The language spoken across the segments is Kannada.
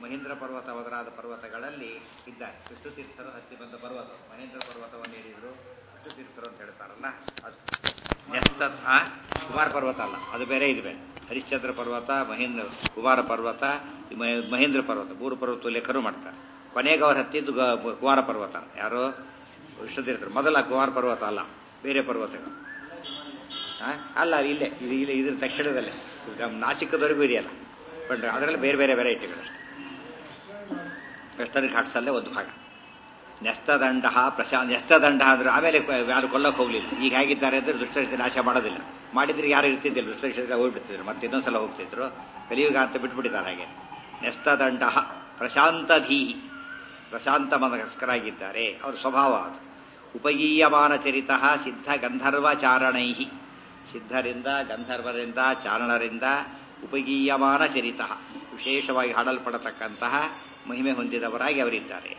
ಮಹೇಂದ್ರ ಪರ್ವತ ಮೊದಲಾದ ಪರ್ವತಗಳಲ್ಲಿ ಇದ್ದಾರೆ ವಿಷ್ಣು ತೀರ್ಥರು ಹತ್ತಿ ಬಂದ ಪರ್ವತ ಮಹೇಂದ್ರ ಪರ್ವತವನ್ನು ಹೇಳಿದರು ವಿಷ್ಣು ತೀರ್ಥರು ಅಂತ ಹೇಳ್ತಾರಲ್ಲ ಅದು ನೆಸ್ತ ಆ, ಕುಮಾರ ಪರ್ವತ ಅಲ್ಲ ಅದು ಬೇರೆ ಇದು ಬೇರೆ ಹರಿಶ್ಚಂದ್ರ ಪರ್ವತ ಮಹೇಂದ್ರ ಕುಮಾರ ಪರ್ವತ ಈ ಮಹೇ- ಮಹೇಂದ್ರ ಪರ್ವತ ಮೂರು ಪರ್ವತ ಲೆಕ್ಕರು ಮಾಡ್ತಾರೆ ಕೊನೆಗೆ ಅವ್ರು ಹತ್ತಿದ್ದು ಗ- ಕುಮಾರ ಪರ್ವತ ಯಾರು ವಿಷ್ಣು ತೀರ್ಥರು ಮೊದಲ ಕುಮಾರ ಪರ್ವತ ಅಲ್ಲ ಬೇರೆ ಪರ್ವತಗಳು ಆ? ಅಲ್ಲ ಇಲ್ಲೇ ಇದು ಇಲ್ಲಿ ಇದ್ರ ದಕ್ಷಿಣದಲ್ಲೇ ಈಗ ನಾಸಿಕದವರೆಗೂ ಇದೆಯಲ್ಲ ಬಟ್ ಅದರಲ್ಲಿ ಬೇರೆ ಬೇರೆ ವೆರೈಟಿಗಳು ವೆಸ್ಟರ್ನ್ ಘಾಟ್ಸಲ್ಲೇ ಒಂದು ಭಾಗ ನೆಸ್ತದಂಡ ಪ್ರಶಾ ನೆಸ್ತದಂಡ ಅಂದ್ರೆ ಆಮೇಲೆ ಕ- ಯಾರು ಕೊಲ್ಲಕ್ಕೆ ಹೋಗ್ಲಿಲ್ಲ ಈಗ ಹೇಗಿದ್ದಾರೆ ಅಂದ್ರೆ ದುಷ್ಟರಿಸಿ ನಾಶ ಮಾಡೋದಿಲ್ಲ ಮಾಡಿದ್ರೆ ಯಾರು ಇರ್ತಿದ್ದಿಲ್ಲ ದುಷ್ಟರಿಸಿದ್ರೆ ಹೋಗ್ಬಿಡ್ತಿದ್ರು ಮತ್ತೆ ಇನ್ನೊಂದ್ಸಲ ಹೋಗ್ತಿದ್ರು ಕಲಿಯುಗ ಅಂತ ಬಿಟ್ಬಿಟ್ಟಿದ್ದಾರೆ ಹಾಗೆ ನೆಸ್ತದಂಡ ಪ್ರಶಾಂತಧೀಹಿ ಪ್ರಶಾಂತ ಮನಸ್ಕರಾಗಿದ್ದಾರೆ ಅವ್ರ ಸ್ವಭಾವ ಅದು ಉಪಗೀಯಮಾನ ಚರಿತ ಸಿದ್ಧ ಗಂಧರ್ವಚಾರಣೈ ಸಿದ್ಧರಿಂದ ಗಂಧರ್ವರಿಂದ ಚಾರಣರಿಂದ ಉಪಗೀಯಮಾನ ಚರಿತ ವಿಶೇಷವಾಗಿ ಹಾಡಲ್ಪಡತಕ್ಕಂತಹ ಮಹಿಮೆ ಹೊಂದಿದವರಾಗಿ ಅವರಿದ್ದಾರೆ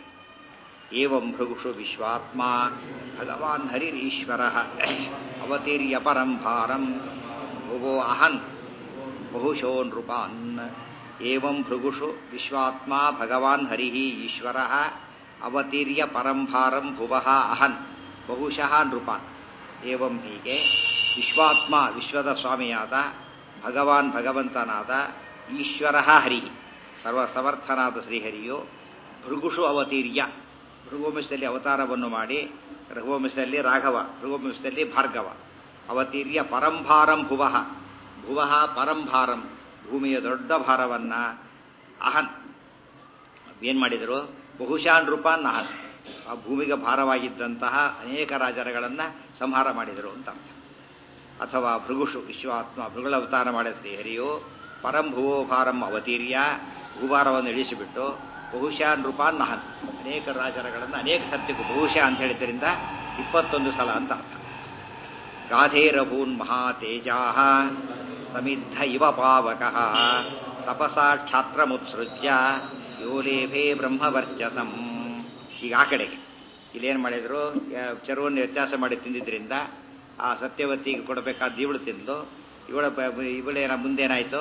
ಏವಂ ಭೃಗುಷು ವಿಶ್ವಾತ್ಮ ಭಗವಾನ್ ಹರಿರೀಶ್ವರ ಅವತೀರ್ಯ ಪರಂ ಭಾರಂ ಭುವೋ ಅಹನ್ ಬಹುಶೋ ನೃಪಾನ್ ಏವಂ ಭೃಗುಷು ವಿಶ್ವಾತ್ಮ ಭಗವಾನ್ ಹರಿ ಈಶ್ವರ ಅವತೀರ್ಯ ಪರಂ ಭಾರಂ ಭುವಃ ಅಹನ್ ಬಹುಶಃ ನೃಪಾನ್ ಏವಂ ಹೀಗೆ ವಿಶ್ವಾತ್ಮ ವಿಶ್ವದ ಸ್ವಾಮಿಯಾದ ಭಗವಾನ್ ಭಗವಂತನಾದ ಈಶ್ವರ ಹರಿ ಸರ್ವ ಸಮರ್ಥನಾದ ಶ್ರೀಹರಿಯು ಭೃಗುಷು ಅವತೀರ್ಯ ಭೃಗುವಂಶದಲ್ಲಿ ಅವತಾರವನ್ನು ಮಾಡಿ ರಘುವಂಶದಲ್ಲಿ ರಾಘವ ಭೃಗುವಂಶದಲ್ಲಿ ಭಾರ್ಗವ ಅವತೀರ್ಯ ಪರಂಭಾರಂ ಭುವಃ ಭುವಃ ಪರಂಭಾರಂ ಭೂಮಿಯ ದೊಡ್ಡ ಭಾರವನ್ನ ಅಹನ್ ಏನ್ ಮಾಡಿದರು ಬಹುಶಾನ್ ರೂಪಾನ್ ಅಹನ್ ಆ ಭೂಮಿಗೆ ಭಾರವಾಗಿದ್ದಂತಹ ಅನೇಕ ರಾಜರುಗಳನ್ನ ಸಂಹಾರ ಮಾಡಿದರು ಅಂತ ಅರ್ಥ ಅಥವಾ ಭೃಗುಷು ವಿಶ್ವಾತ್ಮ ಭೃಗಳ ಅವತಾರ ಮಾಡಿದ ಶ್ರೀಹರಿಯು ಪರಂ ಭುವೋ ಭಾರಂ ಅವತೀರ್ಯ ಭೂಭಾರವನ್ನು ಇಳಿಸಿಬಿಟ್ಟು ಬಹುಶಃ ನೃಪಾನ್ ನಹನ್ ಅನೇಕ ರಾಜರುಗಳನ್ನು ಅನೇಕ ಸತ್ಯಕ್ಕೂ ಬಹುಶಃ ಅಂತ ಹೇಳಿದ್ರಿಂದ ಇಪ್ಪತ್ತೊಂದು ಸಲ ಅಂತ ಅರ್ಥ ಗಾಧೇರಭೂನ್ ಮಹಾತೇಜಾ ಸಮಿದ್ಧ ಇವ ಪಾವಕ ತಪಸಾ ಕ್ಷಾತ್ರಮುತ್ಸೃಜ್ಯ ಯೋಲೇಭೇ ಬ್ರಹ್ಮವರ್ಚಸಂ ಈಗ ಆ ಕಡೆಗೆ ಇಲ್ಲೇನು ಮಾಡಿದ್ರು ಯಾ- ಚರುವನ್ನು ವ್ಯತ್ಯಾಸ ಮಾಡಿ ತಿಂದಿದ್ರಿಂದ ಆ ಸತ್ಯವತಿಗೆ ಕೊಡಬೇಕಾದ ಇವಳು ತಿಂದ್ಲು ಇವಳ ಬ- ಇವಳೇನ ಮುಂದೇನಾಯ್ತು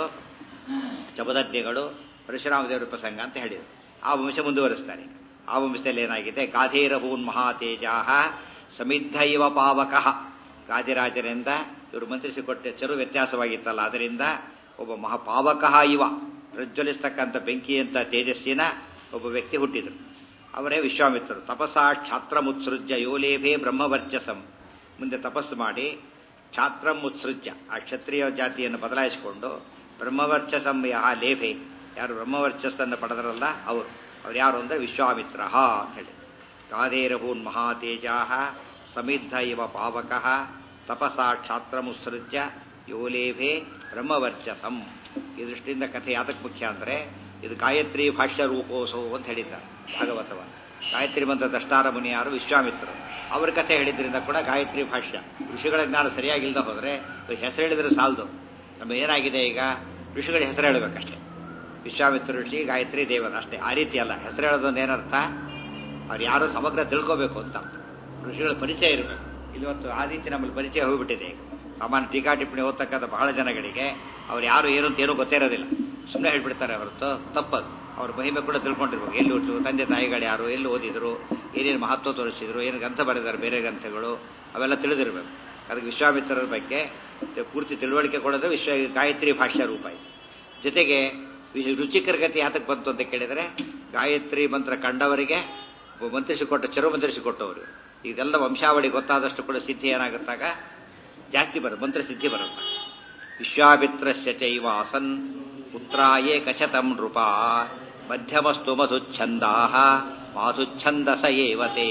ಜಪದಜ್ಞೆಗಳು ಪರಶುರಾಮ ದೇವರ ಪ್ರಸಂಗ ಅಂತ ಹೇಳಿದರು ಆ ವಂಶ ಮುಂದುವರಿಸ್ತಾರೆ ಆ ವಂಶದಲ್ಲಿ ಏನಾಗಿದೆ ಗಾಧೇರಭೂನ್ ಮಹಾತೇಜಾ ಸಮಿದ್ಧ ಇವ ಪಾವಕಃ ಗಾದಿರಾಜರಿಂದ ಇವರು ಮಂತ್ರಿಸಿಕೊಟ್ಟೆ ಚರು ವ್ಯತ್ಯಾಸವಾಗಿತ್ತಲ್ಲ ಅದರಿಂದ ಒಬ್ಬ ಮಹಾಪಾವಕಃ ಇವ ಪ್ರಜ್ವಲಿಸ್ತಕ್ಕಂಥ ಬೆಂಕಿಯಂತ ತೇಜಸ್ಸಿನ ಒಬ್ಬ ವ್ಯಕ್ತಿ ಹುಟ್ಟಿದರು ಅವರೇ ವಿಶ್ವಾಮಿತ್ರರು ತಪಸಾ ಕ್ಷಾತ್ರ ಮುತ್ಸೃಜ್ಯ ಯೋಲೇಭೇ ಬ್ರಹ್ಮವರ್ಚಸಂ ಮುಂದೆ ತಪಸ್ಸು ಮಾಡಿ ಕ್ಷಾತ್ರ ಮುತ್ಸೃಜ್ಯ ಆ ಕ್ಷತ್ರಿಯ ಜಾತಿಯನ್ನು ಬದಲಾಯಿಸಿಕೊಂಡು ಬ್ರಹ್ಮವರ್ಚಸಂ ಯಹ ಲೇಭೆ ಯಾರು ಬ್ರಹ್ಮವರ್ಚಸ್ಸನ್ನು ಪಡೆದರಲ್ಲ ಅವರು ಅವ್ರು ಯಾರು ಅಂದ್ರೆ ವಿಶ್ವಾಮಿತ್ರ ಅಂತ ಹೇಳಿ ಕಾದೇರಭೂನ್ ಮಹಾತೇಜಾ ಸಮಿದ್ಧ ಇವ ಪಾವಕಃ ತಪಸಾ ಕ್ಷಾತ್ರ ಮುತ್ಸೃಜ್ಯ ಯೋಲೇಭೆ ಬ್ರಹ್ಮವರ್ಚಸಂ ಈ ದೃಷ್ಟಿಯಿಂದ ಕಥೆ ಯಾತಕ್ಕೆ ಮುಖ್ಯ ಅಂದ್ರೆ ಇದು ಗಾಯತ್ರಿ ಭಾಷ್ಯ ರೂಪೋಸೋ ಅಂತ ಹೇಳಿದ್ದಾರೆ ಭಾಗವತವನ್ನು ಗಾಯತ್ರಿ ಮಂತ್ರ ದಷ್ಟಾರ ಮುನಿಯಾರು ವಿಶ್ವಾಮಿತ್ರರು ಅವ್ರ ಕಥೆ ಹೇಳಿದ್ರಿಂದ ಕೂಡ ಗಾಯತ್ರಿ ಭಾಷ್ಯ ಋಷಿಗಳ ಜ್ಞಾನ ಸರಿಯಾಗಿಲ್ದ ಹೋದ್ರೆ ಹೆಸರು ಹೇಳಿದ್ರೆ ಸಾಲದು ನಮ್ಮ ಏನಾಗಿದೆ ಈಗ ಋಷಿಗಳ ಹೆಸರು ಹೇಳಬೇಕಷ್ಟೇ ವಿಶ್ವಾಮಿತ್ರ ಋಷಿ ಗಾಯತ್ರಿ ದೇವರ ಅಷ್ಟೇ ಆ ರೀತಿ ಅಲ್ಲ ಹೆಸರು ಹೇಳೋದೊಂದು ಏನರ್ಥ ಅವ್ರು ಯಾರು ಸಮಗ್ರ ತಿಳ್ಕೋಬೇಕು ಅಂತ ಅರ್ಥ ಋಷಿಗಳ ಪರಿಚಯ ಇರಬೇಕು ಇವತ್ತು ಆ ರೀತಿ ನಮ್ಮಲ್ಲಿ ಪರಿಚಯ ಹೋಗ್ಬಿಟ್ಟಿದೆ ಈಗ ಸಾಮಾನ್ಯ ಟೀಕಾ ಟಿಪ್ಪಣಿ ಓದ್ತಕ್ಕಂಥ ಬಹಳ ಜನಗಳಿಗೆ ಅವ್ರು ಯಾರು ಏನು ಅಂತ ಏನೂ ಗೊತ್ತೇ ಇರೋದಿಲ್ಲ ಸುಮ್ಮನೆ ಹೇಳ್ಬಿಡ್ತಾರೆ ಹೊರತು ತಪ್ಪದು ಅವ್ರ ಮಹಿಮೆ ಕೂಡ ತಿಳ್ಕೊಂಡಿರ್ಬೇಕು ಎಲ್ಲಿ ಹುಟ್ಟು ತಂದೆ ತಾಯಿಗಳು ಯಾರು ಎಲ್ಲಿ ಓದಿದ್ರು ಏನೇನು ಮಹತ್ವ ತೋರಿಸಿದ್ರು ಏನು ಗ್ರಂಥ ಬರೆದಾರೆ ಬೇರೆ ಗ್ರಂಥಗಳು ಅವೆಲ್ಲ ತಿಳಿದಿರ್ಬೇಕು ಅದಕ್ಕೆ ವಿಶ್ವಾಮಿತ್ರರ ಬಗ್ಗೆ ಪೂರ್ತಿ ತಿಳುವಳಿಕೆ ಕೊಡೋದು ವಿಶ್ವ ಗಾಯತ್ರಿ ಭಾಷ್ಯ ರೂಪ ಇದೆ ಜೊತೆಗೆ ವಿ- ರುಚಿಕರ ಗತಿ ಯಾತಕ್ಕೆ ಬಂತು ಅಂತ ಕೇಳಿದರೆ ಗಾಯತ್ರಿ ಮಂತ್ರ ಕಂಡವರಿಗೆ ಒಬ್ಬ ಮಂತ್ರಿಸಿಕೊಟ್ಟ ಚರು ಮಂತ್ರಿಸಿಕೊಟ್ಟವರು ಇದೆಲ್ಲ ವಂಶಾವಳಿ ಗೊತ್ತಾದಷ್ಟು ಕೂಡ ಸಿದ್ಧಿ ಏನಾಗುತ್ತಾಗ ಜಾಸ್ತಿ ಬರುತ್ತೆ ಮಂತ್ರ ಸಿದ್ಧಿ ಬರುತ್ತೆ ವಿಶ್ವಾಮಿತ್ರಸ್ಯ ಚೈವಾಸನ್ ಪುತ್ರಾಯೇ ಕಶತಂ ನೃಪ ಮಧ್ಯಮಸ್ತು ಮಧುಚ್ಛಂದಾ ಮಾಧುಚ್ಛಂದಸ ಏವತೆ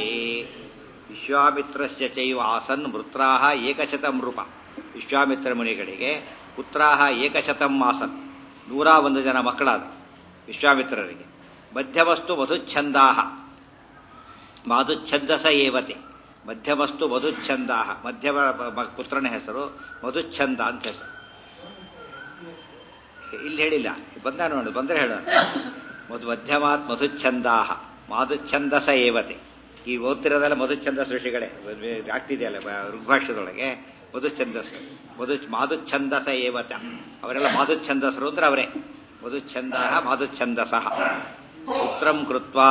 ವಿಶ್ವಾಮಿತ್ರಸ್ಯ ಚೈವ ಆಸನ್ ಮೃತ್ರಾಹ ಏಕಶತಂ ನೃಪ ವಿಶ್ವಾಮಿತ್ರ ಮುನಿಗಳಿಗೆ ಪುತ್ರಾಹ ಏಕಶತಂ ಆಸನ್ ನೂರ ಒಂದು ಜನ ಮಕ್ಕಳಾದ ವಿಶ್ವಾಮಿತ್ರರಿಗೆ ಮಧ್ಯಮಸ್ತು ಮಧುಚ್ಛಂದಾಹ ಮಾಧುಚ್ಛಂದಸ ಏವತೆ ಮಧ್ಯಮಸ್ತು ಮಧುಚ್ಛಂದಾಹ ಮಧ್ಯಮ ಮ- ಪುತ್ರನ ಹೆಸರು ಮಧುಚ್ಛಂದ ಅಂತ ಹೆಸರು ಇಲ್ಲಿ ಹೇಳಿಲ್ಲ ಬಂದ ನೋಡು ಬಂದ್ರೆ ಹೇಳೋಣ ಮಧು ಮಧ್ಯಮಾತ್ ಮಧುಚ್ಛಂದಾಹ ಮಾಧುಚ್ಛಂದಸ ಏವತೆ ಈ ಓದ್ತಿರೋದೆಲ್ಲ ಮಧುಚ್ಛಂದಸ್ ಋಷಿಗಳೇ ಆಗ್ತಿದೆಯಲ್ಲ ಬ- ಋಗ್ಭಾಷ್ಯದೊಳಗೆ ಮಧುಚ್ಛಂದಸ್ ಮಧು ಮಾಧುಚ್ಛಂದಸ ಏವತ ಅವರೆಲ್ಲ ಮಾಧುಚ್ಛಂದಸರು ಅಂದ್ರೆ ಅವರೇ ಮಧುಚ್ಛಂದ ಮಾಧುಚ್ಛಂದಸ ಪುತ್ರಂ ಕೃತ್ವಾ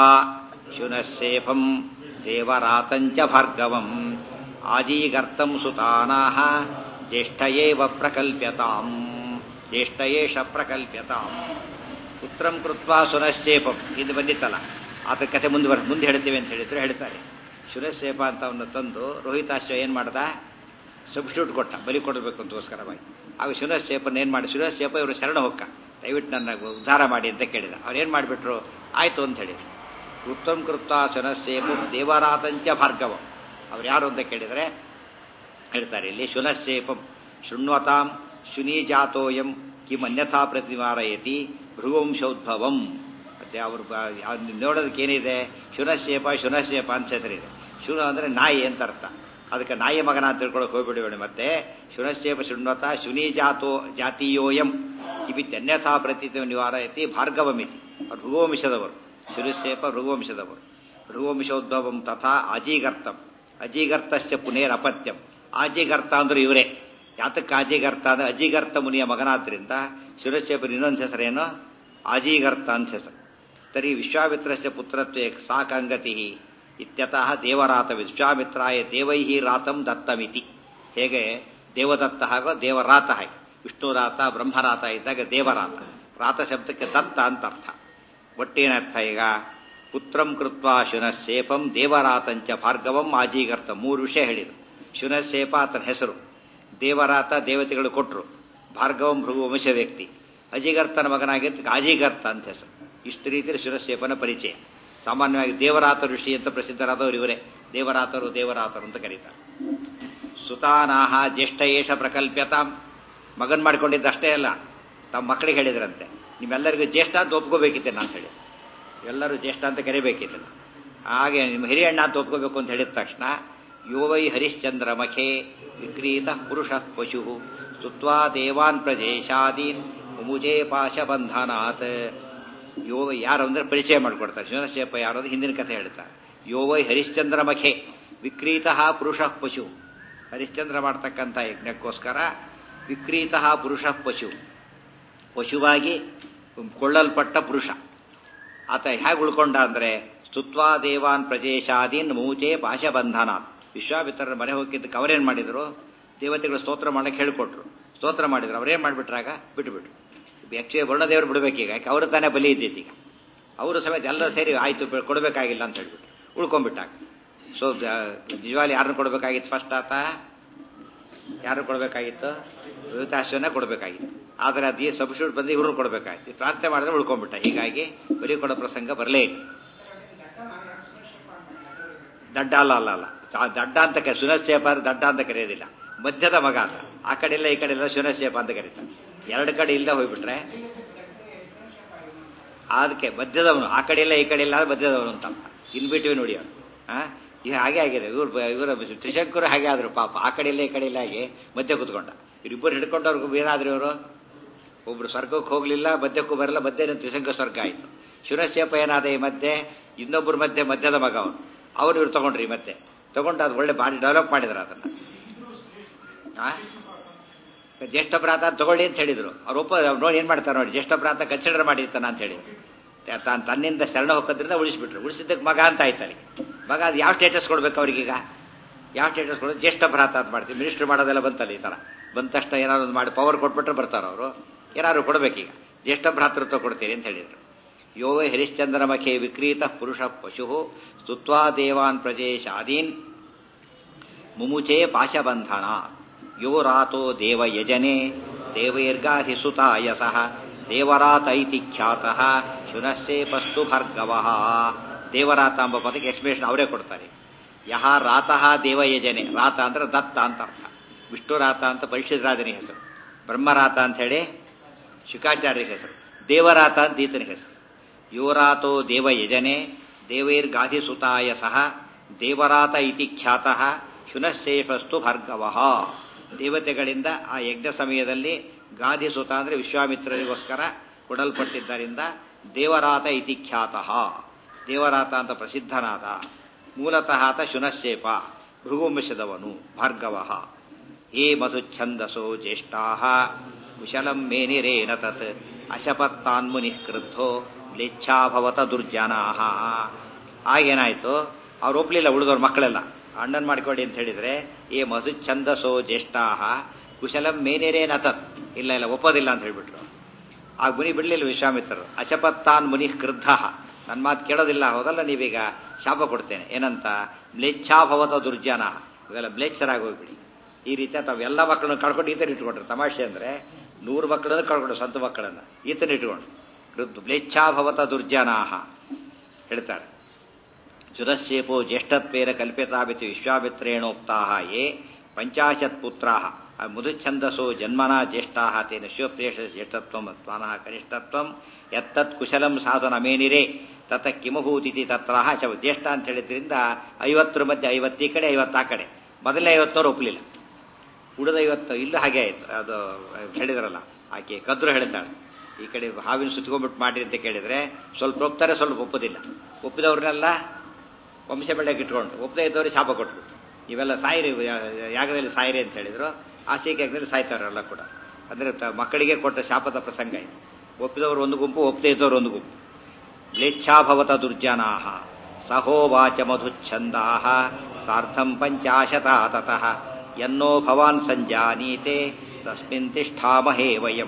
ಶುನಶೇಫಂ ದೇವರಾತಂಚ ಭಾರ್ಗವಂ ಆಜೀಗರ್ತಂ ಸುತಾನಾಹ ಜ್ಯೇಷ್ಠ ಏವ ಪ್ರಕಲ್ಪ್ಯತಾಂ ಜ್ಯೇಷ್ಠ ಏಷ ಪ್ರಕಲ್ಪ್ಯತಾಂ ಪುತ್ರಂ ಕೃತ್ವಾ ಸುನಶೇಪಂ ಇದು ಬಂದಿತ್ತಲ್ಲ ಆತ ಕತೆ ಮುಂದುವರ್ ಮುಂದೆ ಹೇಳ್ತೇವೆ ಅಂತ ಹೇಳಿದ್ರು ಹೇಳ್ತಾರೆ ಶುನಶೇಪ ಅಂತ ಅವನ್ನ ತಂದು ರೋಹಿತಾಶ್ವ ಏನು ಮಾಡ್ದ ಸಬ್ಸ್ಟಿಟ್ಯೂಟ್ ಕೊಟ್ಟ ಬಲಿ ಕೊಡಬೇಕು ಅಂತಗೋಸ್ಕರವಾಗಿ ಆಗ ಶುನಶೇಪನ್ ಏನು ಮಾಡಿ ಶುನಶೇಪ ಇವರು ಶರಣ ಹೊಕ್ಕ ದಯವಿಟ್ಟು ನನ್ನ ಉದ್ಧಾರ ಮಾಡಿ ಅಂತ ಕೇಳಿದ ಅವ್ರು ಏನು ಮಾಡಿಬಿಟ್ರು ಆಯ್ತು ಅಂತ ಹೇಳಿ ಕೃತ್ವಂ ಕೃತ್ವ ಶುನಶೇಪು ದೇವರಾತಂಚ ಭಾರ್ಗವಂ ಅವ್ರು ಯಾರು ಅಂತ ಕೇಳಿದರೆ ಹೇಳ್ತಾರೆ ಇಲ್ಲಿ ಶುನಶೇಪಂ ಶೃಣ್ವತಾಂ ಶುನೀಜಾತೋಯಂ ಕಿಂ ಅನ್ಯಥಾ ಪ್ರತಿಮಾರಯತಿ ಭೃವಂಶೋದ್ಭವಂ ಮತ್ತೆ ಅವರು ನೋಡೋದಕ್ಕೆ ಏನಿದೆ ಶುನಶೇಪ ಶುನಶೇಪ ಅಂತ ಹೆಸರಿದೆ ಶುನ ಅಂದರೆ ನಾಯಿ ಅಂತ ಅರ್ಥ ಅದಕ್ಕೆ ನಾಯಿ ಮಗನ ಅಂತ ತಿಳ್ಕೊಳಕ್ ಹೋಗ್ಬಿಡಿಬೇಡಿ ಮತ್ತೆ ಶುನಶೇಪ ಶೃಣ್ವತ ಶುನಿ ಜಾತೋ ಜಾತೀಯೋಯಂ ಕಿಬಿತ್ ಅನ್ಯಥಾ ಪ್ರತೀತ ನಿವಾರಯತಿ ಭಾರ್ಗವಮಿತಿ ಅವ್ರು ಭೃಗೋವಂಶದವರು ಶುನಶೇಪ ಭೃಗೋವಂಶದವರು ಭೃಗೋವಂಶೋದ್ಭವಂ ತಥಾ ಅಜೀಗರ್ತಂ ಅಜೀಗರ್ತಶ್ಚ ಪುನೇರಪತ್ಯಂ ಆಜಿಗರ್ತ ಅಂದ್ರೆ ಇವರೇ ಯಾತಕ್ಕೆ ಆಜಿಗರ್ತ ಅಂದ್ರೆ ಅಜಿಗರ್ತ ಮುನಿಯ ಮಗನಾದ್ರಿಂದ ಶುರಶೇಪನ ಇನ್ನೊಂದು ಹೆಸರೇನು ಆಜೀಗರ್ತ ಅಂತ ಹೆಸರು ತರಿ ವಿಶ್ವಾಮಿತ್ರಸ್ಯ ಪುತ್ರತ್ವೇ ಸಾಕಂಗತಿ ಇತ್ಯತಃ ದೇವರಾತ ವಿಶ್ವಾಮಿತ್ರಾಯ ದೇವೈಹಿ ರಾತಂ ದತ್ತಮಿತಿ ಹೇಗೆ ದೇವದತ್ತ ಹಾಗೋ ದೇವರಾತ ಹಾಗೆ ವಿಷ್ಣುರಾತ ಬ್ರಹ್ಮರಾತ ಇದ್ದಾಗ ದೇವರಾತ ರಾತ ಶಬ್ದಕ್ಕೆ ದತ್ತ ಅಂತ ಅರ್ಥ ಒಟ್ಟೇನರ್ಥ ಈಗ ಪುತ್ರಂ ಕೃತ್ವ ಶುನಶೇಪಂ ದೇವರಾತಂಚ ಭಾರ್ಗವಂ ಆಜೀಗರ್ತ ಮೂರು ವಿಷಯ ಹೇಳಿದರು ಶುನಶೇಪ ಆತನ ಹೆಸರು ದೇವರಾತ ದೇವತೆಗಳು ಕೊಟ್ಟರು ಭಾರ್ಗವಂ ಭೃಗು ವಂಶ ವ್ಯಕ್ತಿ ಅಜಿಗರ್ತನ ಮಗನಾಗಿದ್ದ ಅಜಿಗರ್ತ ಅಂತ ಹೆಸರು ಇಷ್ಟು ರೀತಿಯಲ್ಲಿ ಶುನಶೇಪನ ಪರಿಚಯ ಸಾಮಾನ್ಯವಾಗಿ ದೇವರಾತ ಋಷಿ ಅಂತ ಪ್ರಸಿದ್ಧರಾದವರು ಇವರೇ ದೇವರಾತರು ದೇವರಾತರು ಅಂತ ಕರೀತಾರೆ ಸುತಾನಾಹ ಜ್ಯೇಷ್ಠ ಏಷ ಪ್ರಕಲ್ಪ್ಯತಾಂ ಮಗನ್ ಮಾಡ್ಕೊಂಡಿದ್ದ ಅಷ್ಟೇ ಅಲ್ಲ ತಮ್ಮ ಮಕ್ಕಳಿಗೆ ಹೇಳಿದ್ರಂತೆ ನಿಮ್ಮೆಲ್ಲರಿಗೂ ಜ್ಯೇಷ್ಠ ಅಂತ ಒಪ್ಕೋಬೇಕಿತ್ತೆ ಅಂತ ಹೇಳಿ ಎಲ್ಲರೂ ಜ್ಯೇಷ್ಠ ಅಂತ ಕರಿಬೇಕಿತ್ತು ಹಾಗೆ ನಿಮ್ಮ ಹಿರಿಯಣ್ಣ ಅಂತ ಒಪ್ಕೋಬೇಕು ಅಂತ ಹೇಳಿದ ತಕ್ಷಣ ಯೋವೈ ಹರಿಶ್ಚಂದ್ರ ಮಖೆ ವಿಕ್ರೀತ ಪುರುಷ ಪಶು ಸ್ತುತ್ವಾ ದೇವಾನ್ ಪ್ರದೇಶಾದೀನ್ ಮುಮುಜೇ ಪಾಶಬಂಧನಾತ್ ಯೋವ ಯಾರು ಅಂದ್ರೆ ಪರಿಚಯ ಮಾಡಿಕೊಡ್ತಾರೆ ಶಿವನಶೇಪ ಯಾರು ಅಂದ್ರೆ ಹಿಂದಿನ ಕಥೆ ಹೇಳ್ತಾರೆ ಯೋವೈ ಹರಿಶ್ಚಂದ್ರ ಮಖೆ ವಿಕ್ರೀತ ಪುರುಷ ಪಶು ಹರಿಶ್ಚಂದ್ರ ಮಾಡ್ತಕ್ಕಂಥ ಯಜ್ಞಕ್ಕೋಸ್ಕರ ವಿಕ್ರೀತ ಪುರುಷ ಪಶು ಪಶುವಾಗಿ ಕೊಳ್ಳಲ್ಪಟ್ಟ ಪುರುಷ ಆತ ಹೇಗೆ ಉಳ್ಕೊಂಡ ಅಂದ್ರೆ ಸ್ತುತ್ವಾ ದೇವಾನ್ ಪ್ರಜೇಶಾದೀನ್ ಮೂಚೆ ಪಾಶಬಂಧನ ವಿಶ್ವಾಮಿತ್ರರ ಮನೆ ಹೋಗಿದ್ದಕ್ಕೆ ಅವರೇನ್ ಮಾಡಿದ್ರು ದೇವತೆಗಳು ಸ್ತೋತ್ರ ಮಾಡಕ್ಕೆ ಹೇಳ್ಕೊಟ್ರು ಸ್ತೋತ್ರ ಮಾಡಿದ್ರು ಅವ್ರೇನ್ ಮಾಡ್ಬಿಟ್ರಾಗ ಬಿಟ್ಬಿಟ್ರು ಆಕ್ಚುಲಿ ವರ್ಣದೇವರು ಬಿಡ್ಬೇಕೀಗ ಯಾಕೆ ಅವರು ತಾನೇ ಬಲಿ ಇದ್ದಿತ್ತು ಈಗ ಅವರು ಸಮೇತ ಎಲ್ಲ ಸೇರಿ ಆಯ್ತು ಕೊಡಬೇಕಾಗಿಲ್ಲ ಅಂತ ಹೇಳ್ಬಿಟ್ಟು ಉಳ್ಕೊಂಡ್ಬಿಟ್ಟಾಗ ಸೊ ನಿಜವಾಗಿ ಯಾರನ್ನು ಕೊಡಬೇಕಾಗಿತ್ತು ಫಸ್ಟ್ ಆತ ಯಾರು ಕೊಡಬೇಕಾಗಿತ್ತು ರೋಹಿತಾಶ್ವನೇ ಕೊಡಬೇಕಾಗಿತ್ತು ಆದರೆ ಅದು ಸಬ್ಸ್ಟಿಟ್ಯೂಟ್ ಬಂದು ಇವ್ರನ್ನ ಕೊಡಬೇಕಾಗಿತ್ತು ಪ್ರಾರ್ಥನೆ ಮಾಡಿದ್ರೆ ಉಳ್ಕೊಂಡ್ಬಿಟ್ಟ ಹೀಗಾಗಿ ಬಲಿ ಕೊಡೋ ಪ್ರಸಂಗ ಬರಲೇ ಇಲ್ಲ ದಡ್ಡ ಅಲ್ಲ ಅಲ್ಲ ಅಲ್ಲ ದಡ್ಡ ಅಂತ ಕರೆ ಸುನಶೇಪ ಅಂದ್ರೆ ದಡ್ಡ ಅಂತ ಕರೆಯೋದಿಲ್ಲ ಮಧ್ಯದ ಮಗ ಅಂತ ಆ ಕಡೆ ಇಲ್ಲ ಈ ಕಡೆ ಇಲ್ಲ ಸುನಶೇಪ ಅಂತ ಕರೀತಾರೆ ಎರಡು ಕಡೆ ಇಲ್ಲದೆ ಹೋಗ್ಬಿಟ್ರೆ ಅದಕ್ಕೆ ಮಧ್ಯದವನು ಆ ಕಡೆ ಇಲ್ಲ ಈ ಕಡೆ ಇಲ್ಲ ಮಧ್ಯದವನು ಅಂತ ಇನ್ ಬಿಟ್ವಿ ನೋಡಿ ಅವನು ಈಗ ಹಾಗೆ ಆಗಿದೆ ಇವ್ರು ಇವರ ತ್ರಿಶಂಕರು ಹಾಗೆ ಆದ್ರು ಪಾಪ ಆ ಕಡೆ ಇಲ್ಲ ಈ ಕಡೆ ಇಲ್ಲ ಹಾಗೆ ಮಧ್ಯೆ ಕುತ್ಕೊಂಡ ಇವರಿಬ್ಬರು ಹಿಡ್ಕೊಂಡವ್ರಿಗೂ ಏನಾದ್ರು ಇವರು ಒಬ್ರು ಸ್ವರ್ಗಕ್ಕೆ ಹೋಗ್ಲಿಲ್ಲ ಮಧ್ಯಕ್ಕೂ ಬರಲ್ಲ ಮಧ್ಯೆ ತ್ರಿಶಂಕ ಸ್ವರ್ಗ ಆಯ್ತು ಶಿವನಶೇಪ ಏನಾದ ಈ ಮಧ್ಯೆ ಇನ್ನೊಬ್ಬರ ಮಧ್ಯೆ ಮಧ್ಯದ ಮಗ ಅವನು ಅವ್ರು ಇವ್ರು ತಗೊಂಡ್ರಿ ಮತ್ತೆ ತಗೊಂಡು ಅದು ಒಳ್ಳೆ ಬಾಡಿ ಡೆವಲಪ್ ಮಾಡಿದ್ರು ಅದನ್ನ ಜ್ಯೇಷ್ಠ ಭ್ರಾತ ತಗೊಳ್ಳಿ ಅಂತ ಹೇಳಿದ್ರು ಅವ್ರು ಒಪ್ಪ ನೋಡಿ ಏನ್ ಮಾಡ್ತಾರೆ ನೋಡಿ ಜ್ಯೇಷ್ಠ ಭ್ರಾತ ಕನ್ಸಿಡರ್ ಮಾಡಿರ್ತಾನ ಅಂತ ಹೇಳಿ ತಾನು ತನ್ನಿಂದ ಶರಣ ಹೋಗೋದ್ರಿಂದ ಉಳಿಸ್ಬಿಟ್ರು ಉಳಿಸಿದ್ದಕ್ಕೆ ಮಗ ಅಂತ ಆಯ್ತು ಅಲ್ಲಿ ಮಗ ಅದು ಯಾವ ಸ್ಟೇಟಸ್ ಕೊಡ್ಬೇಕು ಅವ್ರಿಗೀಗ ಯಾವ ಸ್ಟೇಟಸ್ ಕೊಡೋದು ಜ್ಯೇಷ್ಠ ಭ್ರಾತ ಅಂತ ಮಾಡ್ತೀವಿ ಮಿನಿಸ್ಟರ್ ಮಾಡೋದೆಲ್ಲ ಬಂತಲ್ಲ ಈ ಥರ ಬಂದ ತಕ್ಷಣ ಏನಾದ್ರು ಮಾಡಿ ಪವರ್ ಕೊಟ್ಬಿಟ್ರೆ ಬರ್ತಾರೆ ಅವರು ಏನಾದ್ರು ಕೊಡ್ಬೇಕೀಗ ಜ್ಯೇಷ್ಠ ಭ್ರಾತೃತ್ವ ಕೊಡ್ತೀರಿ ಅಂತ ಹೇಳಿದ್ರು ಯೋವೈ ಹರಿಶ್ಚಂದ್ರ ಮಖೆ ವಿಕ್ರೀತ ಪುರುಷ ಪಶು ಸ್ತುತ್ವಾ ದೇವಾನ್ ಪ್ರಜೇಶಾದೀನ್ ಮುಮುಚೆ ಪಾಶಬಂಧನ ಯೋ ರಾತೋ ದೇವ ಯಜನೆ ದೇವೈರ್ಗಾಧಿಸುತಾಯಸಃ ದೇವರಾತ ಇತಿ ಖ್ಯಾತಃ ಶುನಶ್ಚೇಪಸ್ತು ಭಾರ್ಗವ ದೇವರಾತ ಎಂಬ ಪದಕ್ಕೆ ಎಕ್ಸ್ಪ್ಲೇಷನ್ ಅವರೇ ಕೊಡ್ತಾರೆ ಯಹ ರಾತಃ ದೇವಯಜನೆ ರಾತ ಅಂದ್ರೆ ದತ್ತ ಅಂತ ಅರ್ಥ ವಿಷ್ಣುರಾತ ಅಂತ ಪರಿಷದ್ರಾಜನ ಹೆಸರು ಬ್ರಹ್ಮರಾತ ಅಂತ ಹೇಳಿ ಶುಕಾಚಾರ್ಯ ಹೆಸರು ದೇವರಾತ ಅಂತ ಈತನ ಹೆಸರು ಯೋರಾತೋ ದೇವಯಜನೆ ದೇವೈರ್ಗಾಧಿಸುತಾಯ ಸಹ ದೇವರಾತ ಇತಿ ಖ್ಯಾತಃ ಶುನಶೇಷಸ್ತು ಭಾರ್ಗವ ದೇವತೆಗಳಿಂದ ಆ ಯಜ್ಞ ಸಮಯದಲ್ಲಿ ಗಾಧಿಸುತ ಅಂದ್ರೆ ವಿಶ್ವಾಮಿತ್ರರಿಗೋಸ್ಕರ ಕೊಡಲ್ಪಟ್ಟಿದ್ದರಿಂದ ದೇವರಾತ ಇತಿ ಖ್ಯಾತಃ ದೇವರಾತ ಅಂತ ಪ್ರಸಿದ್ಧನಾದ ಮೂಲತಃ ಆತ ಶುನಶೇಪ ಭೃಗುವಂಶದವನು ಭಾರ್ಗವ ಹೇ ಮಧುಚ್ಛಂದಸೋ ಜ್ಯೇಷ್ಠಾ ಕುಶಲಂ ಮೇನಿರೇನ ತತ್ ಅಶಪತ್ತಾನ್ಮುನಿ ಕ್ರುದ್ಧೋ ಮ್ಲೇಚ್ಛಾಭವತ ದುರ್ಜನಾಹ ಆಗೇನಾಯ್ತು ಅವ್ರು ಒಪ್ಲಿಲ್ಲ ಉಳಿದವ್ರ ಮಕ್ಕಳೆಲ್ಲ ಅಣ್ಣನ್ ಮಾಡ್ಕೊಡಿ ಅಂತ ಹೇಳಿದ್ರೆ ಏ ಮಧು ಛಂದಸೋ ಜ್ಯೇಷ್ಠಾಹ ಕುಶಲಂ ಮೇನೇರೇ ನತತ್ ಇಲ್ಲ ಇಲ್ಲ ಒಪ್ಪೋದಿಲ್ಲ ಅಂತ ಹೇಳ್ಬಿಟ್ರು ಆ ಮುನಿ ಬಿಡ್ಲಿಲ್ಲ ವಿಶ್ವಾಮಿತ್ರರು ಅಶಪತ್ತಾನ್ ಮುನಿ ಕ್ರುದ್ಧ ನನ್ನ ಮಾತು ಕೇಳೋದಿಲ್ಲ ಹೌದಲ್ಲ ನೀವೀಗ ಶಾಪ ಕೊಡ್ತೇನೆ ಏನಂತ ಮ್ಲೇಚ್ಛಾಭವತ ದುರ್ಜನ ಇವೆಲ್ಲ ಮ್ಲೇಚ್ಛರಾಗಿ ಹೋಗ್ಬಿಡಿ ಈ ರೀತಿ ತಾವೆಲ್ಲ ಮಕ್ಕಳನ್ನು ಕಳ್ಕೊಂಡು ಈತನ ಇಟ್ಕೊಂಡ್ರು ತಮಾಷೆ ಅಂದ್ರೆ ನೂರು ಮಕ್ಕಳನ್ನು ಕಳ್ಕೊಂಡು ಸ್ವಂತ ಮಕ್ಕಳನ್ನ ಈತನ ಇಟ್ಕೊಂಡು ಕೃದ್ ಮ್ಲೇಚ್ಛಾಭವತ ದುರ್ಜನಾಹ ಹೇಳ್ತಾರೆ ಜುರಸ್ಯೇಪೋ ಜ್ಯೇಷ್ಠತ್ವೇನ ಕಲ್ಪಿತಾಮಿತಿ ವಿಶ್ವಾಮಿತ್ರೇಣೋಕ್ತಾಹ ಯೇ ಪಂಚಾಶತ್ ಪುತ್ರಾಹ ಮುದುಚ್ಛಂದಸೋ ಜನ್ಮನ ಜ್ಯೇಷ್ಠಾಹ ತೇನ ಶಿವಪ್ರೇಷ ಜ್ಯೇಷ್ಠತ್ವಂ ಸ್ವಾನಃ ಕನಿಷ್ಠತ್ವಂ ಯತ್ತತ್ ಕುಶಲಂ ಸಾಧನ ಮೇನಿರೆ ತತ ಕಿಮಭೂತಿತಿ ತತ್ರಾಹ ಶವ ಜ್ಯೇಷ್ಠ ಅಂತ ಹೇಳಿದ್ರಿಂದ ಐವತ್ತರ ಮಧ್ಯೆ ಐವತ್ತು ಈ ಕಡೆ ಐವತ್ತು ಆ ಕಡೆ ಮೊದಲನೇ ಐವತ್ತವ್ರು ಒಪ್ಪಲಿಲ್ಲ ಉಳಿದ ಐವತ್ತು ಇಲ್ಲ ಹಾಗೆ ಆಯ್ತು ಅದು ಹೇಳಿದ್ರಲ್ಲ ಆಕೆ ಕದ್ರು ಹೇಳ್ತಾಳೆ ಈ ಕಡೆ ಹಾವಿನ ಸುತ್ಕೊಂಡ್ಬಿಟ್ಟು ಮಾಡಿ ಅಂತ ಕೇಳಿದ್ರೆ ಸ್ವಲ್ಪ ಒಪ್ತಾರೆ ಸ್ವಲ್ಪ ಒಪ್ಪೋದಿಲ್ಲ ಒಪ್ಪಿದವ್ರನ್ನೆಲ್ಲ ವಂಶ ಬೆಳೆಗೆ ಇಟ್ಕೊಂಡು ಒಪ್ಪದೇ ಇದ್ದವ್ರಿಗೆ ಶಾಪ ಕೊಟ್ಬಿಟ್ಟು ಇವೆಲ್ಲ ಸಾಯಿರಿ ಯಾಗದಲ್ಲಿ ಸಾಯಿರಿ ಅಂತ ಹೇಳಿದ್ರು ಆಸೆಗೆ ಯಾಗದಲ್ಲಿ ಸಾಯ್ತಾರಲ್ಲ ಕೂಡ ಅಂದ್ರೆ ಮಕ್ಕಳಿಗೆ ಕೊಟ್ಟ ಶಾಪದ ಪ್ರಸಂಗ ಇದು ಒಪ್ಪಿದವರು ಒಂದು ಗುಂಪು ಒಪ್ಪದೇ ಇದ್ದವರು ಒಂದು ಗುಂಪು ಮ್ಲೇಚ್ಛಾಭವತ ದುರ್ಜನಾಹ ಸಹೋವಾಚ ಮಧುಚ್ಛಂದಾಹ ಸಾರ್ಧಂ ಪಂಚಾಶತ ತತಃ ಎನ್ನೋ ಭವಾನ್ ಸಂಜಾನೀತೆ ತಸ್ಮಿನ್ ತಿಷ್ಠಾಮಹೇ ವಯಂ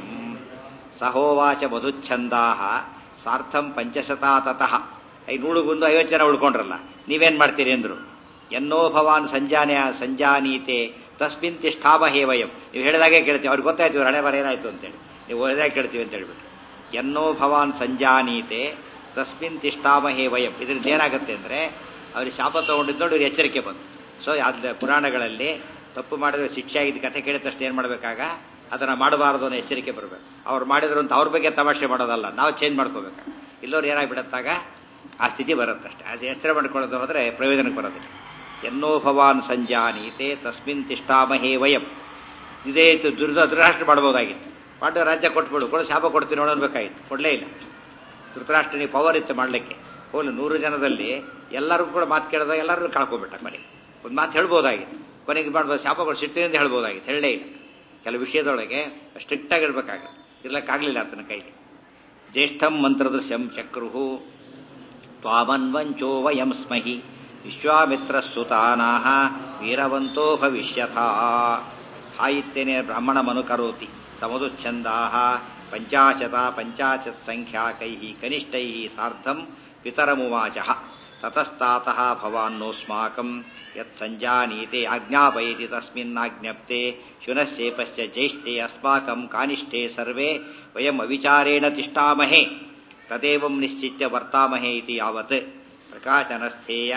ಸಹೋವಾಚ ಮಧುಚ್ಛಂದಾಹ ಸಾರ್ಥಂ ಪಂಚಶತಾ ತತಃ ಐ ನೂಳುಗುಂದು ಐವತ್ತು ಜನ ಉಳ್ಕೊಂಡ್ರಲ್ಲ ನೀವೇನ್ ಮಾಡ್ತೀರಿ ಅಂದ್ರು ಎನ್ನೋ ಭವಾನ್ ಸಂಜಾನ ಸಂಜಾನೀತೆ ತಸ್ಮಿನ್ ತಿಷ್ಠಾಮಹೇ ವಯಂ ನೀವು ಹೇಳಿದಾಗೆ ಕೇಳ್ತೀವಿ ಅವ್ರಿಗೆ ಗೊತ್ತಾಯ್ತು ಇವ್ರು ಹಣೆ ಬರ ಏನಾಯ್ತು ಅಂತೇಳಿ ನೀವು ಹೇಳಿದಾಗ ಕೇಳ್ತೀವಿ ಅಂತ ಹೇಳ್ಬಿಟ್ಟು ಎನ್ನೋ ಭವಾನ್ ಸಂಜಾನೀತೆ ತಸ್ಮಿನ್ ತಿಷ್ಠಾಮಹೇ ವಯಂ ಇದರಿಂದ ಏನಾಗುತ್ತೆ ಅಂದ್ರೆ ಅವ್ರಿಗೆ ಶಾಪ ತಗೊಂಡಿದ್ದು ನೋಡಿ ಎಚ್ಚರಿಕೆ ಬಂತು ಸೊ ಅದ ಪುರಾಣಗಳಲ್ಲಿ ತಪ್ಪು ಮಾಡಿದ್ರೆ ಶಿಕ್ಷೆ ಆಗಿದ್ದ ಕಥೆ ಕೇಳಿದ ತಕ್ಷಣ ಏನು ಮಾಡಬೇಕಾಗ ಅದನ್ನ ಮಾಡಬಾರದು ಅನ್ನೋ ಎಚ್ಚರಿಕೆ ಬರಬೇಕು ಅವ್ರು ಮಾಡಿದ್ರು ಅಂತ ಅವ್ರ ಬಗ್ಗೆ ತಮಾಷೆ ಮಾಡೋದಲ್ಲ ನಾವು ಚೇಂಜ್ ಮಾಡ್ಕೋಬೇಕು ಇಲ್ಲವ್ರು ಏನಾಗ್ಬಿಡತ್ತಾಗ ಆ ಸ್ಥಿತಿ ಬರುತ್ತಷ್ಟೇ ಅದು ಎಚ್ಚರ ಮಾಡ್ಕೊಳ್ಳೋದು ಹೋದ್ರೆ ಪ್ರಯೋಜನಕ್ಕೆ ಬರೋದಿಲ್ಲ ಎನ್ನೋ ಭವಾನ್ ಸಂಜಾನೀತೆ ತಸ್ಮಿನ್ ತಿಷ್ಠಾಮಹೇ ವಯಂ ಇದೇ ಇತ್ತು ದುರ್ದ ಧೃತರಾಷ್ಟ್ರ ಮಾಡ್ಬೋದಾಗಿತ್ತು ಪಾಂಡವ ರಾಜ್ಯ ಕೊಟ್ಬಿಡು ಕೊಡು ಶಾಪ ಕೊಡ್ತೀನಿ ನೋಡೋನ್ಬೇಕಾಗಿತ್ತು ಕೊಡಲೇ ಇಲ್ಲ ಧೃತರಾಷ್ಟ್ರನಿಗೆ ಪವರ್ ಇತ್ತು ಮಾಡಲಿಕ್ಕೆ ಹೋಗ್ಲಿ ನೂರು ಜನದಲ್ಲಿ ಎಲ್ಲರಿಗೂ ಕೂಡ ಮಾತು ಕೇಳಿದಾಗ ಎಲ್ಲರೂ ಕಳ್ಕೊಬಿಟ್ಟ ಕೊನೆಗೆ ಒಂದು ಮಾತು ಹೇಳ್ಬೋದಾಗಿತ್ತು ಕೊನೆಗೆ ಮಾಡ್ಬೋದು ಶಾಪ ಕೊಟ್ಟು ಸಿಟ್ಟಿನಿಂದ ಹೇಳ್ಬೋದಾಗಿತ್ತು ಹೇಳಲೇ ಇಲ್ಲ ಕೆಲವು ವಿಷಯದೊಳಗೆ ಸ್ಟ್ರಿಕ್ಟ್ ಆಗಿರ್ಬೇಕಾಗಿತ್ತು ಇರ್ಲಕ್ಕಾಗಲಿಲ್ಲ ಆತನ ಕೈಗೆ ಜ್ಯೇಷ್ಠಂ ಮಂತ್ರದೃಶ್ಯಂ ಚಕ್ರುಹು ತ್ವಾಮನ್ವಂಚೋ ವಯಂ ಸ್ಮಹಿ ವಿಶ್ವಾಮಿತ್ರ ಸುತಾನಾಹ ವೀರವಂತೋ ಭವಿಷ್ಯಥ ಹಾಯಿತ್ತೇನೆ ಬ್ರಾಹ್ಮಣ ಮನುಕರೋತಿ ಸಮದುಚ್ಛಂದಾಹ ಪಂಚಾಶತ ಪಂಚಾಶತ್ ಸಂಖ್ಯಾಕೈ ಕನಿಷ್ಠೈ ಸಾರ್ಧಂ ಪಿತರಮುವಾಚ ತತಸ್ತಾತಃ ಭವಾನ್ನೋಸ್ಮಾಕಂ ಯತ್ ಸಂಜಾನೀತೆ ಆಜ್ಞಾಪಯತಿ ತಸ್ಮಿನ್ನಾಜ್ಞಪ್ತೆ ಶುನಶ್ಚೇಪಶ್ಚ ಜ್ಯೇಷ್ಠೆ ಅಸ್ಮಾಕಂ ಕಾನಿಷ್ಠೆ ಸರ್ವೇ ವಯಂ ಅವಿಚಾರೇಣ ತಿಷ್ಠಾಮಹೇ ತದೇವಂ ನಿಶ್ಚಿತ್ಯ ವರ್ತಾಮಹೇ ಇತಿ ಯಾವತ್ ಪ್ರಕಾಶನಸ್ಥೇಯ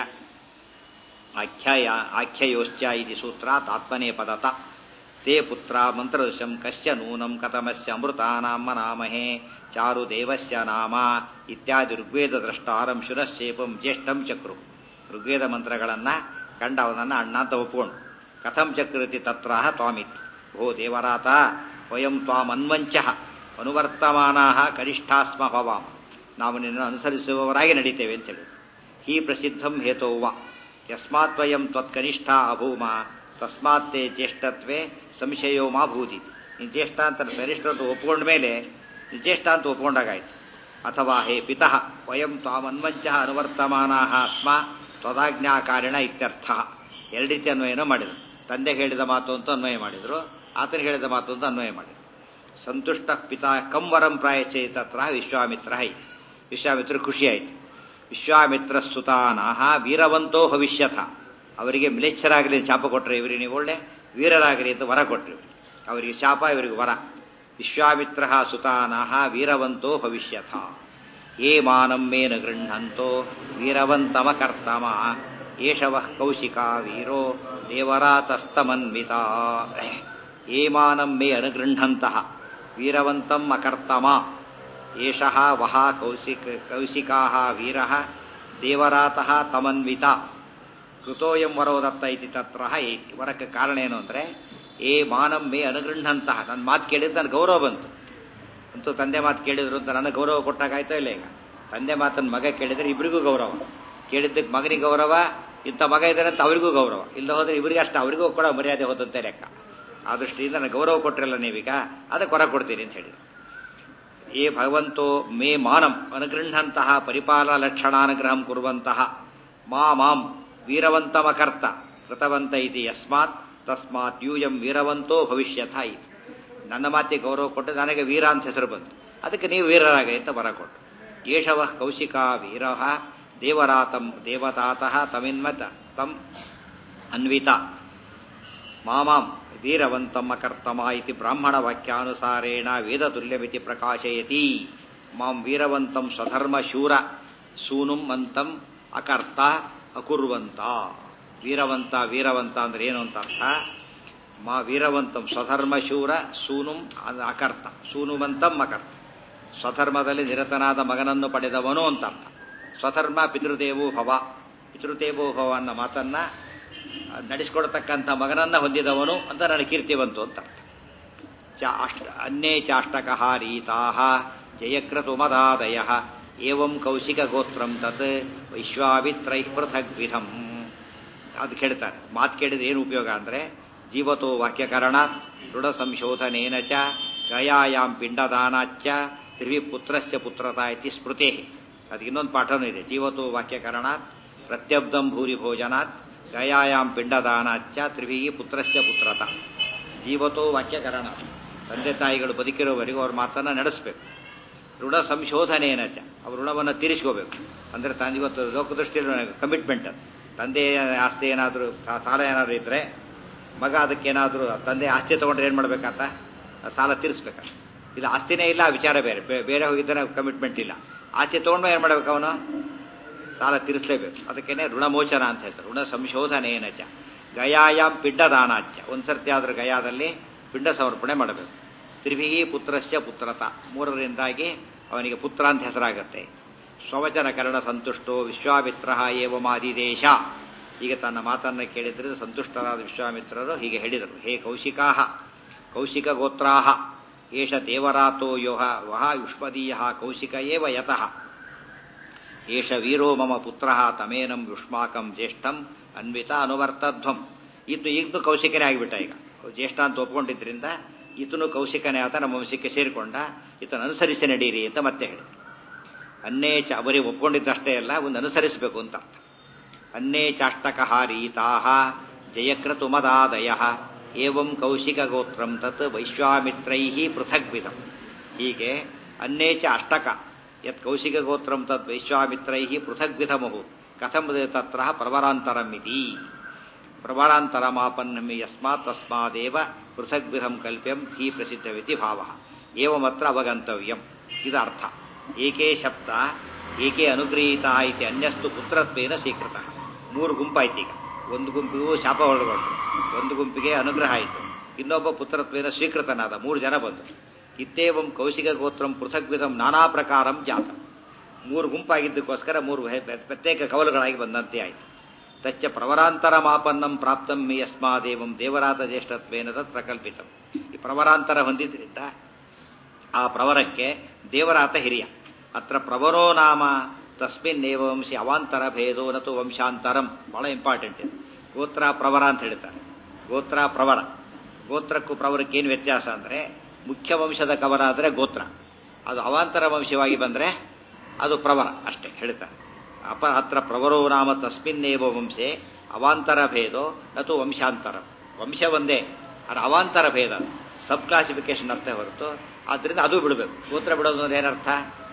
ಆಖ್ಯಾಯ ಆಖ್ಯಯೋಶ್ಚ ಇತಿ ಸೂತ್ರಾತ್ ಆತ್ಮನೇ ಪದತ ತೇ ಪುತ್ರ ಮಂತ್ರದೃಶಂ ಕಶ್ಯ ನೂನಂ ಕಥಮಸ್ಯ ಅಮೃತಾನಾಂ ಮನಾಮಹೇ ಚಾರು ದೇವಸ್ಯ ನಾಮ ಇತ್ಯಾದಿ ಋಗ್ವೇದ ದ್ರಷ್ಟಾರಂ ಶುನಶ್ಚೇಪಂ ಜ್ಯೇಷ್ಠಂ ಚಕ್ರು ಋಗ್ವೇದ ಮಂತ್ರಗಳನ್ನ ಕಂಡ ಅವನನ್ನ ಅಣ್ಣ ಅಂತ ಒಪ್ಕೊಂಡು ಕಥಂ ಚಕ್ರತಿ ತತ್ರಾಹ ತ್ವಾಮಿತ್ ಭೋ ದೇವರಾತ ವಯಂ ತ್ವಾಮನ್ವಂಚ ಅನುವರ್ತಮಾನಾ ಕನಿಷ್ಠಾಸ್ಮ ಭವಾಮ ನಾವು ನಿನ್ನ ಅನುಸರಿಸುವವರಾಗಿ ನಡೀತೇವೆ ಅಂತ ಹೇಳಿ ಹಿ ಪ್ರಸಿದ್ಧಂ ಹೇತೋವ ಯಸ್ಮಾತ್ ವಯಂ ತ್ವತ್ಕನಿಷ್ಠ ಅಭೂಮ ತಸ್ಮಾತ್ತೇ ಜ್ಯೇಷ್ಠತ್ವೇ ಸಂಶಯೋ ಮಾ ಭೂತಿ ನೀನು ಜ್ಯೇಷ್ಠ ಅಂತ ಕನಿಷ್ಠ ಅಂತ ಒಪ್ಕೊಂಡ ಮೇಲೆ ಜ್ಯೇಷ್ಠ ಅಂತ ಒಪ್ಕೊಂಡಾಗಾಯ್ತು ಅಥವಾ ಹೇ ಪಿತಃ ವಯಂ ತ್ವಾಮನ್ವಂಚ ಅನುವರ್ತಮಾನಾ ಸ್ಮ ತ್ವದಾಜ್ಞಾಕಾರಿಣ ಇತ್ಯರ್ಥ ಎರಡು ರೀತಿ ಅನ್ವಯನೂ ಮಾಡಿದರು ತಂದೆ ಹೇಳಿದ ಮಾತು ಅಂತ ಅನ್ವಯ ಮಾಡಿದರು ಆತನಿಗೆ ಹೇಳಿದ ಮಾತು ಅಂತ ಅನ್ವಯ ಮಾಡಿದರು ಸಂತುಷ್ಟ ಪಿತಾ ಕಂ ವರಂ ಪ್ರಾಯಚೇ ತತ್ರ ವಿಶ್ವಾಮಿತ್ರ ಹೈ ವಿಶ್ವಾಮಿತ್ರ ಖುಷಿಯಾಯಿತು ವಿಶ್ವಾಮಿತ್ರ ಸುತಾನಾಹ ವೀರವಂತೋ ಭವಿಷ್ಯಥ ಅವರಿಗೆ ಮ್ಲೇಚ್ಛರಾಗಲಿ ಶಾಪ ಕೊಟ್ಟರೆ ಇವರಿಗೆ ನೀವು ಒಳ್ಳೆ ವೀರರಾಗಲಿ ಅಂತ ವರ ಕೊಟ್ಟರು ಅವರಿಗೆ ಶಾಪ ಇವರಿಗೆ ವರ ವಿಶ್ವಾಮಿತ್ರ ಸುತಾನಾಹ ವೀರವಂತೋ ಭವಿಷ್ಯಥ ಯೇ ಮಾನಂ ಮೇನ ಗೃಹಂತೋ ವೀರವಂತಮಕರ್ತಮ ಏಷವ ಕೌಶಿಕಾ ವೀರೋ ದೇವರಾತಸ್ತಮನ್ವಿತ ಯೇ ಮಾನಂ ಮೇ ಅನುಗೃಹಂತಹ ವೀರವಂತಂ ಅಕರ್ತಮ ಏಷಃ ವಹ ಕೌಶಿಕ ಕೌಶಿಕಾಃ ವೀರಃ ದೇವರಾತಃ ತಮನ್ವಿತ ಕೃತೋಯಂ ವರೋದತ್ತ ಇತಿ ತತ್ರ ಏತಿ ವರಕ್ಕೆ ಕಾರಣ ಏನು ಅಂದ್ರೆ ಏ ಮಾನಂ ಮೇ ಅನುಗೃಹಂತಹ ನನ್ನ ಮಾತು ಕೇಳಿದ್ರೆ ನನಗೆ ಗೌರವ ಬಂತು ಅಂತೂ ತಂದೆ ಮಾತು ಕೇಳಿದ್ರು ಅಂತ ನನಗೆ ಗೌರವ ಕೊಟ್ಟಾಗಾಯ್ತೋ ಇಲ್ಲ ಈಗ ತಂದೆ ಮಾತನ್ನು ಮಗ ಕೇಳಿದ್ರೆ ಇಬ್ಬರಿಗೂ ಗೌರವ ಕೇಳಿದ್ದಕ್ಕೆ ಮಗನಿಗೆ ಗೌರವ ಇಂಥ ಮಗ ಇದ್ದಾರೆ ಅಂತ ಅವರಿಗೂ ಗೌರವ ಇಲ್ಲ ಹೋದ್ರೆ ಇವರಿಗೆ ಅಷ್ಟೇ ಅವರಿಗೂ ಕೂಡ ಮರ್ಯಾದೆ ಹೋದಂತೆ ಲೆಕ್ಕ ಆ ದೃಷ್ಟಿಯಿಂದ ನನಗೆ ಗೌರವ ಕೊಟ್ಟರಲ್ಲ ನೀವೀಗ ಅದಕ್ಕೆ ಹೊರ ಕೊಡ್ತೀನಿ ಅಂತ ಹೇಳಿ ಏ ಭಗವಂತೋ ಮೇ ಮಾನಂ ಅನುಗೃಹಂತಹ ಪರಿಪಾಲ ಲಕ್ಷಣಾನುಗ್ರಹಂ ಕುರುವಂತಹ ಮಾ ಮಾಂ ವೀರವಂತಮಕರ್ತ ಕೃತವಂತ ಇತಿ ಯಸ್ಮಾತ್ ತಸ್ಮಾತ್ ಯೂಯಂ ವೀರವಂತೋ ಭವಿಷ್ಯಥ ಇತಿ ನನ್ನ ಮಾತಿಗೆ ಗೌರವ ಕೊಟ್ಟು ನನಗೆ ವೀರ ಅಂತ ಹೆಸರು ಬಂತು ಅದಕ್ಕೆ ನೀವು ವೀರರಾಗಿ ಅಂತ ಬರ ಕೊಟ್ಟು ಯೇಷವ ಕೌಶಿಕಾ ವೀರ ದೇವರಾತಂ ದೇವತಾತಃ ತಮಿನ್ಮತ ತಂ ಅನ್ವಿತ ಮಾಮಾಂ ವೀರವಂತಂ ಅಕರ್ತಮ ಇತಿ ಬ್ರಾಹ್ಮಣ ವಾಕ್ಯಾನುಸಾರೇಣ ವೇದತುಲ್ಯಮಿತಿ ಪ್ರಕಾಶಯತಿ ಮಾಂ ವೀರವಂತಂ ಸ್ವಧರ್ಮ ಶೂರ ಸೂನುಂ ಅಂತಂ ಅಕರ್ತ ಅಕುರ್ವಂತ ವೀರವಂತ ವೀರವಂತ ಅಂದ್ರೆ ಏನು ಅಂತ ಅರ್ಥ ಮಾ ವೀರವಂತಂ ಸ್ವಧರ್ಮ ಶೂರ ಸೂನುಂ ಅಕರ್ತ ಸೂನುವಂತಂ ಅಕರ್ತ ಸ್ವಧರ್ಮದಲ್ಲಿ ನಿರತನಾದ ಮಗನನ್ನು ಪಡೆದವನು ಅಂತ ಅರ್ಥ ಸ್ವಧರ್ಮ ಪಿತೃದೇವೋ ಭವ ಪಿತೃದೇವೋ ಭವ ಅನ್ನೋ ಮಾತನ್ನ ನಡೆಸಿಕೊಡ್ತಕ್ಕಂಥ ಮಗನನ್ನ ಹೊಂದಿದವನು ಅಂತ ನನಗೆ ಕೀರ್ತಿ ಬಂತು ಅಂತ ಅರ್ಥ ಚ ಅಷ್ಟ ಅನ್ಯೇ ಚಾಷ್ಟಕಃ ರೀತಾಃ ಜಯಕ್ರತುಮದಾದಯ ಏವಂ ಕೌಶಿಕ ಗೋತ್ರಂ ತತ್ ವೈಶ್ವಾವಿತ್ರೈ ಪೃಥಗ್ ವಿಧಂ ಅದು ಕೇಳ್ತಾರೆ ಮಾತು ಕೇಳಿದ ಏನು ಉಪಯೋಗ ಅಂದ್ರೆ ಜೀವತೋ ವಾಕ್ಯಕರಣಾತ್ ದೃಢ ಸಂಶೋಧನೇನ ಚ ಗಯಾಯಾಂ ಪಿಂಡದಾನಾಚ್ಚ ತ್ರಿವಿ ಪುತ್ರಸ್ಯ ಪುತ್ರತಾ ಇತಿ ಸ್ಮೃತಿ ಅದಕ್ಕೆ ಇನ್ನೊಂದು ಪಾಠನೂ ಇದೆ ಜೀವತೋ ವಾಕ್ಯಕರಣಾತ್ ಪ್ರತ್ಯಬ್ಧಂ ಭೂರಿ ಭೋಜನಾತ್ ಗಯಾಯಾಂ ಪಿಂಡದಾನಾಚ್ಚ ತ್ರಿವಿ ಪುತ್ರಸ್ಯ ಪುತ್ರತ ಜೀವತೋ ವಾಕ್ಯಕರಣ ತಂದೆ ತಾಯಿಗಳು ಬದುಕಿರೋವರೆಗೂ ಅವ್ರ ಮಾತನ್ನ ನಡೆಸಬೇಕು ಋಣ ಸಂಶೋಧನೆಯನ ಚ ಅವ್ರ ಋಣವನ್ನು ತೀರಿಸ್ಕೋಬೇಕು ಅಂದ್ರೆ ತಾನು ಇವತ್ತು ಲೋಕದೃಷ್ಟಿಯಲ್ಲಿ ಕಮಿಟ್ಮೆಂಟ್ ಅದು ತಂದೆ ಆಸ್ತಿ ಏನಾದರೂ ಸಾಲ ಏನಾದರೂ ಇದ್ರೆ ಮಗ ಅದಕ್ಕೇನಾದರೂ ತಂದೆ ಆಸ್ತಿ ತಗೊಂಡ್ರೆ ಏನು ಮಾಡ್ಬೇಕಾತ ಸಾಲ ತೀರಿಸ್ಬೇಕಲ್ಲ ಇದು ಆಸ್ತಿನೇ ಇಲ್ಲ ಆ ವಿಚಾರ ಬೇರೆ ಬೇರೆ ಹೋಗಿದ್ದರೆ ಕಮಿಟ್ಮೆಂಟ್ ಇಲ್ಲ ಆಸ್ತಿ ತೊಗೊಂಡ್ಮೇಲೆ ಏನು ಮಾಡ್ಬೇಕು ಅವನು ಸಾಲ ತೀರಿಸಲೇಬೇಕು ಅದಕ್ಕೇನೆ ಋಣಮೋಚನ ಅಂತ ಹೆಸರು ಋಣ ಸಂಶೋಧನೆಯನ ಚ ಗಯಾಯಾಮ್ ಪಿಂಡದಾನಾಚ ಒಂದ್ಸರ್ತಿ ಆದ್ರೆ ಗಯಾದಲ್ಲಿ ಪಿಂಡ ಸಮರ್ಪಣೆ ಮಾಡಬೇಕು ತ್ರಿವಿಹಿ ಪುತ್ರಸ್ಯ ಪುತ್ರತ ಮೂರರಿಂದಾಗಿ ಅವನಿಗೆ ಪುತ್ರ ಅಂತ ಹೆಸರಾಗತ್ತೆ ಸ್ವವಚನ ಕರಣ ಸಂತುಷ್ಟೋ ವಿಶ್ವಾಮಿತ್ರ ಏವಮಾದಿದೇಶ ಈಗ ತನ್ನ ಮಾತನ್ನ ಕೇಳಿದ್ರೆ ಸಂತುಷ್ಟರಾದ ವಿಶ್ವಾಮಿತ್ರರು ಹೀಗೆ ಹೇಳಿದರು ಹೇ ಕೌಶಿಕಾಹ ಕೌಶಿಕ ಗೋತ್ರಾಹ ಏಷ ದೇವರಾತೋ ಯೋಹ ವಹ ಯುಷ್ಮದೀಯ ಕೌಶಿಕ ಏವ ಯತಃ ಏಷ ವೀರೋ ಮಮ ಪುತ್ರ ತಮೇನಂ ಯುಷ್ಮಾಕಂ ಜ್ಯೇಷ್ಠಂ ಅನ್ವಿತ ಅನುವರ್ತಧ್ವಂ ಇತ್ತು ಈಗಲೂ ಕೌಶಿಕನೇ ಆಗಿಬಿಟ್ಟ ಈಗ ಜ್ಯೇಷ್ಠ ಅಂತ ಒಪ್ಕೊಂಡಿದ್ರಿಂದ ಈತನು ಕೌಶಿಕನೇ ಆತ ನಮ್ಮ ವಂಶಕ್ಕೆ ಸೇರಿಕೊಂಡ ಈತನ ಅನುಸರಿಸಿ ನಡೀರಿ ಅಂತ ಮತ್ತೆ ಹೇಳಿ ಅನ್ನೇ ಚ ಅವರಿಗೆ ಒಪ್ಕೊಂಡಿದ್ದಷ್ಟೇ ಅಲ್ಲ ಒಂದು ಅನುಸರಿಸಬೇಕು ಅಂತ ಅರ್ಥ ಅನ್ನೇ ಚಾಷ್ಟಕಃ ರೀತಾಹ ಜಯಕೃತುಮದಾದಯ ಏವಂ ಕೌಶಿಕ ಗೋತ್ರಂ ತತ್ ವೈಶ್ವಾಮಿತ್ರೈ ಪೃಥಗ್ವಿಧಂ ಹೀಗೆ ಅನ್ನೇ ಚ ಅಷ್ಟಕ ಯತ್ ಕೌಶಿಕ ಗೋತ್ರಂ ತದ್ ವೈಶ್ವಾಮಿತ್ರೈ ಪೃಥಗ್ವಿಧಮು ಕಥಂ ತತ್ರ ಪ್ರವರಾಂತರಂ ಇತಿ ಪ್ರವರಾಂತರಮಾಪನ್ನಮಿ ಯಸ್ಮಾತ್ ತಸ್ಮಾದೇವ ಪೃಥಗ್ವಿಧಂ ಕಲ್ಪ್ಯಂ ಹಿ ಪ್ರಸಿದ್ಧವಿತಿ ಭಾವ ಏವಮತ್ರ ಅವಗಂತವ್ಯಂ ಇದು ಅರ್ಥ ಏಕೆ ಶಬ್ದ ಏಕೆ ಅನುಗ್ರಹೀತ ಇತಿ ಅನ್ಯಸ್ತು ಪುತ್ರತ್ವೇನ ಸ್ವೀಕೃತ ಮೂರು ಗುಂಪಾಯ್ತು ಈಗ ಒಂದು ಗುಂಪಿಗೂ ಶಾಪ ಒಳಗೊಂಡ್ರು ಒಂದು ಗುಂಪಿಗೆ ಅನುಗ್ರಹ ಆಯಿತು ಇನ್ನೊಬ್ಬ ಪುತ್ರತ್ವೇನ ಸ್ವೀಕೃತನಾದ ಮೂರು ಜನ ಬಂದರು ಇತ್ತೇವಂ ಕೌಶಿಕ ಗೋತ್ರಂ ಪೃಥಗ್ವಿಧಂ ನಾನಾ ಪ್ರಕಾರಂ ಜಾತ ಮೂರು ಗುಂಪಾಗಿದ್ದಕ್ಕೋಸ್ಕರ ಮೂರು ಪ್ರತ್ಯೇಕ ಕವಲುಗಳಾಗಿ ಬಂದಂತೆ ಆಯಿತು ತಚ್ಚ ಪ್ರವರಾಂತರ ಮಾಪನ್ನಂ ಪ್ರಾಪ್ತಂ ಮಿ ಯಸ್ಮಾದೇವಂ ದೇವರಾತ ಜ್ಯೇಷ್ಠತ್ವೇನ ತತ್ ಪ್ರಕಲ್ಪಿತಂ ಈ ಪ್ರವರಾಂತರ ಹೊಂದಿದ್ರಿಂದ ಆ ಪ್ರವರಕ್ಕೆ ದೇವರಾತ ಹಿರಿಯ ಅತ್ರ ಪ್ರವರೋ ನಾಮ ತಸ್ಮಿನ್ನೇವ ವಂಶಿ ಅವಾಂತರ ಭೇದೋ ನತು ವಂಶಾಂತರಂ ಬಹಳ ಇಂಪಾರ್ಟೆಂಟ್ ಇದು ಗೋತ್ರ ಪ್ರವರ ಅಂತ ಹೇಳ್ತಾರೆ ಗೋತ್ರ ಪ್ರವರ ಗೋತ್ರಕ್ಕೂ ಪ್ರವರಕ್ಕೆ ಏನು ವ್ಯತ್ಯಾಸ ಅಂದರೆ ಮುಖ್ಯ ವಂಶದ ಕವರ ಆದರೆ ಗೋತ್ರ ಅದು ಅವಾಂತರ ವಂಶವಾಗಿ ಬಂದರೆ ಅದು ಪ್ರವರ ಅಷ್ಟೇ ಹೇಳ್ತಾರೆ ಅಪ ಅತ್ರ ಪ್ರವರೋ ನಾಮ ತಸ್ಮಿನ್ನೇವ ವಂಶೆ ಅವಾಂತರ ಭೇದೋ ನತು ವಂಶಾಂತರ ವಂಶ ಒಂದೇ ಅದು ಅವಾಂತರ ಭೇದ ಸಬ್ ಕ್ಲಾಸಿಫಿಕೇಶನ್ ಅರ್ಥ ಹೊರತು ಆದ್ರಿಂದ ಅದು ಬಿಡಬೇಕು ಗೋತ್ರ ಬಿಡೋದು ಅಂದ್ರೆ ಏನರ್ಥ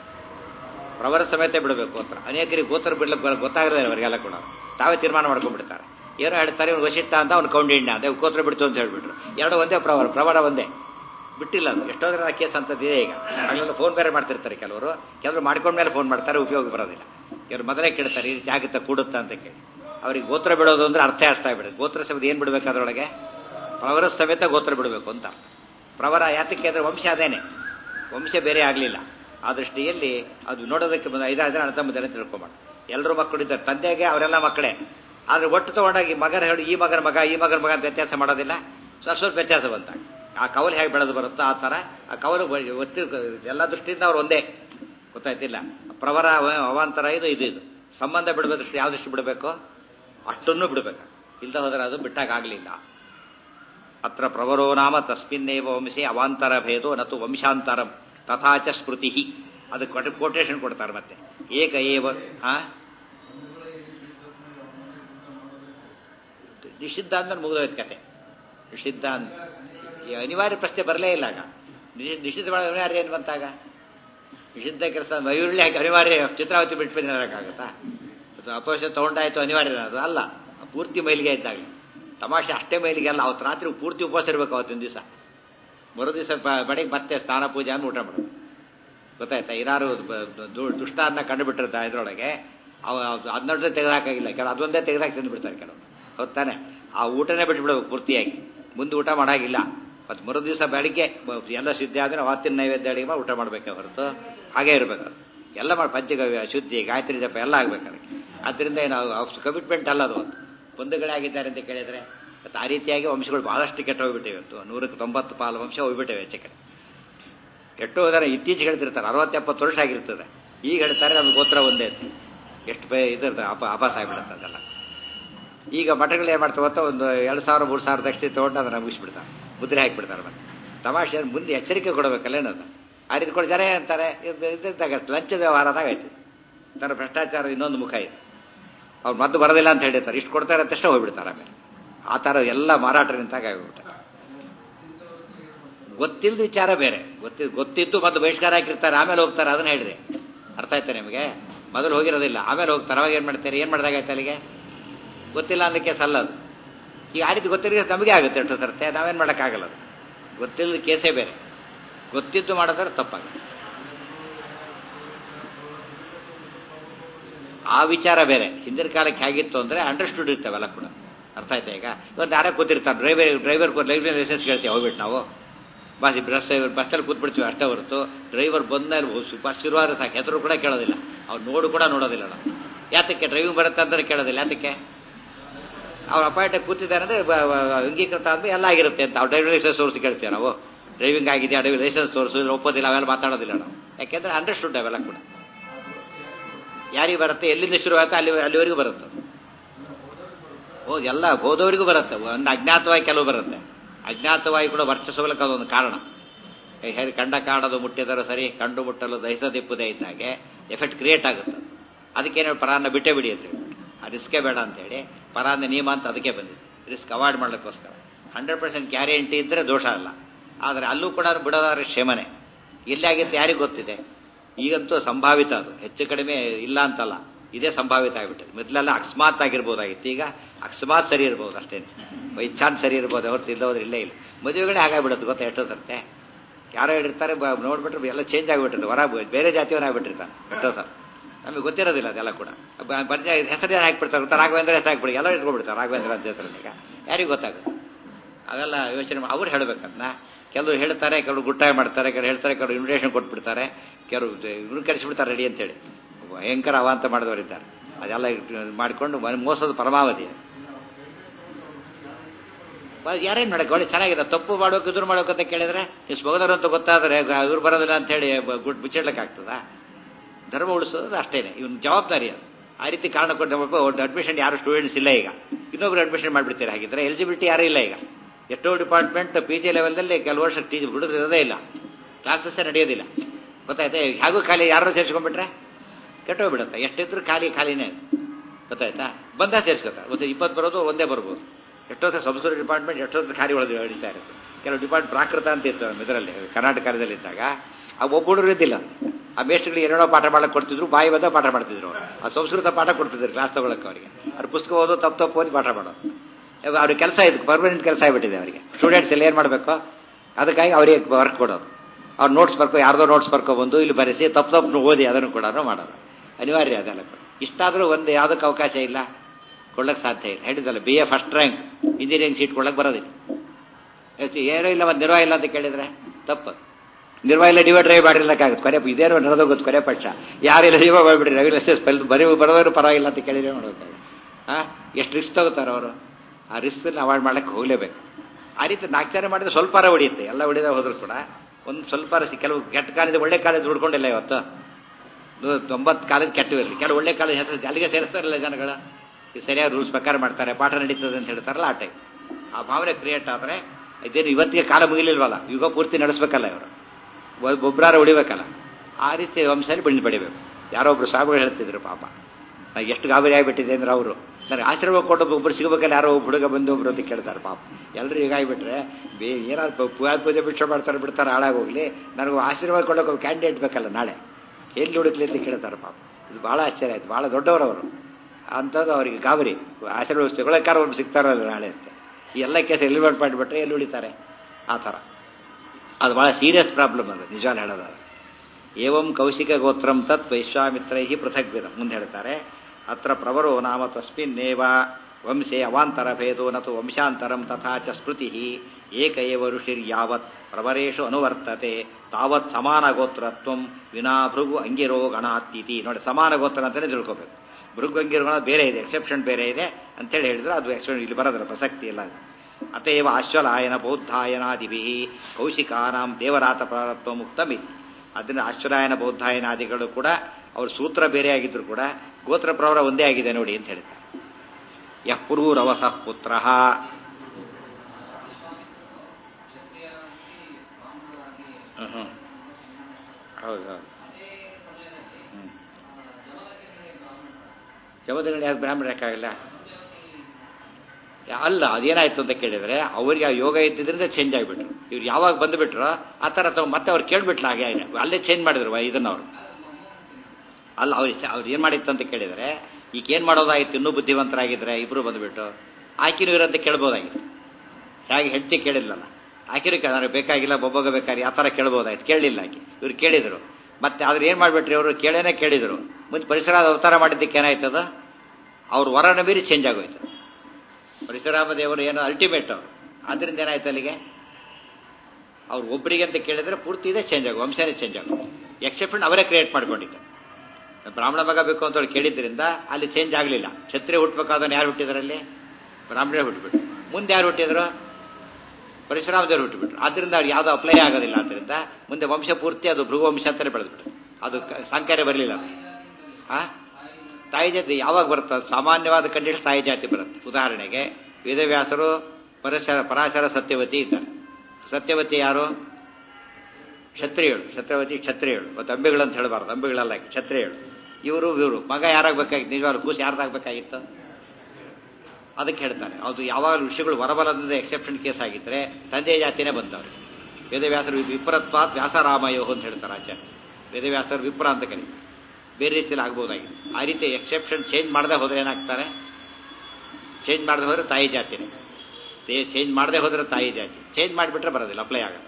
ಪ್ರವರ ಸಮೇತ ಬಿಡಬೇಕು ಗೋತ್ರ ಅನೇಕರಿಗೆ ಗೋತ್ರ ಬಿಡ್ಲಿಕ್ಕೆ ಗೊತ್ತಾಗದೆ ಅವರಿಗೆಲ್ಲ ಕೂಡ ತಾವೇ ತೀರ್ಮಾನ ಮಾಡ್ಕೊಂಡ್ಬಿಡ್ತಾರೆ ಏನೋ ಹೇಳ್ತಾರೆ ಇವ್ನು ವಶಿಷ್ಠ ಅಂತ ಅವ್ನು ಕೌಂಡಿಣ್ಣ ಅಂತ ಗೋತ್ರ ಬಿಡ್ತು ಅಂತ ಹೇಳ್ಬಿಟ್ರು ಎರಡು ಒಂದೇ ಪ್ರವರ ಪ್ರವರ ಒಂದೇ ಬಿಟ್ಟಿಲ್ಲ ಅದು ಎಷ್ಟೋ ಜನ ಕೇಸ್ ಅಂತದ್ದಿದೆ ಈಗ ಅಲ್ಲೆಲ್ಲ ಫೋನ್ ಬೇರೆ ಮಾಡ್ತಿರ್ತಾರೆ ಕೆಲವರು ಕೆಲವರು ಮಾಡ್ಕೊಂಡ್ಮೇಲೆ ಫೋನ್ ಮಾಡ್ತಾರೆ ಉಪಯೋಗ ಬರೋದಿಲ್ಲ ಇವ್ರು ಮೊದಲೇ ಕೇಳ್ತಾರೆ ಈ ರೀತಿ ಆಗುತ್ತಾ ಕೂಡುತ್ತಾ ಅಂತ ಕೇಳಿ ಅವ್ರಿಗೆ ಗೋತ್ರ ಬಿಡೋದು ಅಂದ್ರೆ ಅರ್ಥ ಅರ್ಥ ಆಗ್ಬಿಡುತ್ತೆ ಗೋತ್ರ ಸಮೇತ ಏನು ಬಿಡ್ಬೇಕು ಅದರೊಳಗೆ ಪ್ರವರ ಸಮೇತ ಗೋತ್ರ ಬಿಡಬೇಕು ಅಂತ ಪ್ರವರ ಯಾತಕ್ಕೆ ಅಂದ್ರೆ ವಂಶ ಅದೇನೆ ವಂಶ ಬೇರೆ ಆಗಲಿಲ್ಲ ಆ ದೃಷ್ಟಿಯಲ್ಲಿ ಅದು ನೋಡೋದಕ್ಕೆ ಬಂದ ಐದಾರು ಜನ ಅಣ್ಣ ತಮ್ಮ ತಿಳ್ಕೊಂಬಾರ ಎಲ್ಲರೂ ಮಕ್ಕಳಿದ್ದಾರೆ ತಂದೆಗೆ ಅವರೆಲ್ಲ ಮಕ್ಕಳೇ ಆದ್ರೆ ಒಟ್ಟು ತಗೊಂಡಾಗಿ ಮಗನ ಹೇಳಿ ಈ ಮಗನ ಮಗ ಈ ಮಗನ ಮಗ ಅಂತ ವ್ಯತ್ಯಾಸ ಮಾಡೋದಿಲ್ಲ ಸ್ವಲ್ಪ ಸ್ವಲ್ಪ ವ್ಯತ್ಯಾಸ ಬಂತಾಗ ಆ ಕವಲು ಹೇಗೆ ಬೆಳೆದು ಬರುತ್ತೋ ಆ ಥರ ಆ ಕವಲು ಒತ್ತಿ ಎಲ್ಲ ದೃಷ್ಟಿಯಿಂದ ಅವ್ರು ಒಂದೇ ಗೊತ್ತಾಯ್ತಿಲ್ಲ ಪ್ರವರ ಅವಾಂತರ ಇದು ಇದು ಇದು ಸಂಬಂಧ ಬಿಡಬೇಕು ದೃಷ್ಟಿ ಯಾವ ದೃಷ್ಟಿ ಬಿಡಬೇಕು ಅಷ್ಟನ್ನು ಬಿಡಬೇಕು ಇಲ್ದ ಹೋದ್ರೆ ಅದು ಬಿಟ್ಟಾಗಲಿಲ್ಲ ಅತ್ರ ಪ್ರವರೋ ನಾಮ ತಸ್ಮಿನ್ನೇವ ವಂಶೇ ಅವಾಂತರ ಭೇದೋ ನತು ವಂಶಾಂತರಂ ತಥಾಚ ಸ್ಮೃತಿ ಅದು ಕೋಟೇಶನ್ ಕೊಡ್ತಾರೆ ಮತ್ತೆ ಏಕ ಏವ ಆ ನಿಷಿದ್ಧ ಅಂದ್ರೆ ಮುಗಿದೋಯ್ತು ಕತೆ ನಿಷಿದ್ಧ ಅಂದ್ ಈ ಅನಿವಾರ್ಯ ಪ್ರಶ್ನೆ ಬರಲೇ ಇಲ್ಲ ಆಗ ನಿಷಿದ್ಧ ನಿಷಿದ್ಧ ಮಾಡೋ ಅನಿವಾರ್ಯ ಏನು ಬಂತಾಗ ನಿಷಿದ್ಧ ಕೆಲಸ ಈರುಳ್ಳಿ ಹಾಕಿ ಅನಿವಾರ್ಯ ಚಿತ್ರಾವತಿ ಬಿಟ್ಬಿಟ್ಟು ಹೇಳಕ್ಕಾಗತ್ತಾ ಅದು ಅಪೋಷ ತಗೊಂಡಾಯ್ತು ಅನಿವಾರ್ಯ ಅದು ಅಲ್ಲ ಪೂರ್ತಿ ಮೈಲಿಗೆ ಇದ್ದಾಗ ತಮಾಷೆ ಅಷ್ಟೇ ಮೈಲಿಗೆ ಅಲ್ಲ ಅವತ್ತು ರಾತ್ರಿ ಪೂರ್ತಿ ಉಪವಾಸ ಇರಬೇಕು ಅವತ್ತಿನ ದಿವಸ ಮರು ದಿವಸ ಬಡಿಗೆ ಮತ್ತೆ ಸ್ನಾನ ಪೂಜೆ ಅಂತ ಊಟ ಮಾಡೋದು ಗೊತ್ತಾಯ್ತಾ ಇರಾರು ದುಷ್ಟಾನ್ನ ಕಂಡುಬಿಟ್ಟಿರ್ತಾ ಇದ್ರೊಳಗೆ ಅವ ಹದಿನೆಂಟು ತೆಗೆದಾಕಾಗಿಲ್ಲ ಕೆಲವು ಅದೊಂದೇ ತೆಗೆದಾಕಿ ತಿಂದು ಬಿಡ್ತಾರೆ ಕೆಲವು ಹೊತ್ತಾನೆ ಆ ಊಟನೇ ಬಿಟ್ಬಿಡ್ಬೇಕು ಪೂರ್ತಿಯಾಗಿ ಮುಂದೆ ಊಟ ಮಾಡಾಗಿಲ್ಲ ಮತ್ತು ಮರು ದಿವಸ ಬೆಳಿಗ್ಗೆ ಎಲ್ಲ ಶುದ್ಧಿ ಆದ್ರೆ ಅವತ್ತಿನ ನೈವೇದ್ಯ ಅಡಿಗೆ ಮಾಡಿ ಊಟ ಮಾಡಬೇಕೆ ಹೊರತು ಹಾಗೇ ಇರಬೇಕು ಎಲ್ಲ ಮಾಡಿ ಪಂಚಗವ್ಯ ಶುದ್ಧಿ ಗಾಯತ್ರಿ ಜಪ ಎಲ್ಲ ಆಗ್ಬೇಕು ಅದಕ್ಕೆ ಅದರಿಂದ ನಾವು ಕಮಿಟ್ಮೆಂಟ್ ಅಲ್ಲ ಅದು ಬಂಧುಗಳೇ ಆಗಿದ್ದಾರೆ ಅಂತ ಕೇಳಿದ್ರೆ ಮತ್ತು ಆ ರೀತಿಯಾಗಿ ವಂಶಗಳು ಬಹಳಷ್ಟು ಕೆಟ್ಟ ಹೋಗ್ಬಿಟ್ಟಿವೆ ಇವತ್ತು ನೂರಕ್ಕೆ ತೊಂಬತ್ತು ಪಾಲು ವಂಶ ಹೋಗ್ಬಿಟ್ಟಿವೆ ಹೆಚ್ಚು ಕಡೆ ಕೆಟ್ಟು ಹೋದರೆ ಇತ್ತೀಚೆಗೆ ಹೇಳ್ತಿರ್ತಾರೆ ಅರವತ್ತೆಪ್ಪತ್ತು ವರ್ಷ ಆಗಿರ್ತದೆ ಈಗ ಹೇಳ್ತಾರೆ ನಮ್ಗೆ ಗೋತ್ರ ಒಂದೇ ಅಂತ ಎಷ್ಟು ಬೇ ಇದಿರ್ತದೆ ಅಪ ಅಪಾಸ ಆಗಿಬಿಡುತ್ತೆ ಅದೆಲ್ಲ ಈಗ ಮಠಗಳು ಏನು ಮಾಡ್ತಾವೆ ಗೊತ್ತಾ ಒಂದು ಎರಡು ಸಾವಿರ ಮೂರು ಸಾವಿರ ದಕ್ಷಿಣ ತೊಗೊಂಡು ಅದನ್ನು ಮುಗಿಸ್ಬಿಡ್ತಾರೆ ಮುದ್ರೆ ಹಾಕಿಬಿಡ್ತಾರೆ ಮತ್ತೆ ತಮಾಷೆ ಮುಂದೆ ಎಚ್ಚರಿಕೆ ಕೊಡಬೇಕಲ್ಲ ಏನದು ಆ ರೀತಿ ಕೊಡಿ ಜನ ಅಂತಾರೆ ಇದ್ದಾಗ ಲಂಚದ ವ್ಯವಹಾರದಾಗ ಆಯ್ತು ತರ ಭ್ರಷ್ಟಾಚಾರ ಇನ್ನೊಂದು ಮುಖ ಇದೆ ಅವ್ರು ಮದ್ದು ಬರೋದಿಲ್ಲ ಅಂತ ಹೇಳಿರ್ತಾರೆ ಇಷ್ಟು ಕೊಡ್ತಾರೆ ಅಂತ ತಕ್ಷಣ ಹೋಗ್ಬಿಡ್ತಾರೆ ಆಮೇಲೆ ಆ ಥರ ಎಲ್ಲ ಮಾರಾಟ ನಿಂತಾಗ ಆಗಿಬಿಟ್ಟ ಗೊತ್ತಿಲ್ಲದ ವಿಚಾರ ಬೇರೆ ಗೊತ್ತಿ ಗೊತ್ತಿದ್ದು ಮತ್ತೆ ಬಹಿಷ್ಕಾರ ಹಾಕಿರ್ತಾರೆ ಆಮೇಲೆ ಹೋಗ್ತಾರೆ ಅದನ್ನ ಹೇಳ್ರಿ ಅರ್ಥ ಆಯ್ತಾ ನಿಮಗೆ ಮೊದಲು ಹೋಗಿರೋದಿಲ್ಲ ಆಮೇಲೆ ಹೋಗ್ತಾರೆ ಅವಾಗ ಏನು ಮಾಡ್ತಾರೆ ಏನು ಮಾಡಿದಾಗಾಯ್ತು ಅಲ್ಲಿಗೆ ಗೊತ್ತಿಲ್ಲ ಅನ್ನೋಕ್ಕೆ ಸಲ್ಲದು ಈಗ ಆ ರೀತಿ ಗೊತ್ತಿರೋ ನಮಗೆ ಆಗುತ್ತೆ ಎಷ್ಟು ಸರ್ತೆ ನಾವೇನು ಮಾಡೋಕ್ಕಾಗಲ್ಲ ಅದು ಗೊತ್ತಿಲ್ಲದ ಕೇಸೇ ಬೇರೆ ಗೊತ್ತಿದ್ದು ಮಾಡಿದ್ರೆ ತಪ್ಪಾಗುತ್ತೆ ಆ ವಿಚಾರ ಬೇರೆ ಹಿಂದಿನ ಕಾಲಕ್ಕೆ ಹೇಗಿತ್ತು ಅಂದರೆ ಅಂಡರ್ಸ್ಟುಡ್ ಇರ್ತಾವೆಲ್ಲ ಕೂಡ ಅರ್ಥ ಆಯ್ತಾ ಈಗ ಇವತ್ತು ಯಾರೇ ಕೂತಿರ್ತಾರೆ ಡ್ರೈವರ್ ಡ್ರೈವರ್ ಲೈಬ್ರರಿ ಲೈಸೆನ್ಸ್ ಕೇಳ್ತೀವಿ ಹೋಗ್ಬಿಟ್ಟು ನಾವು ಬಸ್ ಬಸ್ ಬಸ್ಸಲ್ಲಿ ಕೂತ್ಬಿಡ್ತೀವಿ ಅಷ್ಟೇ ಹೊರತು ಡ್ರೈವರ್ ಬಂದ ಬಸ್ ಇರುವಾಗ ಸಾಕು ಹೆಸರು ಕೂಡ ಕೇಳೋದಿಲ್ಲ ಅವ್ರು ನೋಡು ಕೂಡ ನೋಡೋದಿಲ್ಲ ನಾವು ಯಾತಕ್ಕೆ ಡ್ರೈವಿಂಗ್ ಬರುತ್ತೆ ಅಂದ್ರೆ ಕೇಳೋದಿಲ್ಲ ಯಾತಕ್ಕೆ ಅವ್ರ ಅಪಾಯಿಂಟ್ ಕೂತಿದ್ದಾರೆ ಅಂದ್ರೆ ಅಂಗೀಕೃತ ಆದ್ಮೇಲೆ ಎಲ್ಲ ಆಗಿರುತ್ತೆ ಅಂತ ಅವ್ರು ಡ್ರೈವಿಂಗ್ ಲೈಸೆನ್ಸ್ ತೋರಿಸಿ ಕೇಳ್ತೀವಿ ನಾವು ಡ್ರೈವಿಂಗ್ ಆಗಿದೆಯಾ ಡ್ರೈವಿಂಗ್ ಲೈಸೆನ್ಸ್ ತೋರಿಸಿದ್ರೆ ಒಪ್ಪೋದಿಲ್ಲ ಅವೆಲ್ಲ ಮಾತಾಡೋದಿಲ್ಲ ನಾವು ಯಾಕೆಂದ್ರೆ ಅಂಡರ್ಸ್ಟುಡ್ ಅವೆಲ್ಲ ಕೂಡ ಯಾರಿಗೆ ಬರುತ್ತೆ ಎಲ್ಲಿಂದ ಶುರು ಆಗುತ್ತೆ ಅಲ್ಲಿ ಅಲ್ಲಿವರೆಗೂ ಬರುತ್ತೆ ಓ ಎಲ್ಲ ಹೋದವರಿಗೂ ಬರುತ್ತೆ ಒಂದು ಅಜ್ಞಾತವಾಗಿ ಕೆಲವು ಬರುತ್ತೆ ಅಜ್ಞಾತವಾಗಿ ಕೂಡ ವರ್ಚಿಸೋಲಕ್ಕೆ ಅದೊಂದು ಕಾರಣ ಹೇಗೆ ಕಂಡ ಕಾಣದು ಮುಟ್ಟಿದರೂ ಸರಿ ಕಂಡು ಮುಟ್ಟಲು ದಹಿಸದಿಪ್ಪುದೇ ಇದ್ದಾಗೆ ಎಫೆಕ್ಟ್ ಕ್ರಿಯೇಟ್ ಆಗುತ್ತೆ ಅದಕ್ಕೇನು ಪರಾನ್ನ ಬಿಟ್ಟೇ ಬಿಡಿ ಅಂತ ಹೇಳಿ ಆ ರಿಸ್ಕೇ ಬೇಡ ಅಂತ ಹೇಳಿ ಪರಾನ್ನ ನಿಯಮ ಅಂತ ಅದಕ್ಕೆ ಬಂದಿದೆ ರಿಸ್ಕ್ ಅವಾಯ್ಡ್ ಮಾಡ್ಲಿಕ್ಕೋಸ್ಕರ ಹಂಡ್ರೆಡ್ ಪರ್ಸೆಂಟ್ ಗ್ಯಾರಂಟಿ ಇದ್ರೆ ದೋಷ ಅಲ್ಲ ಆದರೆ ಅಲ್ಲೂ ಕೂಡ ಬಿಡೋದಾದ್ರೆ ಕ್ಷೇಮನೆ ಎಲ್ಲಿಯಾಗಿತ್ತು ಯಾರಿಗೆ ಗೊತ್ತಿದೆ ಈಗಂತೂ ಸಂಭಾವಿತ ಅದು ಹೆಚ್ಚು ಕಡಿಮೆ ಇಲ್ಲ ಅಂತಲ್ಲ ಇದೇ ಸಂಭಾವಿತ ಆಗಿಬಿಟ್ಟಿದೆ ಮೊದಲೆಲ್ಲ ಅಕಸ್ಮಾತ್ ಆಗಿರ್ಬೋದಾಗಿತ್ತು ಈಗ ಅಕಸ್ಮಾತ್ ಸರಿ ಇರ್ಬೋದು ಅಷ್ಟೇನೆ ವೈಚಾನ್ ಸರಿ ಇರ್ಬೋದು ಹೊರತು ಇಲ್ಲದವ್ರು ಇಲ್ಲೇ ಇಲ್ಲ ಮದುವೆಗಳೇ ಹಾಗಾಗ್ಬಿಡುತ್ತೆ ಗೊತ್ತಾ ಎಷ್ಟೋ ಸರ್ತೆ ಯಾರೋ ಹೇಳಿರ್ತಾರೆ ನೋಡ್ಬಿಟ್ರೆ ಎಲ್ಲ ಚೇಂಜ್ ಆಗಿಬಿಟ್ಟಿರ್ತಾರೆ ಹೊರ ಬೇರೆ ಜಾತಿಯವನಾಗ್ಬಿಟ್ಟಿರ್ತಾನೆ ಎಷ್ಟೋ ಸರ್ ನಮಗೆ ಗೊತ್ತಿರೋದಿಲ್ಲ ಅದೆಲ್ಲ ಕೂಡ ಬಂದ ಹೆಸರು ಏನು ಹಾಕ್ಬಿಡ್ತಾರೆ ಗೊತ್ತಾ ರಾಘವೇಂದ್ರ ಹೆಸರು ಹಾಕ್ಬಿಡಿ ಎಲ್ಲ ಇಟ್ಕೊಬಿಡ್ತಾರೆ ರಾಘವೇಂದ್ರ ಅಂತ ಹೆಸರನ್ನೀಗ ಯಾರಿಗೆ ಗೊತ್ತಾಗುತ್ತೆ ಅದೆಲ್ಲ ಯೋಚನೆ ಅವ್ರು ಹೇಳ್ಬೇಕನ್ನ ಕೆಲವರು ಹೇಳ್ತಾರೆ ಕೆಲವರು ಗುಟ್ಟಾಗಿ ಮಾಡ್ತಾರೆ ಕೆಲವರು ಹೇಳ್ತಾರೆ ಕೆಲವರು ಇನ್ವಿಟೇಷನ್ ಕೊಟ್ಬಿಡ್ತಾರೆ ಕೆಲವರು ಇವ್ರು ಕಳಿಸ್ಬಿಡ್ತಾರೆ ರೆಡಿ ಅಂತೇಳಿ ಭಯಂಕರ ಅವಾಂತ ಮಾಡಿದವರಿದ್ದಾರೆ ಅದೆಲ್ಲ ಮಾಡಿಕೊಂಡು ಮೋಸದ ಪರಮಾವಧಿ ಯಾರೇನು ಮಾಡಕ್ಕೆ ಒಳ್ಳೆ ಚೆನ್ನಾಗಿದೆ ತಪ್ಪು ಮಾಡೋಕೆ ಇದ್ರು ಮಾಡೋಕೆ ಅಂತ ಕೇಳಿದ್ರೆ ನೀವು ಸ್ಮಗದರು ಅಂತ ಗೊತ್ತಾದರೆ ಇವ್ರು ಬರೋದಿಲ್ಲ ಅಂತ ಹೇಳಿ ಗುಡ್ ಬಿಚ್ಚಿಡ್ಲಿಕ್ಕೆ ಆಗ್ತದಾ ಧರ್ಮ ಉಳಿಸೋದು ಅಷ್ಟೇನೆ ಇವನ್ ಜವಾಬ್ದಾರಿ ಅದು ಆ ರೀತಿ ಕಾರಣ ಕೊಟ್ಟು ಒಂದು ಅಡ್ಮಿಷನ್ ಯಾರು ಸ್ಟೂಡೆಂಟ್ಸ್ ಇಲ್ಲ ಈಗ ಇನ್ನೊಬ್ರು ಅಡ್ಮಿಷನ್ ಮಾಡಿಬಿಡ್ತೀರಾ ಹಾಗಿದ್ರೆ ಎಲಿಜಿಬಿಲಿಟಿ ಯಾರೂ ಇಲ್ಲ ಈಗ ಎಷ್ಟೋ ಡಿಪಾರ್ಟ್ಮೆಂಟ್ ಪಿ ಜಿ ಲೆವೆಲ್ದಲ್ಲಿ ಕೆಲವು ವರ್ಷ ಟೀಚ್ ಹುಡುಗರು ಇರೋದೇ ಇಲ್ಲ ಕ್ಲಾಸಸ್ಸೇ ನಡೆಯೋದಿಲ್ಲ ಗೊತ್ತಾಯ್ತಾ ಹೇಗೂ ಖಾಲಿ ಯಾರು ಸೇರಿಸ್ಕೊಂಡ್ಬಿಟ್ರೆ ಕೆಟ್ಟೋಗ್ಬಿಡುತ್ತೆ ಎಷ್ಟಿದ್ರು ಖಾಲಿ ಖಾಲಿನೇ ಗೊತ್ತಾಯ್ತಾ ಬಂದ ಸೇರಿಸ್ಕೊತಾರೆ ಒಂದು ಇಪ್ಪತ್ತು ಬರೋದು ಒಂದೇ ಬರ್ಬೋದು ಎಷ್ಟೊತ್ತು ಸಂಸ್ಕೃತಿ ಡಿಪಾರ್ಟ್ಮೆಂಟ್ ಎಷ್ಟೊತ್ತು ಖಾಲಿ ಒಳಗೆ ಹೊಡಿತಾ ಇರುತ್ತೆ ಕೆಲವು ಡಿಪಾರ್ಟ್ ಪ್ರಾಕೃತ ಅಂತ ಇತ್ತು ಇದರಲ್ಲಿ ಕರ್ನಾಟಕ ಕಾರ್ಯದಲ್ಲಿದ್ದಾಗ ಆ ಒಬ್ಬರು ಇದ್ದಿಲ್ಲ ಆ ಮೇಸ್ಟ್ರಿಗೆ ಏನೇನೋ ಪಾಠ ಮಾಡಕ್ಕೆ ಕೊಡ್ತಿದ್ರು ಬಾಯಿ ಬಂದ ಪಾಠ ಮಾಡ್ತಿದ್ರು ಆ ಸಂಸ್ಕೃತ ಪಾಠ ಕೊಡ್ತಿದ್ರು ಕ್ಲಾಸ್ ತಗೊಳಕ್ಕೆ ಅವರಿಗೆ ಅವ್ರ ಪುಸ್ತಕ ಓದೋ ತಪ್ಪು ತಪ್ಪು ಓದಿ ಪಾಠ ಮಾಡೋದು ಅವ್ರಿಗೆ ಕೆಲಸ ಇದು ಪರ್ಮನೆಂಟ್ ಕೆಲಸ ಆಗಿಬಿಟ್ಟಿದೆ ಅವರಿಗೆ ಸ್ಟೂಡೆಂಟ್ಸ್ ಎಲ್ಲ ಏನು ಮಾಡಬೇಕು ಅದಕ್ಕಾಗಿ ಅವರಿಗೆ ವರ್ಕ್ ಕೊಡೋದು ಅವ್ರು ನೋಟ್ಸ್ ಬರ್ಕೊ ಯಾರ್ದೋ ನೋಟ್ಸ್ ಬರ್ಕೊಬಂದು ಇಲ್ಲಿ ಬರೆಸಿ ತಪ್ಪು ತಪ್ಪು ಓದಿ ಅದನ್ನು ಕೂಡ ಮಾಡೋದು ಅನಿವಾರ್ಯ ಅದೆಲ್ಲ ಇಷ್ಟಾದರೂ ಒಂದು ಯಾವುದಕ್ಕೆ ಅವಕಾಶ ಇಲ್ಲ ಕೊಡ್ಲಕ್ಕೆ ಸಾಧ್ಯ ಇಲ್ಲ ಹೇಳಿದಲ್ಲ B A first rank engineering seat ಕೊಡಕ್ಕೆ ಬರೋದಿಲ್ಲ ಏನೋ ಇಲ್ಲ ಒಂದು ನಿರ್ವಾಹ ಇಲ್ಲ ಅಂತ ಕೇಳಿದ್ರೆ ತಪ್ಪು ನಿರ್ವಾಹ ಇಲ್ಲ ಡಿವೈಡ್ ಡ್ರೈವ್ ಮಾಡಿರ್ಲಕ್ಕಾಗುತ್ತೆ ಕೊನೆ ಇದೇನೋ ನಡೆದೋಗುತ್ತೆ ಕೊನೆ ಪಕ್ಷ ಯಾರಿಲ್ಲ ಡಿವೈಡ್ ಮಾಡಿಬಿಡ್ರಿ ರವಿ ಲೈಸೆನ್ಸ್ ಬರೀ ಬರೋದ್ರು ಪರವಾಗಿಲ್ಲ ಅಂತ ಕೇಳಿದ್ರೆ ನೋಡೋದು ಹಾಂ ಎಷ್ಟು ರಿಸ್ಕ್ ತಗೋತಾರೆ ಅವರು ಆ ರಿಸ್ಕನ್ನು ಅವಾಯ್ಡ್ ಮಾಡ್ಲಿಕ್ಕೆ ಹೋಗಲೇಬೇಕು ಆ ರೀತಿ ನಾಲ್ಕು ಜನ ಮಾಡಿದ್ರೆ ಸ್ವಲ್ಪ ಹೊಡಿಯುತ್ತೆ ಎಲ್ಲ ಹೊಡಿದ ಹೋದ್ರು ಕೂಡ ಒಂದು ಸ್ವಲ್ಪ ಕೆಲವು ಕೆಟ್ಟ ಕಾಲೇಜ್ ಒಳ್ಳೆ ಕಾಲೇಜ್ ಹುಡ್ಕೊಂಡಿಲ್ಲ ಇವತ್ತು ತೊಂಬತ್ತು ಕಾಲೇಜ್ ಕೆಟ್ಟವಿರಲಿ ಕೆಲವು ಒಳ್ಳೆ ಕಾಲೇಜ್ ಹೆಸರು ಅಲ್ಲಿಗೆ ಸೇರಿಸ್ತಾರಲ್ಲ ಜನಗಳ ಈ ಸರಿಯಾಗಿ ರೂಲ್ಸ್ ಪ್ರಕಾರ ಮಾಡ್ತಾರೆ ಪಾಠ ನಡೀತದೆ ಅಂತ ಹೇಳ್ತಾರಲ್ಲ ಆ ಟೈಮ್ ಆ ಭಾವನೆ ಕ್ರಿಯೇಟ್ ಆದರೆ ಇದೇನು ಇವತ್ತಿಗೆ ಕಾಲ ಮುಗಿಲಿಲ್ವಲ್ಲ ಯುಗ ಪೂರ್ತಿ ನಡೆಸ್ಬೇಕಲ್ಲ ಇವರು ಒಬ್ಬರಾರ ಉಳಿಬೇಕಲ್ಲ ಆ ರೀತಿ ವಂಶದಲ್ಲಿ ಬೆಳೆದು ಬೆಳಿಬೇಕು ಯಾರೋ ಒಬ್ರು ಸ್ವಾಮಿಗಳು ಹೇಳ್ತಿದ್ರು ಪಾಪ ನಾ ಎಷ್ಟು ಗಾಬರಿ ಆಗಿಬಿಟ್ಟಿದೆ ಅಂದ್ರೆ ಅವರು ನನಗೆ ಆಶ್ರಮ ಕೊಟ್ಟು ಒಬ್ರು ಸಿಗಬೇಕಲ್ಲ ಯಾರೋ ಒಬ್ಬ ಹುಡುಗ ಬಂದು ಒಬ್ರು ಅಂತ ಕೇಳ್ತಾರೆ ಪಾಪ ಎಲ್ಲರೂ ಹೀಗಾಗಿಬಿಟ್ರೆ ಬೇ ಏನಾದ್ರು ಪೂಜಾ ಪೂಜೆ ಭಿಕ್ಷೆ ಮಾಡ್ತಾರೆ ಬಿಡ್ತಾರೆ ಹಾಳಾಗೋಗ್ಲಿ ನನಗೆ ಆಶೀರ್ವಾದ ಕೊಡೋಕೆ ಒಬ್ಬ ಕ್ಯಾಂಡಿಡೇಟ್ ಬೇಕಲ್ಲ ನಾಳೆ ಎಲ್ಲಿ ಹುಡುಕ್ಲಿ ಅಂತ ಕೇಳ್ತಾರೆ ಪಾಪ ಇದು ಭಾಳ ಆಶ್ಚರ್ಯ ಆಯ್ತು ಭಾಳ ದೊಡ್ಡವರು ಅವರು ಅಂಥದ್ದು ಅವರಿಗೆ ಗಾಬರಿ ಆಶೀರ್ವಾದ ತಗೊಳಕ್ಕಾರ ಒಬ್ಬರು ಸಿಗ್ತಾರಲ್ಲ ನಾಳೆ ಅಂತ ಈ ಎಲ್ಲ ಕೇಸ್ ಎಲಿಮೆಂಟ್ ಮಾಡಿಬಿಟ್ರೆ ಎಲ್ಲಿ ಉಳಿತಾರೆ ಆ ಥರ ಅದು ಭಾಳ ಸೀರಿಯಸ್ ಪ್ರಾಬ್ಲಮ್ ಅದು ನಿಜವಾಗ್ಲೂ ಹೇಳೋದಾದ್ರೆ ಏವಂ ಕೌಶಿಕ ಗೋತ್ರಂ ತತ್ ವೈಶ್ವಾಮಿತ್ರೈ ಪೃಥಗ್ವಿದಂ ಮುಂದೆ ಹೇಳ್ತಾರೆ ಅತ್ರ ಪ್ರವರೋ ನಾಮ ತಸ್ಮಿನ್ನೇವ ವಂಶೇ ಅವಾಂತರ ಭೇದೋ ನತು ವಂಶಾಂತರಂ ತಥಾ ಚ ಸ್ಮೃತಿ ಏಕ ಏವ ಋಷಿರ್ಯಾವತ್ ಪ್ರವರೇಶು ಅನುವರ್ತತೆ ತಾವತ್ ಸಮಾನ ಗೋತ್ರತ್ವಂ ವಿನಾ ಭೃಗು ಅಂಗಿರೋ ಗಣಾತ್ಯಿತಿ ನೋಡಿ ಸಮಾನ ಗೋತ್ರ ಅಂತಲೇ ತಿಳ್ಕೊಬೇಕು ಭೃಗು ಅಂಗಿರೋ ಗಣ ಬೇರೆ ಇದೆ ಎಕ್ಸೆಪ್ಷನ್ ಬೇರೆ ಇದೆ ಅಂತೇಳಿ ಹೇಳಿದ್ರೆ ಅದು ಎಕ್ಸೆಪ್ಷನ್ ಇಲ್ಲಿ ಬರೋದ್ರ ಪ್ರಸಕ್ತಿ ಇಲ್ಲ ಅತೇವ ಅಶ್ವಲಾಯನ ಬೌದ್ಧಾಯನಾದಿಭಿ ಕೌಶಿಕಾನಾಂ ದೇವರಾತ ಪ್ರಾರತ್ವ ಮುಕ್ತಮಿತಿ ಅದರಿಂದ ಅಶ್ವರಾಯನ ಬೌದ್ಧಾಯನಾದಿಗಳು ಕೂಡ ಅವ್ರ ಸೂತ್ರ ಬೇರೆ ಆಗಿದ್ರು ಕೂಡ ಗೋತ್ರ ಪ್ರವರ ಒಂದೇ ಆಗಿದೆ ನೋಡಿ ಅಂತ ಹೇಳ್ತಾರೆ ಯಃ ಪುರೂರವಸ ಪುತ್ರ ಹೌದು ಹೌದು ಹ್ಮ್ ಜಮದಗಣಿ ಯಾಕೆ ಬ್ರಾಹ್ಮಣ ಯಾಕಾಗಲ್ಲ ಅಲ್ಲ ಅದೇನಾಯ್ತು ಅಂತ ಕೇಳಿದ್ರೆ ಅವರಿಗೆ ಆ ಯೋಗ ಇದ್ದಿದ್ರಿಂದ ಚೇಂಜ್ ಆಗಿಬಿಟ್ರು ಇವ್ರು ಯಾವಾಗ ಬಂದುಬಿಟ್ರು ಆ ಥರ ತಗೊಂಡು ಮತ್ತೆ ಅವ್ರು ಕೇಳ್ಬಿಟ್ಲ ಹಾಗೆ ಹಾಗೆ ಅಲ್ಲೇ ಚೇಂಜ್ ಮಾಡಿದ್ರು ಇದನ್ನ ಅವರು ಅಲ್ಲ ಅವ್ರು ಅವ್ರು ಏನು ಮಾಡಿತ್ತು ಅಂತ ಕೇಳಿದ್ರೆ ಈಗ ಏನು ಮಾಡೋದಾಗಿತ್ತು ಇನ್ನೂ ಬುದ್ಧಿವಂತರಾಗಿದ್ರೆ ಇಬ್ರು ಬಂದುಬಿಟ್ಟು ಆಕಿನೂ ಇರಂತ ಕೇಳ್ಬೋದಾಗಿತ್ತು ಹೇಗೆ ಹೆಂಡತಿ ಕೇಳಿಲ್ಲಲ್ಲ ಆಕಿನೂ ಕೇಳಿದ್ರೆ ಬೇಕಾಗಿಲ್ಲ ಬೊಬ್ಬಗ ಬೇಕಾಗಿ ಆ ಥರ ಕೇಳ್ಬೋದಾಯ್ತು ಕೇಳಲಿಲ್ಲ ಆಕೆ ಇವ್ರು ಕೇಳಿದರು ಮತ್ತೆ ಆದ್ರೆ ಏನು ಮಾಡಿಬಿಟ್ರಿ ಅವರು ಕೇಳೇನೆ ಕೇಳಿದರು ಮುಂದೆ ಪರಿಸರ ಅವತಾರ ಮಾಡಿದ್ದಕ್ಕೆ ಏನಾಯ್ತದ ಅವ್ರ ವರನ ಮೀರಿ ಚೇಂಜ್ ಆಗೋಯ್ತು ಪರಶುರಾಮ ದೇವರು ಏನೋ ಅಲ್ಟಿಮೇಟ್ ಅವರು ಆದ್ರಿಂದ ಏನಾಯ್ತು ಅಲ್ಲಿಗೆ ಅವ್ರು ಒಬ್ಬರಿಗೆ ಅಂತ ಕೇಳಿದ್ರೆ ಪೂರ್ತಿ ಇದೆ ಚೇಂಜ್ ಆಗೋ ವಂಶನೇ ಚೇಂಜ್ ಆಗೋ ಎಕ್ಸೆಪ್ಷನ್ ಅವರೇ ಕ್ರಿಯೇಟ್ ಮಾಡ್ಕೊಂಡಿದ್ದು ಬ್ರಾಹ್ಮಣ ಮಗ ಬೇಕು ಅಂತ ಹೇಳಿ ಕೇಳಿದ್ರಿಂದ ಅಲ್ಲಿ ಚೇಂಜ್ ಆಗಲಿಲ್ಲ ಕ್ಷತ್ರಿಯ ಹುಟ್ಟಬೇಕಾದವನು ಯಾರು ಹುಟ್ಟಿದ್ರಲ್ಲಿ ಬ್ರಾಹ್ಮಣೇ ಹುಟ್ಟುಬಿಟ್ರು ಮುಂದೆ ಯಾರು ಹುಟ್ಟಿದ್ರು ಪರಶುರಾಮ ದೇವರು ಹುಟ್ಟುಬಿಟ್ರು ಆದ್ರಿಂದ ಅವ್ರು ಯಾವುದೋ ಅಪ್ಲೈ ಆಗೋದಿಲ್ಲ ಆದ್ದರಿಂದ ಮುಂದೆ ವಂಶ ಪೂರ್ತಿ ಅದು ಭೃಗು ವಂಶ ಅಂತಲೇ ಬೆಳೆದ್ಬಿಟ್ರು ಅದು ಸಂಖ್ಯಾರೆ ಬರಲಿಲ್ಲ ಆ ತಾಯಿ ಜಾತಿ ಯಾವಾಗ ಬರುತ್ತೆ ಸಾಮಾನ್ಯವಾದ ಕಂಡಿಟ್ಟು ತಾಯಿ ಜಾತಿ ಬರುತ್ತೆ ಉದಾಹರಣೆಗೆ ವೇದವ್ಯಾಸರು ಪರಶರ ಪರಾಶರ ಸತ್ಯವತಿ ಇದ್ದಾರೆ ಸತ್ಯವತಿ ಯಾರು ಕ್ಷತ್ರಿಯಳು ಕ್ಷತ್ರವತಿ ಕ್ಷತ್ರಿಯಳು ಮತ್ತು ಅಂಬಿಗಳು ಅಂತ ಹೇಳಬಾರ್ದು ಅಂಬಿಗಳಲ್ಲ ಕ್ಷತ್ರಿಯಳು ಇವರು ಇವರು ಮಗ ಯಾರಾಗಬೇಕಾಗಿತ್ತು ನಿಜವಾಗ್ಲೂ ಕೂಸು ಯಾರ್ದಾಗಬೇಕಾಗಿತ್ತು ಅದಕ್ಕೆ ಹೇಳ್ತಾನೆ ಅದು ಯಾವಾಗ ಋಷಿಗಳು ವರಬಲದಿಂದ ಎಕ್ಸೆಪ್ಷನ್ ಕೇಸ್ ಆಗಿದ್ರೆ ತಂದೆ ಜಾತಿನೇ ಬಂದವರು ವೇದವ್ಯಾಸರು ವಿಪ್ರತ್ವಾತ್ ವ್ಯಾಸರಾಮಯೋ ಅಂತ ಹೇಳ್ತಾರೆ ಆಚಾರ್ಯ ವೇದವ್ಯಾಸರು ವಿಪ್ರ ಅಂತ ಕರೀತಾರೆ ಬೇರೆ ರೀತಿಯಲ್ಲಿ ಆಗ್ಬೋದಾಗಿದೆ ಆ ರೀತಿ ಎಕ್ಸೆಪ್ಷನ್ ಚೇಂಜ್ ಮಾಡದೆ ಹೋದ್ರೆ ಏನಾಗ್ತಾರೆ ಚೇಂಜ್ ಮಾಡದೆ ಹೋದ್ರೆ ತಾಯಿ ಜಾತಿನೇ ಚೇಂಜ್ ಮಾಡದೆ ಹೋದ್ರೆ ತಾಯಿ ಜಾತಿ ಚೇಂಜ್ ಮಾಡಿಬಿಟ್ರೆ ಬರೋದಿಲ್ಲ ಅಪ್ಲೈ ಆಗಲ್ಲ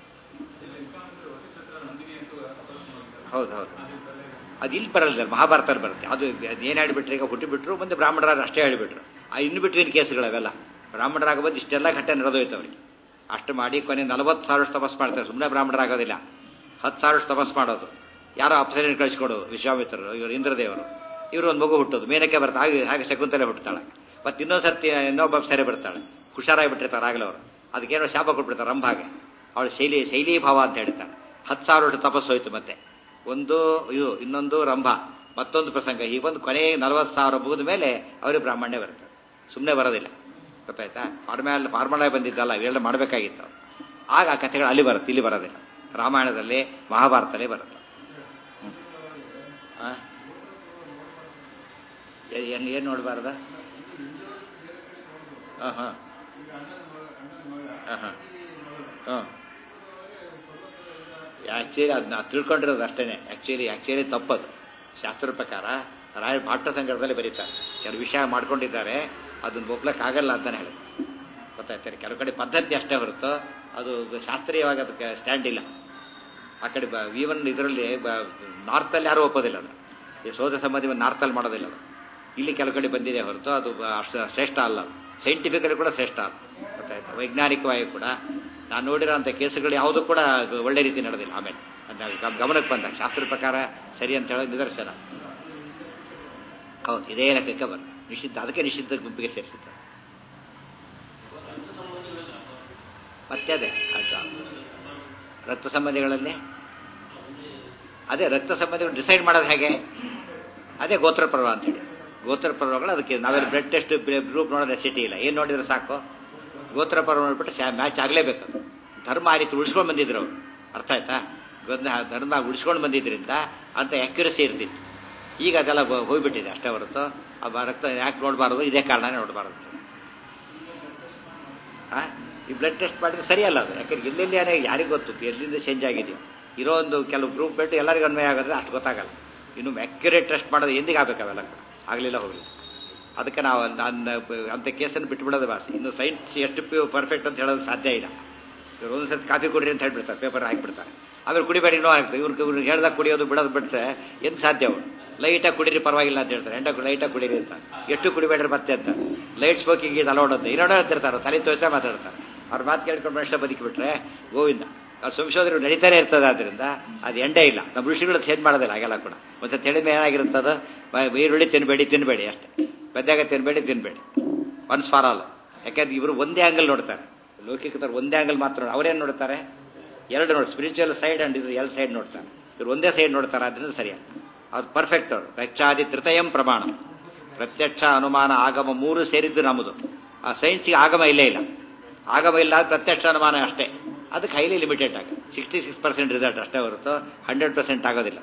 ಹೌದು ಹೌದು ಅದು ಇಲ್ಲಿ ಬರಲ್ಲ ಮಹಾಭಾರತದಲ್ಲಿ ಬರುತ್ತೆ ಅದು ಏನು ಹೇಳಿಬಿಟ್ರೆ ಈಗ ಹುಟ್ಟಿಬಿಟ್ರು ಮುಂದೆ ಬ್ರಾಹ್ಮಣರಾಗ ಅಷ್ಟೇ ಹೇಳಿಬಿಟ್ರು ಆ ಇನ್ನು ಬಿಟ್ವೀನ್ ಕೇಸ್ಗಳವೆಲ್ಲ ಬ್ರಾಹ್ಮಣರಾಗ ಬಂದು ಇಷ್ಟೆಲ್ಲ ಘಟ್ಟೆ ನಡೆದೋಯ್ತು ಅವ್ರಿಗೆ ಅಷ್ಟು ಮಾಡಿ ಕೊನೆ ನಲವತ್ತು ಸಾವಿರ ತಪಸ್ ಮಾಡ್ತಾರೆ ಸುಮ್ಮನೆ ಬ್ರಾಹ್ಮಣರಾಗೋದಿಲ್ಲ ಹತ್ತು ಸಾವಿರ ತಪಸ್ ಮಾಡೋದು ಯಾರೋ ಅಪ್ಸರಿನ ಕಳಿಸ್ಕೊಡೋದು ವಿಶ್ವಾಮಿತ್ರರು ಇವರು ಇಂದ್ರದೇವರು ಇವರು ಒಂದು ಮಗು ಹುಟ್ಟೋದು ಮೇನಕ್ಕೆ ಬರ್ತಾ ಹಾಗೆ ಹಾಗೆ ಶಕುಂತಲೆ ಹುಟ್ಟುತ್ತಾಳೆ ಮತ್ತೆ ಇನ್ನೊಂದು ಸರ್ತಿ ಇನ್ನೊಬ್ಬ ಅಪ್ಸರೆ ಬರ್ತಾಳೆ ಹುಷಾರಾಗಿಬಿಟ್ಟಿರ್ತಾರೆ ಆಗಲೇ ಅವರು ಅದಕ್ಕೇನೋ ಶಾಪ ಕೊಟ್ಬಿಡ್ತಾರೆ ರಂಭಾಗೆ ಅವಳು ಶೈಲಿ ಶೈಲಿ ಭಾವ ಅಂತ ಹೇಳ್ತಾಳೆ ಹತ್ತು ಸಾವಿರ ವರ್ಷ ತಪಸ್ಸು ಹೋಯ್ತು ಮತ್ತೆ ಒಂದು ಇದು ಇನ್ನೊಂದು ರಂಭ ಮತ್ತೊಂದು ಪ್ರಸಂಗ ಈ ಒಂದು ಕೊನೆ ನಲವತ್ತು ಸಾವಿರ ಮುಗಿದ ಮೇಲೆ ಅವರಿಗೆ ಬ್ರಾಹ್ಮಣ್ಯ ಬರುತ್ತೆ ಸುಮ್ಮನೆ ಬರೋದಿಲ್ಲ ಗೊತ್ತಾಯ್ತಾ ಫಾರ್ಮ್ಯಾಲ್ ಫಾರ್ಮಲ್ ಬಂದಿದ್ದಲ್ಲ ಇವೆಲ್ಲ ಮಾಡಬೇಕಾಗಿತ್ತು ಆಗ ಆ ಕಥೆಗಳು ಅಲ್ಲಿ ಬರುತ್ತೆ ಇಲ್ಲಿ ಬರೋದಿಲ್ಲ ರಾಮಾಯಣದಲ್ಲಿ ಮಹಾಭಾರತದಲ್ಲಿ ಬರುತ್ತೆ ಏನು ಏನು ನೋಡಬಾರ್ದ ಹಾಂ ಹಾಂ ಹಾಂ ಹಾಂ ಹಾಂ ಆ್ಯಕ್ಚುಲಿ ಅದನ್ನ ತಿಳ್ಕೊಂಡಿರೋದು ಅಷ್ಟೇ ಆ್ಯಕ್ಚುಲಿ ಆ್ಯಕ್ಚುಲಿ ತಪ್ಪದು ಶಾಸ್ತ್ರದ ಪ್ರಕಾರ ರಾಯ ಭಾಟ್ಟ ಸಂಗ್ರಹದಲ್ಲಿ ಬರೀತಾರೆ ಕೆಲವು ವಿಷಯ ಮಾಡ್ಕೊಂಡಿದ್ದಾರೆ ಅದನ್ನ ಒಪ್ಲಕ್ಕಾಗಲ್ಲ ಅಂತಾನೆ ಹೇಳಿ ಗೊತ್ತಾಯ್ತಾರೆ ಕೆಲವು ಕಡೆ ಪದ್ಧತಿ ಅಷ್ಟೇ ಹೊರತು ಅದು ಶಾಸ್ತ್ರೀಯವಾಗಿ ಅದಕ್ಕೆ ಸ್ಟ್ಯಾಂಡ್ ಇಲ್ಲ ಆ ಕಡೆ ಈವನ್ ಇದರಲ್ಲಿ ನಾರ್ತಲ್ಲಿ ಯಾರೂ ಒಪ್ಪೋದಿಲ್ಲ ಅದು ಈ ಸೋದ ಸಂಬಂಧಿ ನಾರ್ತಲ್ಲಿ ಮಾಡೋದಿಲ್ಲ ಅದು ಇಲ್ಲಿ ಕೆಲವು ಕಡೆ ಬಂದಿದೆ ಹೊರತು ಅದು ಅಷ್ಟು ಶ್ರೇಷ್ಠ ಅಲ್ಲ ಸೈಂಟಿಫಿಕಲಿ ಕೂಡ ಶ್ರೇಷ್ಠ ಅಲ್ಲ ಗೊತ್ತಾಯ್ತು ವೈಜ್ಞಾನಿಕವಾಗಿ ಕೂಡ ನಾನು ನೋಡಿರೋಂಥ ಕೇಸುಗಳು ಯಾವುದೂ ಕೂಡ ಒಳ್ಳೆ ರೀತಿ ನಡೆದಿಲ್ಲ ಆಮೇಲೆ ಅದು ಗಮನಕ್ಕೆ ಬಂದಾಗ ಶಾಸ್ತ್ರದ ಪ್ರಕಾರ ಸರಿ ಅಂತ ಹೇಳೋದು ನಿದರ್ಶನ ಹೌದು ಇದೇ ಲೆಕ್ಕಕ್ಕೆ ಬರ ನಿಷಿದ್ಧ ಅದಕ್ಕೆ ನಿಷಿದ್ಧ ಗುಂಪಿಗೆ ಸೇರಿಸುತ್ತೆ ಮತ್ತೆ ಅದೇ ಅದು ರಕ್ತ ಸಂಬಂಧಿಗಳಲ್ಲಿ ಅದೇ ರಕ್ತ ಸಂಬಂಧಿಗಳು ಡಿಸೈಡ್ ಮಾಡೋದು ಹೇಗೆ ಅದೇ ಗೋತ್ರ ಪರ್ವ ಅಂತೇಳಿ ಗೋತ್ರ ಪರ್ವಗಳು ಅದಕ್ಕೆ ನಾವೆಲ್ಲ ಬ್ಲಡ್ ಟೆಸ್ಟ್ ಗ್ರೂಪ್ ನೋಡೋ ನೆಸಿಟಿ ಇಲ್ಲ ಏನು ನೋಡಿದ್ರೆ ಸಾಕು ಗೋತ್ರ ಪರ್ವ ನೋಡ್ಬಿಟ್ಟು ಮ್ಯಾಚ್ ಆಗಲೇಬೇಕು ಧರ್ಮ ಆ ರೀತಿ ಉಳಿಸ್ಕೊಂಡು ಬಂದಿದ್ರು ಅವರು ಅರ್ಥ ಆಯ್ತಾ ಒಂದು ಧರ್ಮ ಉಳಿಸ್ಕೊಂಡು ಬಂದಿದ್ರಿಂದ ಅಂತ ಅಕ್ಯುರಸಿ ಇರ್ತಿತ್ತು ಈಗ ಅದೆಲ್ಲ ಹೋ- ಹೋಗ್ಬಿಟ್ಟಿದೆ ಅಷ್ಟೇ ಹೊರತು ಆ ರಕ್ತ ಯಾಕೆ ನೋಡಬಾರ್ದು ಇದೇ ಕಾರಣನೇ ನೋಡಬಾರ್ದು ಆ ಈ ಬ್ಲಡ್ ಟೆಸ್ಟ್ ಮಾಡಿದ್ರೆ ಸರಿಯಲ್ಲ ಅದು ಯಾಕಂದ್ರೆ ಎಲ್ಲೆಲ್ಲಿ ಏನೇ ಯಾರಿಗೂ ಗೊತ್ತು ಎಲ್ಲಿಂದ ಚೇಂಜ್ ಆಗಿದೆಯೋ ಇರೋ ಒಂದು ಕೆಲವು ಗ್ರೂಪ್ ಬೆಟ್ಟು ಎಲ್ಲರಿಗೂ ಅನ್ವಯ ಆಗೋದ್ರೆ ಅಷ್ಟು ಗೊತ್ತಾಗಲ್ಲ ಇನ್ನು ಅಕ್ಯುರೇಟ್ ಟೆಸ್ಟ್ ಮಾಡೋದು ಎಂದಿಗೆ ಆಗ್ಬೇಕು ಅವೆಲ್ಲ ಕೂಡ ಆಗಲಿಲ್ಲ ಹೋಗಲಿಲ್ಲ ಅದಕ್ಕೆ ನಾವು ನನ್ನ ಅಂಥ ಕೇಸನ್ನು ಬಿಟ್ಬಿಡೋದು ವಾಸಿ ಇನ್ನು ಸೈನ್ಸ್ ಎಷ್ಟು ಪ್ಯೂ ಪರ್ಫೆಕ್ಟ್ ಅಂತ ಹೇಳೋದು ಸಾಧ್ಯ ಇಲ್ಲ ಇವ್ರು ಒಂದು ಸರ್ತಿ ಕಾಫಿ ಕುಡ್ರಿ ಅಂತ ಹೇಳ್ಬಿಡ್ತಾರೆ ಪೇಪರ್ ಹಾಕಿಬಿಡ್ತಾರೆ ಆಮೇಲೆ ಕುಡಿಬೇಡಿ ಇನ್ನೂ ಆಗ್ತದೆ ಇವ್ರಿಗೆ ಇವ್ರಿಗೆ ಹೇಳ್ದಾಗ ಕುಡಿಯೋದು ಬಿಡೋದು ಬಿಟ್ಟರೆ ಎಂದು ಸಾಧ್ಯ ಅವರು ಲೈಟಾಗಿ ಕುಡೀರಿ ಪರವಾಗಿಲ್ಲ ಅಂತ ಹೇಳ್ತಾರೆ ಎಂಟ ಲೈಟಾಗಿ ಕುಡೀರಿ ಅಂತ ಎಷ್ಟು ಕುಡಿಬೇಡ್ರಿ ಮತ್ತೆ ಅಂತ ಲೈಟ್ ಸ್ಮೋಕಿಂಗ್ ಇದು ಅಲೋಡ್ ಇನ್ನೊಂದು ಹೇಳ್ತಿರ್ತಾರೆ ತಲೆ ತೋರಿಸೇ ಮಾತಾಡ್ತಾರೆ ಅವ್ರ ಮಾತು ಕೇಳ್ಕೊಂಡು ಮನುಷ್ಯ ಬದುಕಿಬಿಟ್ರೆ ಗೋವಿಂದ ಅವ್ರ ಸಂಶೋಧನೆ ನಡೀತಾನೆ ಇರ್ತದೆ ಆದ್ರಿಂದ ಅದು ಎಂಡೇ ಇಲ್ಲ ನಮ್ಮ ಋಷಿಗಳು ಚೇಂಜ್ ಮಾಡೋದಿಲ್ಲ ಹಾಗೆಲ್ಲ ಕೂಡ ಮತ್ತೆ ತಿಳಿಮೆ ಏನಾಗಿರುತ್ತದ ಈರುಳ್ಳಿ ತಿನ್ಬೇಡಿ ತಿನ್ಬೇಡಿ ಅಷ್ಟೇ ಗದ್ದಾಗ ತಿನ್ಬೇಡಿ ತಿನ್ಬೇಡಿ ಒನ್ಸ್ ಫಾರ್ ಆಲ್ ಯಾಕಂದ್ರೆ ಇವರು ಒಂದೇ ಆಂಗಲ್ ನೋಡ್ತಾರೆ ಲೌಕಿಕತರು ಒಂದೇ ಆಂಗಲ್ ಮಾತ್ರ ನೋಡಿ ಅವ್ರೇನು ನೋಡ್ತಾರೆ ಎರಡು ನೋಡಿ ಸ್ಪಿರಿಚುವಲ್ ಸೈಡ್ ಅಂಡ್ ಇದು ಎರಡು ಸೈಡ್ ನೋಡ್ತಾರೆ ಇವ್ರು ಒಂದೇ ಸೈಡ್ ನೋಡ್ತಾರೆ ಅದರಿಂದ ಸರಿಯಾಗಿ ಅವ್ರು ಪರ್ಫೆಕ್ಟ್ ಅವರು ಪ್ರತ್ಯಾದಿ ತೃತಯಂ ಪ್ರಮಾಣ ಪ್ರತ್ಯಕ್ಷ ಅನುಮಾನ ಆಗಮ ಮೂರು ಸೇರಿದ್ದು ನಮ್ಮದು ಆ ಸೈನ್ಸ್ಗೆ ಆಗಮ ಇಲ್ಲೇ ಇಲ್ಲ ಆಗಮ ಇಲ್ಲ ಪ್ರತ್ಯಕ್ಷ ಅನುಮಾನ ಅಷ್ಟೇ ಅದಕ್ಕೆ ಹೈಲಿ ಲಿಮಿಟೆಡ್ ಆಗಿ ಸಿಕ್ಸ್ಟಿ ಸಿಕ್ಸ್ ಪರ್ಸೆಂಟ್ ರಿಸಲ್ಟ್ ಅಷ್ಟೇ ಹೊರತು ಹಂಡ್ರೆಡ್ ಪರ್ಸೆಂಟ್ ಆಗೋದಿಲ್ಲ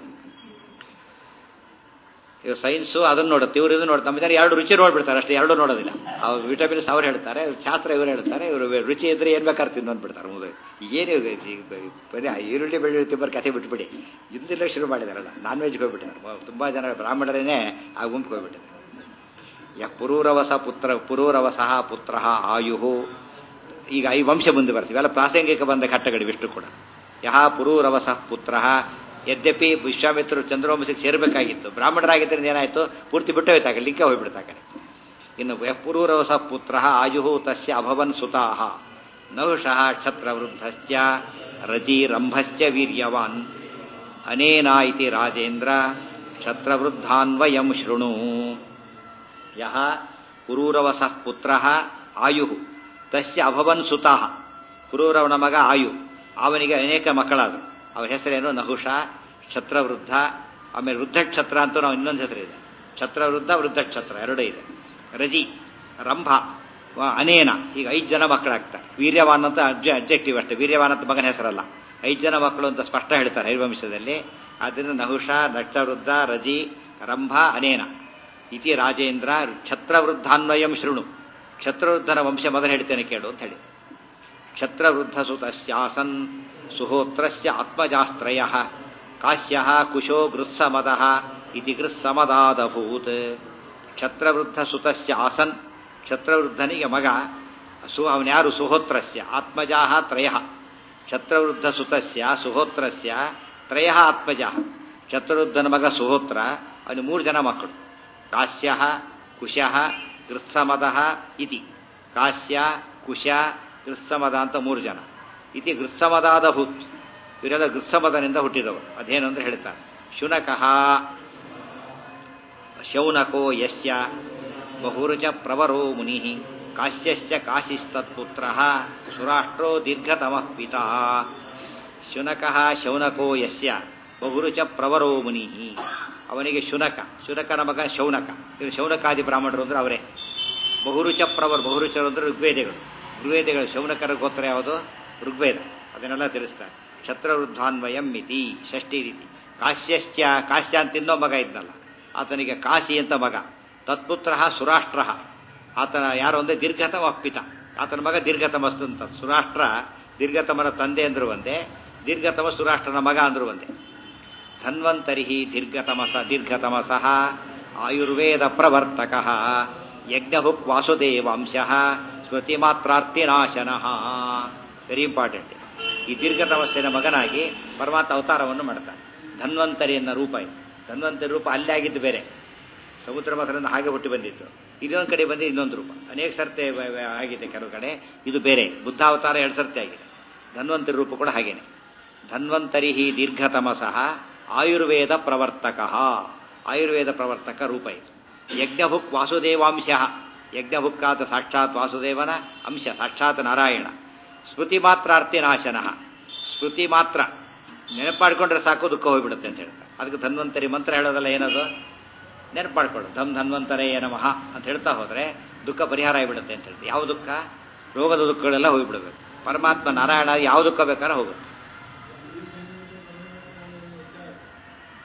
ಇವ್ ಸೈನ್ಸು ಅದನ್ನು ನೋಡುತ್ತೆ ಇವರು ಇದು ನೋಡ್ತಾರೆ ನಮ್ಮ ಎರಡು ರುಚಿ ನೋಡ್ಬಿಡ್ತಾರೆ ಅಷ್ಟೇ ಎರಡು ನೋಡೋದಿಲ್ಲ ಅವ್ರು ವಿಟಮಿನ್ಸ್ ಅವ್ರು ಹೇಳ್ತಾರೆ ಶಾಸ್ತ್ರ ಇವರು ಹೇಳ್ತಾರೆ ಇವರು ರುಚಿ ಇದ್ರೆ ಏನ್ ಬೇಕಾದ್ರೆ ತಿನ್ನೋದ್ಬಿಡ್ತಾರೆ ಮುಗಿದು ಏನು ಈಗ ಬರೀ ಆ ಈರುಳ್ಳಿ ಬೆಳ್ಳುಳ್ಳಿ ತಿಂಬರ್ ಕತೆ ಬಿಟ್ಬಿಡಿ ಇಂದಿಲ್ಲ ಶುರು ಮಾಡಿದಾರಲ್ಲ ನಾನ್ ವೆಜ್ಗೆ ಹೋಗ್ಬಿಟ್ಟಿದ್ದಾರೆ ತುಂಬಾ ಜನ ಬ್ರಾಹ್ಮಣರೇನೆ ಆ ಗುಂಪಿಗೆ ಹೋಗ್ಬಿಟ್ಟಿದ್ದಾರೆ ಯ ಪುರೂರವಸ ಪುತ್ರ ಪುರೂರವಸಃ ಪುತ್ರ ಆಯುಹು ಈಗ ಈ ವಂಶ ಮುಂದೆ ಬರ್ತೀವಿ ಇವೆಲ್ಲ ಪ್ರಾಸಂಗಿಕ ಬಂದ ಘಟ್ಟಗಳು ವಿಷ್ಣು ಕೂಡ ಯಹ ಪುರೂರವಸ ಪುತ್ರ ಯದ್ಯಪಿ ವಿಶ್ವಾಮಿತ್ರರು ಚಂದ್ರವಂಶಕ್ಕೆ ಸೇರಬೇಕಾಗಿತ್ತು ಬ್ರಾಹ್ಮಣರಾಗಿದ್ದರಿಂದ ಏನಾಯ್ತು ಪೂರ್ತಿ ಬಿಟ್ಟು ಹೋಯ್ತಾಗ ಲಿಂಕ ಹೋಗ್ಬಿಡ್ತಾಗ ಇನ್ನು ಯಃ ಪುರೂರವಸ ಪುತ್ರ ಆಯುಹು ತಸ್ಯ ಅಭವನ್ ಸುತಾಹ ನಹುಷಃ ಕ್ಷತ್ರವೃದ್ಧಶ್ಚ ರಜಿರಂಭಶ್ಚ ವೀರ್ಯವಾನ್ ಅನೇನ ಇತಿ ರಾಜೇಂದ್ರ ಕ್ಷತ್ರವೃದ್ಧಾನ್ವಯಂ ಶೃಣು ಯಹ ಪುರೂರವಸ ಪುತ್ರ ಆಯು ತಸ್ಯ ಅಭವನ್ ಸುತಾಹ ಪುರೂರವನ ಮಗ ಆಯು ಅವನಿಗೆ ಅನೇಕ ಮಕ್ಕಳಾದರು ಅವರ ಹೆಸರೇನು ನಹುಷ ಕ್ಷತ್ರವೃದ್ಧ ಆಮೇಲೆ ವೃದ್ಧಕ್ಷತ್ರ ಅಂತ ನಾವು ಇನ್ನೊಂದು ಹೆಸರಿದೆ ಕ್ಷತ್ರವೃದ್ಧ ವೃದ್ಧಕ್ಷತ್ರ ಎರಡೂ ಇದೆ ರಜಿ ರಂಭ ವ- ಅನೇನ ಈಗ ಐದು ಜನ ಮಕ್ಕಳಾಗ್ತಾರೆ ವೀರ್ಯವಾನ್ ಅಂತ ಅಬ್ಜೆ ಅಬ್ಜೆಕ್ಟಿವ್ ಅಷ್ಟೇ ವೀರ್ಯವಾನ್ ಅಂತ ಮಗನ ಹೆಸರಲ್ಲ ಐದು ಜನ ಮಕ್ಕಳು ಅಂತ ಸ್ಪಷ್ಟ ಹೇಳ್ತಾರೆ ಹರಿವಂಶದಲ್ಲಿ ಆದ್ದರಿಂದ ನಹುಷ ನಕ್ಷವೃದ್ಧ ರಜಿ ರಂಭ ಅನೇನ ಇತಿ ರಾಜೇಂದ್ರ ಕ್ಷತ್ರವೃದ್ಧಾನ್ವಯಂ ಶೃಣು ಕ್ಷತ್ರವೃದ್ಧನ ವಂಶ ಮೊದಲು ಹೇಳ್ತೇನೆ ಕೇಳು ಅಂತ ಹೇಳಿ ಕ್ಷತ್ರವೃದ್ಧ ಸುತಸ್ಯಾಸನ್ ಸುಹೋತ್ರಸ್ಯ ಆತ್ಮಜಾಸ್ತ್ರಯ ಕಾಶ್ಯ ಕುಶೋ ಗೃತ್ಸಮದ ಇತಿ ಗೃತ್ಸಮದಾದಭೂತ್ ಕ್ಷತ್ರವೃದ್ಧ ಸುತಸ್ಯ ಆಸನ್ ಕ್ಷತ್ರವೃದ್ಧನಿಗೆ ಮಗ ಸು ಅವನ್ಯಾರು ಸುಹೋತ್ರಸ್ಯ ಆತ್ಮಜಾಹ ತ್ರಯ ಕ್ಷತ್ರವೃದ್ಧ ಸುತಸ್ಯ ಸುಹೋತ್ರಸ್ಯ ತ್ರಯ ಆತ್ಮಜಾಹ ಕ್ಷತ್ರವೃದ್ಧನ ಮಗ ಸುಹೋತ್ರ ಅವನು ಮೂರು ಜನ ಮಕ್ಕಳು ಕಾಶ್ಯ ಕುಶ ಗೃತ್ಸಮದ ಇತಿ ಕಾಶ್ಯ ಕುಶ ಗೃತ್ಸಮದ ಅಂತ ಮೂರು ಜನ ಇತಿ ಗೃತ್ಸಮದಾದ ಭೂತ್ ಇವರೆಲ್ಲ ಗೃತ್ಸಮದನಿಂದ ಹುಟ್ಟಿದವರು ಅದೇನು ಅಂದ್ರೆ ಹೇಳ್ತಾರೆ ಶುನಕಃ ಶೌನಕೋ ಯಸ್ಯ ಬಹುರುಚ ಪ್ರವರೋ ಮುನಿ ಕಾಶ್ಯಶ್ಚ ಕಾಶಿಸ್ತತ್ಪುತ್ರ ಸುರಾಷ್ಟ್ರೋ ದೀರ್ಘತಮಃ ಪಿತಾ ಶುನಕಃ ಶೌನಕೋ ಯಸ್ಯ ಬಹುರುಚ ಪ್ರವರೋ ಮುನಿ ಅವನಿಗೆ ಶುನಕ ಶುನಕನ ಮಗ ಶೌನಕ ಇವರು ಶೌನಕಾದಿ ಬ್ರಾಹ್ಮಣರು ಅಂದ್ರೆ ಅವರೇ ಬಹುರುಚ ಪ್ರವರ್ ಬಹುರುಚರು ಅಂದ್ರೆ ಋಗ್ವೇದಗಳು ಋಗ್ವೇದಗಳು ಶೌನಕರ ಗೋತ್ರ ಯಾವುದು ಋಗ್ವೇದ ಅದನ್ನೆಲ್ಲ ತಿಳಿಸ್ತಾರೆ ಕ್ಷತ್ರವೃದ್ಧಾನ್ವಯಂ ಮಿತಿ ಷಷ್ಠಿ ರೀತಿ ಕಾಶ್ಯಶ್ಚ ಕಾಶ್ಯ ಅಂತ ಇನ್ನೊಬ್ಬ ಮಗ ಇದ್ನಲ್ಲ ಆತನಿಗೆ ಕಾಶಿ ಅಂತ ಮಗ ತತ್ಪುತ್ರ ಸುರಾಷ್ಟ್ರ ಆತನ ಯಾರು ಒಂದೇ ದೀರ್ಘತಮ ಅಪ್ಪಿತ ಆತನ ಮಗ ದೀರ್ಘತಮಸ್ತು ಅಂತ ಸುರಾಷ್ಟ್ರ ದೀರ್ಘತಮನ ತಂದೆ ಅಂದ್ರು ಒಂದೇ ದೀರ್ಘತಮ ಸುರಾಷ್ಟ್ರನ ಮಗ ಅಂದ್ರು ಒಂದೇ ಧನ್ವಂತರಿ ದೀರ್ಘತಮಸ ದೀರ್ಘತಮಸಃ ಆಯುರ್ವೇದ ಪ್ರವರ್ತಕ ಯಜ್ಞಹುಕ್ ವಾಸುದೇವಾಂಶ ಸ್ಮೃತಿ ಮಾತ್ರಾರ್ತಿನಾಶನ ವೆರಿ ಇಂಪಾರ್ಟೆಂಟ್ ಈ ದೀರ್ಘತಮಸ್ಸಿನ ಮಗನಾಗಿ ಪರಮಾತ್ಮ ಅವತಾರವನ್ನು ಮಾಡ್ತಾನೆ ಧನ್ವಂತರಿ ಎನ್ನ ರೂಪ ಇದು ಧನ್ವಂತರಿ ರೂಪ ಅಲ್ಲೇ ಆಗಿದ್ದು ಬೇರೆ ಸಮುದ್ರ ಮಥನದಿಂದ ಹಾಗೆ ಹುಟ್ಟಿ ಬಂದಿತ್ತು ಇನ್ನೊಂದು ಕಡೆ ಬಂದು ಇನ್ನೊಂದು ರೂಪ ಅನೇಕ ಸರ್ತೆ ವ- ವ- ಆಗಿದೆ ಕೆಲವು ಕಡೆ ಇದು ಬೇರೆ ಬುದ್ಧಾವತಾರ ಎರಡು ಸರ್ತಿ ಆಗಿದೆ ಧನ್ವಂತರಿ ರೂಪ ಕೂಡ ಹಾಗೇನೆ ಧನ್ವಂತರಿ ದೀರ್ಘತಮಸಃ ಆಯುರ್ವೇದ ಪ್ರವರ್ತಕ ಆಯುರ್ವೇದ ಪ್ರವರ್ತಕ ರೂಪ ಇದು ಯಜ್ಞಭುಕ್ ವಾಸುದೇವಾಂಶ ಯಜ್ಞಭುಕ್ಕಾತ ಸಾಕ್ಷಾತ್ ವಾಸುದೇವನ ಅಂಶ ಸಾಕ್ಷಾತ್ ನಾರಾಯಣ ಸ್ಮೃತಿ ಮಾತ್ರಾರ್ಥಿ ನಾಶನ ಸ್ಮೃತಿ ಮಾತ್ರ ನೆನಪಾಡ್ಕೊಂಡ್ರೆ ಸಾಕು ದುಃಖ ಹೋಗ್ಬಿಡುತ್ತೆ ಅಂತ ಹೇಳ್ತಾರೆ ಅದಕ್ಕೆ ಧನ್ವಂತರಿ ಮಂತ್ರ ಹೇಳೋದಲ್ಲ ಏನದು ನೆನಪು ಮಾಡ್ಕೊಳ್ಳು ಧಮ್ ಧನ್ವಂತರೇ ನಮಃ ಅಂತ ಹೇಳ್ತಾ ಹೋದ್ರೆ ದುಃಖ ಪರಿಹಾರ ಆಗಿಬಿಡುತ್ತೆ ಅಂತ ಹೇಳ್ತೀವಿ ಯಾವ ದುಃಖ ರೋಗದ ದುಃಖಗಳೆಲ್ಲ ಹೋಗಿಬಿಡಬೇಕು ಪರಮಾತ್ಮ ನಾರಾಯಣ ಯಾವ ದುಃಖ ಬೇಕಾದ್ರೆ ಹೋಗುತ್ತೆ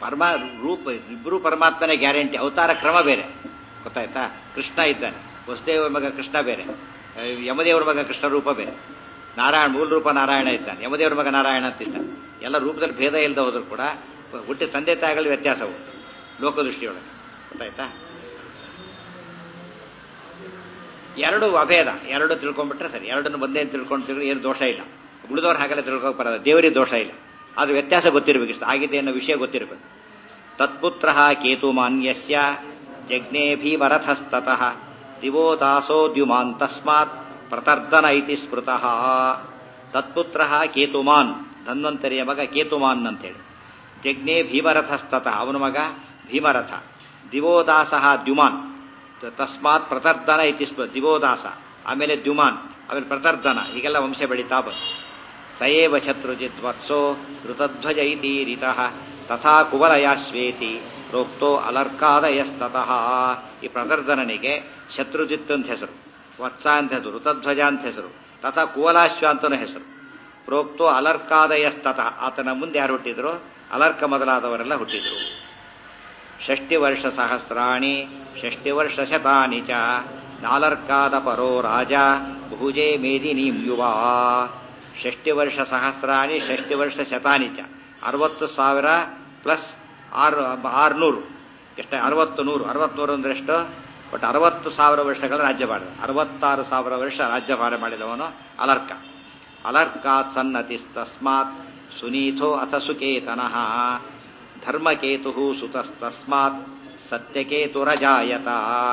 ಪರಮ ರೂಪ ಇಬ್ಬರು ಪರಮಾತ್ಮನೇ ಗ್ಯಾರಂಟಿ ಅವತಾರ ಕ್ರಮ ಬೇರೆ ಗೊತ್ತಾಯ್ತಾ ಕೃಷ್ಣ ಇದ್ದಾನೆ ವಸುದೇವ ಮಗ ಕೃಷ್ಣ ಬೇರೆ ಆ, ಯಮದೇವರ ಮಗ ಕೃಷ್ಣ ರೂಪ ಬೇರೆ ನಾರಾಯಣ ಮೂಲ ರೂಪ ನಾರಾಯಣ ಇದ್ದಾನೆ ಯಮದೇವರ ಮಗ ನಾರಾಯಣ ಅಂತಿದ್ದಾನೆ ಎಲ್ಲ ರೂಪದಲ್ಲಿ ಭೇದ ಇಲ್ಲದೆ ಹೋದ್ರು ಕೂಡ ಹುಟ್ಟಿ ತಂದೆ ತಾಯಿಗಳ ವ್ಯತ್ಯಾಸ ಉಂಟು ಲೋಕದೃಷ್ಟಿಯೊಳಗೆ ಗೊತ್ತಾಯ್ತಾ ಎರಡು ಅಭೇದ ಎರಡು ತಿಳ್ಕೊಂಡ್ಬಿಟ್ರೆ ಸರಿ ಎರಡನ್ನು ಒಂದೇ ತಿಳ್ಕೊಂಡು ತಿಳ್ಕೊಂಡು ಏನು ದೋಷ ಇಲ್ಲ ಉಳಿದವ್ರು ಹಾಗೆಲ್ಲ ತಿಳ್ಕೊಕ್ ಬರೋದು ದೇವರಿಗೆ ದೋಷ ಇಲ್ಲ ಅದು ವ್ಯತ್ಯಾಸ ಗೊತ್ತಿರಬೇಕು ಇಷ್ಟು ಆಗಿದೆ ಅನ್ನೋ ವಿಷಯ ಗೊತ್ತಿರಬೇಕು ತತ್ಪುತ್ರ ಕೇತುಮಾನ್ಯಸ್ಯ ಜಜ್ಞೆ ಭೀಮರಥಸ್ತತಃ ದಿವೋ ದಾಸೋದ್ಯುಮಾನ್ ತಸ್ಮಾತ್ ಪ್ರತರ್ದನ ಇತಿ ಸ್ಮೃತಃ ತತ್ಪುತ್ರ ಕೇತುಮಾನ್ ಧನ್ವಂತರಿಯ ಮಗ ಕೇತುಮಾನ್ ಅಂತೇಳಿ ಜಜ್ಞೆ ಭೀಮರಥಸ್ತತಃ ಅವನ ಮಗ ಭೀಮರಥ ದಿವೋದಾಸ ದ್ಯುಮಾನ್ ತಸ್ಮಾತ್ ಪ್ರತರ್ದನ ಇತಿ ಸ್ಮ ದಿವೋದಾಸ ಆಮೇಲೆ ದ್ಯುಮಾನ್ ಆಮೇಲೆ ಪ್ರತರ್ದನ ಹೀಗೆಲ್ಲ ವಂಶ ಬೆಳೀತಾ ಬಂತು ಸಯೇವ ಶತ್ರುಜಿತ್ ವತ್ಸೋ ಋತಧ್ವಜ ಇತಿ ರಿತಃ ತಥಾ ಕುವಲಯಾಶ್ವೇತಿ ಪ್ರೋಕ್ತೋ ಅಲರ್ಕಾದಯಸ್ತತಃ ಈ ಪ್ರದರ್ದನನಿಗೆ ಶತ್ರುಜಿತ್ ಅಂತ ಹೆಸರು ವತ್ಸ ಅಂತ ಹೆಸರು ಋತಧ್ವಜ ಅಂತ ಹೆಸರು ತಥಾ ಕುವಲಾಶ್ವ ಅಂತನೂ ಹೆಸರು ಪ್ರೋಕ್ತೋ ಅಲರ್ಕಾದಯಸ್ತತಃ ಆತನ ಮುಂದೆ ಯಾರು ಹುಟ್ಟಿದ್ರು ಅಲರ್ಕ ಮೊದಲಾದವರೆಲ್ಲ ಹುಟ್ಟಿದ್ರು ಷಷ್ಟಿ ವರ್ಷ ಸಹಸ್ರಾಣಿ ಷಷ್ಟಿ ವರ್ಷ ಶತಾನಿ ಚ ನಾಲರ್ಕಾದ ಪರೋ ರಾಜ ಭುಜೆ ಮೇದಿನೀಂ ಯುವ ಷಷ್ಟಿ ವರ್ಷ ಸಹಸ್ರಾಣಿ ಷಷ್ಟಿ ವರ್ಷ ಶತಾನಿ ಚ ಅರವತ್ತು ಸಾವಿರ ಪ್ಲಸ್ ಆರು ಆರುನೂರು ಎಷ್ಟು ಅರವತ್ತು ನೂರು ಅರವತ್ನೂರು ಅಂದ್ರೆ ಎಷ್ಟು ಬಟ್ ಅರವತ್ತು ಸಾವಿರ ವರ್ಷಗಳ ರಾಜ್ಯ ಮಾಡಿದ ಅರವತ್ತಾರು ಸಾವಿರ ವರ್ಷ ರಾಜ್ಯಭಾರ ಮಾಡಿದವನು ಅಲರ್ಕ ಅಲರ್ಕಾತ್ ಸನ್ನತಿಸ್ತಸ್ಮಾತ್ ಸುನೀಥೋ ಅಥ ಸುಕೇತನಃ ಧರ್ಮಕೇತು ಸುತಸ್ತಸ್ಮಾತ್ ಸತ್ಯಕೇತುರಜಾಯತ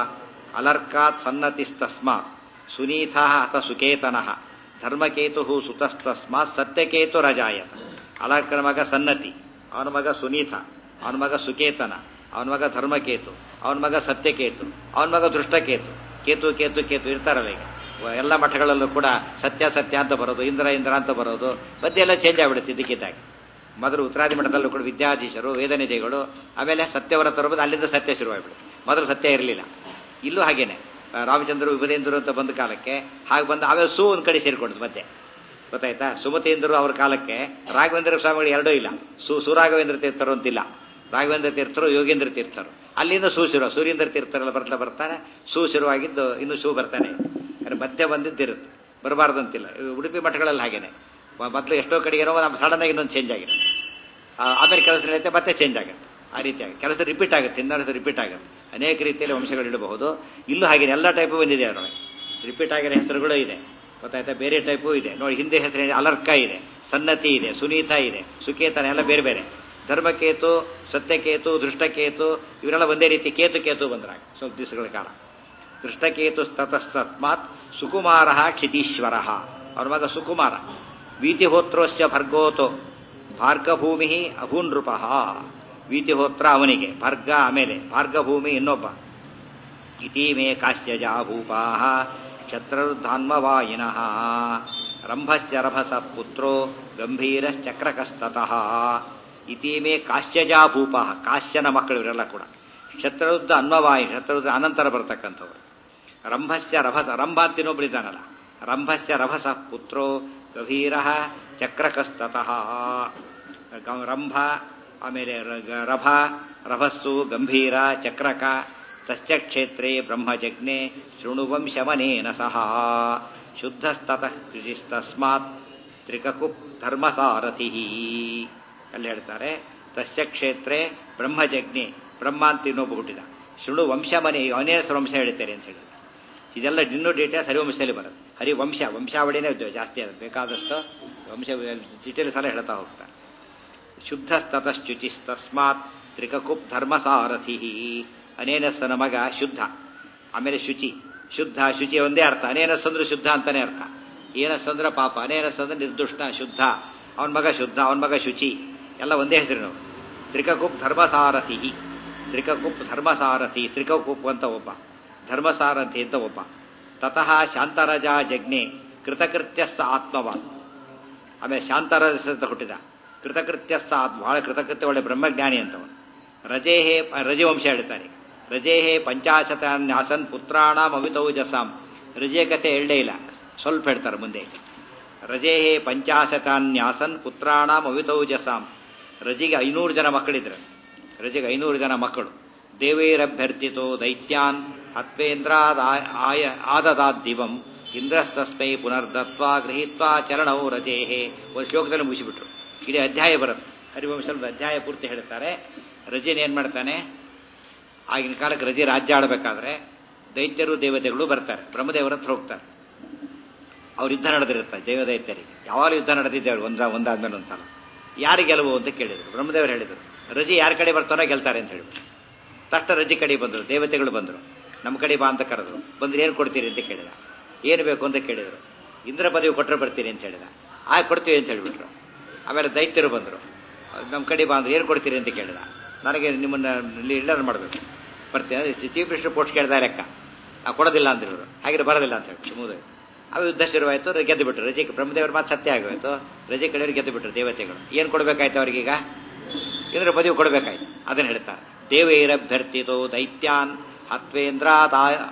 ಅಲರ್ಕಾತ್ ಸನ್ನತಿಸ್ತಸ್ಮಾತ್ ಸುನೀಥ ಅಥ ಸುಕೇತನಃ ಧರ್ಮಕೇತು ಸುತಸ್ತಸ್ಮಾತ್ ಸತ್ಯಕೇತುರಜಾಯತ ಅಲರ್ಕನ ಮಗ ಸನ್ನತಿ ಅವನ ಮಗ ಸುನೀಥ ಅವನ ಮಗ ಸುಕೇತನ ಅವನ ಮಗ ಧರ್ಮಕೇತು ಅವನ ಮಗ ಸತ್ಯಕೇತು ಅವನ ಮಗ ದೃಷ್ಟಕೇತು ಕೇತು ಕೇತು ಕೇತು ಇರ್ತಾರಲ್ಲ ಈಗ ಎಲ್ಲ ಮಠಗಳಲ್ಲೂ ಕೂಡ ಸತ್ಯ ಸತ್ಯ ಅಂತ ಬರೋದು ಇಂದ್ರ ಇಂದ್ರ ಅಂತ ಬರೋದು ಮಧ್ಯೆ ಎಲ್ಲ ಚೇಂಜ್ ಆಗ್ಬಿಡುತ್ತೆ ಇದಕ್ಕಿದ್ದಾಗೆ ಮೊದಲು ಉತ್ತರಾದಿ ಮಠದಲ್ಲೂ ಕೂಡ ವಿದ್ಯಾಧೀಶರು ವೇದನಿಧಿಗಳು ಆಮೇಲೆ ಸತ್ಯವರ ತರಬಹುದು ಅಲ್ಲಿಂದ ಸತ್ಯ ಶುರುವಾಗ್ಬಿಡುತ್ತೆ ಮೊದಲು ಸತ್ಯ ಇರಲಿಲ್ಲ ಇಲ್ಲೂ ಹಾಗೇನೆ ರಾಮಚಂದ್ರ ವಿಭದೇಂದ್ರು ಅಂತ ಬಂದ ಕಾಲಕ್ಕೆ ಹಾಗೆ ಬಂದು ಆಮೇಲೆ ಸು ಒಂದು ಕಡೆ ಸೇರಿಕೊಂಡು ಮತ್ತೆ ಗೊತ್ತಾಯ್ತಾ ಸುಮತೇಂದ್ರರು ಅವ್ರ ಕಾಲಕ್ಕೆ ರಾಘವೇಂದ್ರ ಸ್ವಾಮಿಗಳು ಎರಡೂ ಇಲ್ಲ ಸು ಸುರಾಘವೇಂದ್ರ ತೀರ್ಥರು ಅಂತಿಲ್ಲ ರಾಘವೇಂದ್ರ ತೀರ್ಥರು ಯೋಗೇಂದ್ರ ತೀರ್ಥರು ಅಲ್ಲಿಂದ ಸು ಶುರು ಸೂರ್ಯೇಂದ್ರ ತೀರ್ಥರೆಲ್ಲ ಬರ್ತಾ ಬರ್ತಾನೆ ಸು ಶುರುವಾಗಿದ್ದು ಇನ್ನು ಸು ಬರ್ತಾನೆ ಮಧ್ಯೆ ಬಂದಿದ್ದಿರುತ್ತೆ ಬರಬಾರ್ದಂತಿಲ್ಲ ಉಡುಪಿ ಮಠಗಳಲ್ಲಿ ಹಾಗೇನೆ ಮೊದಲು ಎಷ್ಟೋ ಕಡೆ ಏನೋ ನಮ್ಮ ಸಡನ್ ಆಗಿ ಇನ್ನೊಂದು ಚೇಂಜ್ ಆಗಿರುತ್ತೆ ಆಮೇಲೆ ಕೆಲಸ ನಡೆಯುತ್ತೆ ಮತ್ತೆ ಚೇಂಜ್ ಆಗುತ್ತೆ ಆ ರೀತಿಯಾಗಿ ಕೆಲಸ ರಿಪೀಟ್ ಆಗುತ್ತೆ ಇನ್ನೊಂದು ರಿಪೀಟ್ ಆಗುತ್ತೆ ಅನೇಕ ರೀತಿಯಲ್ಲಿ ವಂಶಗಳು ಇಡಬಹುದು ಇಲ್ಲೂ ಹಾಗೆ ಎಲ್ಲ ಟೈಪು ಬಂದಿದೆ ಅದರೊಳಗೆ ರಿಪೀಟ್ ಆಗಿರೋ ಹೆಸರುಗಳು ಇದೆ ಗೊತ್ತಾಯ್ತಾ ಬೇರೆ ಟೈಪು ಇದೆ ನೋಡಿ ಹಿಂದೆ ಹೆಸರು ಅಲರ್ಕ ಇದೆ ಸನ್ನತಿ ಇದೆ ಸುನೀತ ಇದೆ ಸುಕೇತನ ಎಲ್ಲ ಬೇರೆ ಬೇರೆ ಧರ್ಮಕೇತು ಸತ್ಯಕೇತು ದೃಷ್ಟಕೇತು ಇವರೆಲ್ಲ ಒಂದೇ ರೀತಿ ಕೇತು ಕೇತು ಬಂದ್ರಾಗ ಸ್ವಲ್ಪ ದಿವಸಗಳ ಕಾಲ ದೃಷ್ಟಕೇತು ತತಸ್ತಸ್ಮಾತ್ ಸುಕುಮಾರ ಕ್ಷಿತೀಶ್ವರ ಅವರ ಮಗ ಸುಕುಮಾರ ವೀತಿಹೋತ್ರೋಶ್ಚ ಭರ್ಗೋತೋ ಭಾರ್ಗಭೂಮಿ ಅಭೂನೃಪ ವೀತಿಹೋತ್ರ ಅವನಿಗೆ ಭರ್ಗ ಆಮೇಲೆ ಭಾರ್ಗಭೂಮಿ ಇನ್ನೊಬ್ಬ ಇತೀಮೇ ಕಾಶ್ಯಜ ಭೂಪಾ ಕ್ಷತ್ರಧಾನ್ಮವಾಯಿನಃ ರಂಭಶ್ಚ ರಭಸ ಪುತ್ರೋ ಗಂಭೀರಶ್ಚಕ್ರಕಸ್ತತಃ ಇತೀಮೇ ಕಾಶ್ಯಜಾ ಭೂಪ ಕಾಶ್ಯನ ಮಕ್ಕಳು ಇವರೆಲ್ಲ ಕೂಡ ಶತ್ರುದ್ಧ ಅನ್ವವಾಯಿ ಶತ್ರುದ್ಧ ಅನಂತರ ಬರ್ತಕ್ಕಂಥವ್ರು ರಂಭಸ್ಯ ರಭಸ ರಂಭ ಅಂತ ಇನ್ನೊಬ್ಬಳಿದ್ದಾನಲ್ಲ ರಂಭಸ್ಯ ರಭಸ ಪುತ್ರೋ ಗಭೀರ ಚಕ್ರಕಸ್ತತಃ ರಂಭ ಆಮೇಲೆ ರಭ ರಭಸ್ಸು ಗಂಭೀರ ಚಕ್ರಕ ತಸ್ಯ ಕ್ಷೇತ್ರೇ ಬ್ರಹ್ಮಜಜ್ಞೆ ಶೃಣುವಂಶಮನೇನ ಸಹ ಶುದ್ಧಸ್ತತಃ ಕೃಷಿಸ್ತಸ್ಮಾತ್ ತ್ರಿಕಕುಪ್ ಧರ್ಮಸಾರಥಿ ಅಲ್ಲಿ ಹೇಳ್ತಾರೆ ತಸ್ಯ ಕ್ಷೇತ್ರೇ ಬ್ರಹ್ಮಜಜ್ಞೆ ಬ್ರಹ್ಮ ಅಂತ ಇನ್ನೊಬ್ಬ ಹುಟ್ಟಿದ ಶೃಣು ವಂಶಮನೆ ಅನೇಕ ವಂಶ ಹೇಳ್ತಾರೆ ಅಂತ ಹೇಳಿ ಇದೆಲ್ಲ ಇನ್ನೂ ಡೀಟೇಲ್ಸ್ ಹರಿವಂಶದಲ್ಲಿ ಬರುತ್ತೆ ಹರಿವಂಶ ವಂಶಾವಳಿನೇ ಜಾಸ್ತಿ ಅದು ಬೇಕಾದಷ್ಟು ವಂಶ ಡೀಟೇಲ್ಸ್ ಎಲ್ಲ ಹೇಳ್ತಾ ಹೋಗ್ತಾರೆ ಶುದ್ಧಸ್ತತಶ್ಚುಚಿಸ್ತಸ್ಮಾತ್ ತ್ರಿಕಕುಪ್ ಧರ್ಮಸಾರಥಿ ಅನೇನಸ್ಸನ ಮಗ ಶುದ್ಧ ಆಮೇಲೆ ಶುಚಿ ಶುದ್ಧ ಶುಚಿ ಒಂದೇ ಅರ್ಥ ಅನೇನಸ್ ಅಂದ್ರೆ ಶುದ್ಧ ಅಂತಾನೆ ಅರ್ಥ ಏನಸ್ ಅಂದ್ರೆ ಪಾಪ ಅನೇನಸ್ ಅಂದ್ರೆ ನಿರ್ದುಷ್ಟ ಶುದ್ಧ ಅವನ ಮಗ ಶುದ್ಧ ಅವನ ಮಗ ಶುಚಿ ಎಲ್ಲ ಒಂದೇ ಹೆಸರು ತ್ರಿಕಕುಪ್ ಧರ್ಮಸಾರಥಿ ತ್ರಿಕಕುಪ್ ಧರ್ಮಸಾರಥಿ ತ್ರಿಕಕುಪ್ ಅಂತ ಒಬ್ಬ ಧರ್ಮಸಾರಥಿ ಅಂತ ಒಬ್ಬ ತತಃ ಶಾಂತರಜ ಜಜ್ಞೆ ಕೃತಕೃತ್ಯಸ್ಥ ಆತ್ಮವಾನ್ ಆಮೇಲೆ ಶಾಂತರಜ ಅಂತ ಹುಟ್ಟಿದ ಕೃತಕೃತ್ಯಸ್ಥ ಆತ್ಮ ಬಹಳ ಕೃತಕೃತ್ಯ ಒಳ್ಳೆ ಬ್ರಹ್ಮಜ್ಞಾನಿ ಅಂತವನು ರಜೇಹೇ ರಜೆ ವಂಶ ಹೇಳ್ತಾರೆ ರಜೇಹೇ ಪಂಚಾಶತಾನ್ಯಾಸನ್ ಪುತ್ರಾಣಾಂ ಅವಿತೌಜಸಾಂ ರಜೆ ಕಥೆ ಹೇಳಲೇ ಇಲ್ಲ ಸ್ವಲ್ಪ ಹೇಳ್ತಾರೆ ಮುಂದೆ ರಜೇಹೇ ಪಂಚಾಶತಾನ್ಯಾಸನ್ ಪುತ್ರಾಣಾಂ ಅವಿತೌಜಸಾಂ ರಜಿಗೆ ಐನೂರು ಜನ ಮಕ್ಕಳಿದ್ರು ರಜೆಗೆ ಐನೂರು ಜನ ಮಕ್ಕಳು ದೇವೈರಭ್ಯರ್ಥಿತೋ ದೈತ್ಯಾನ್ ಹತ್ವೇಂದ್ರಾದ ಆಯ ಆದದಾದ್ ದಿವಂ ಇಂದ್ರಸ್ತಸ್ಮೈ ಪುನರ್ದತ್ವಾ ಗೃಹೀತ್ವಾ ಚರಣವು ರಜೇಹೇ ಒಂದು ಶ್ಲೋಕದಲ್ಲಿ ಮುಗಿಸಿಬಿಟ್ರು ಇಡೀ ಅಧ್ಯಾಯ ಬರುತ್ತೆ ಹರಿವಂಶದ ಅಧ್ಯಾಯ ಪೂರ್ತಿ ಹೇಳ್ತಾರೆ ರಜೆನ ಏನ್ ಮಾಡ್ತಾನೆ ಆಗಿನ ಕಾಲಕ್ಕೆ ರಜೆ ರಾಜ್ಯ ಆಡಬೇಕಾದ್ರೆ ದೈತ್ಯರು ದೇವತೆಗಳು ಬರ್ತಾರೆ ಬ್ರಹ್ಮದೇವರ ಹತ್ರ ಹೋಗ್ತಾರೆ ಅವ್ರ ಯುದ್ಧ ನಡೆದಿರುತ್ತೆ ದೇವ ದೈತ್ಯರಿಗೆ ಯಾವಾಗಲೂ ಯುದ್ಧ ನಡೆದಿದ್ದೇವೆ ಒಂದ ಒಂದಾದ್ಮೇಲೆ ಒಂದ್ಸಲ ಯಾರು ಗೆಲುವು ಅಂತ ಕೇಳಿದ್ರು ಬ್ರಹ್ಮದೇವರು ಹೇಳಿದರು ರಜೆ ಯಾರ ಕಡೆ ಬರ್ತಾನೋ ಗೆಲ್ತಾರೆ ಅಂತ ಹೇಳ್ಬಿಟ್ಟು ತಟ್ಟ ರಜೆ ಕಡೆ ಬಂದರು ದೇವತೆಗಳು ಬಂದರು ನಮ್ಮ ಕಡೆ ಬಾ ಅಂತ ಕರೆದ್ರು ಬಂದ್ರೆ ಏನು ಕೊಡ್ತೀರಿ ಅಂತ ಕೇಳಿದ ಏನು ಬೇಕು ಅಂತ ಕೇಳಿದರು ಇಂದ್ರ ಪದವಿ ಕೊಟ್ಟರೆ ಬರ್ತೀನಿ ಅಂತ ಹೇಳಿದ ಆಗ ಕೊಡ್ತೀವಿ ಅಂತ ಹೇಳ್ಬಿಟ್ರು ಆಮೇಲೆ ದೈತ್ಯರು ಬಂದರು ನಮ್ಮ ಕಡೆ ಬಾ ಅಂದ್ರೆ ಏನು ಕೊಡ್ತೀರಿ ಅಂತ ಕೇಳಿದ ನನಗೆ ನಿಮ್ಮನ್ನ ಇಲ್ಲರ್ ಮಾಡಬೇಕು ಬರ್ತೀನಿ ಚೀಫ್ ಮಿನಿಸ್ಟರ್ ಪೋಸ್ಟ್ ಕೇಳಿದ ಲೆಕ್ಕ ನಾವು ಕೊಡೋದಿಲ್ಲ ಅಂದಿರೋರು ಹಾಗೆ ಬರೋದಿಲ್ಲ ಅಂತ ಹೇಳಿ ಮುಗಿದೋಯ್ತು ಅವು ಯುದ್ಧ ಶುರುವಾಯಿತು ಗೆದ್ದು ಬಿಟ್ರು ರಜೆ ಬ್ರಹ್ಮದೇವರ ಮಾತು ಸತ್ಯ ಆಗೋಯ್ತು ರಜೆ ಕಡೆಯವ್ರು ಗೆದ್ದು ಬಿಟ್ರು ದೇವತೆಗಳು ಏನು ಕೊಡಬೇಕಾಯ್ತು ಅವ್ರಿಗೀಗ ಇಂದ್ರ ಪದವಿ ಕೊಡಬೇಕಾಯ್ತು ಅದನ್ನು ಹೇಳ್ತಾರೆ ದೇವೈರಭ್ಯರ್ಥಿತೋ ದೈತ್ಯಾನ್ ಹತ್ವೇಂದ್ರಾದ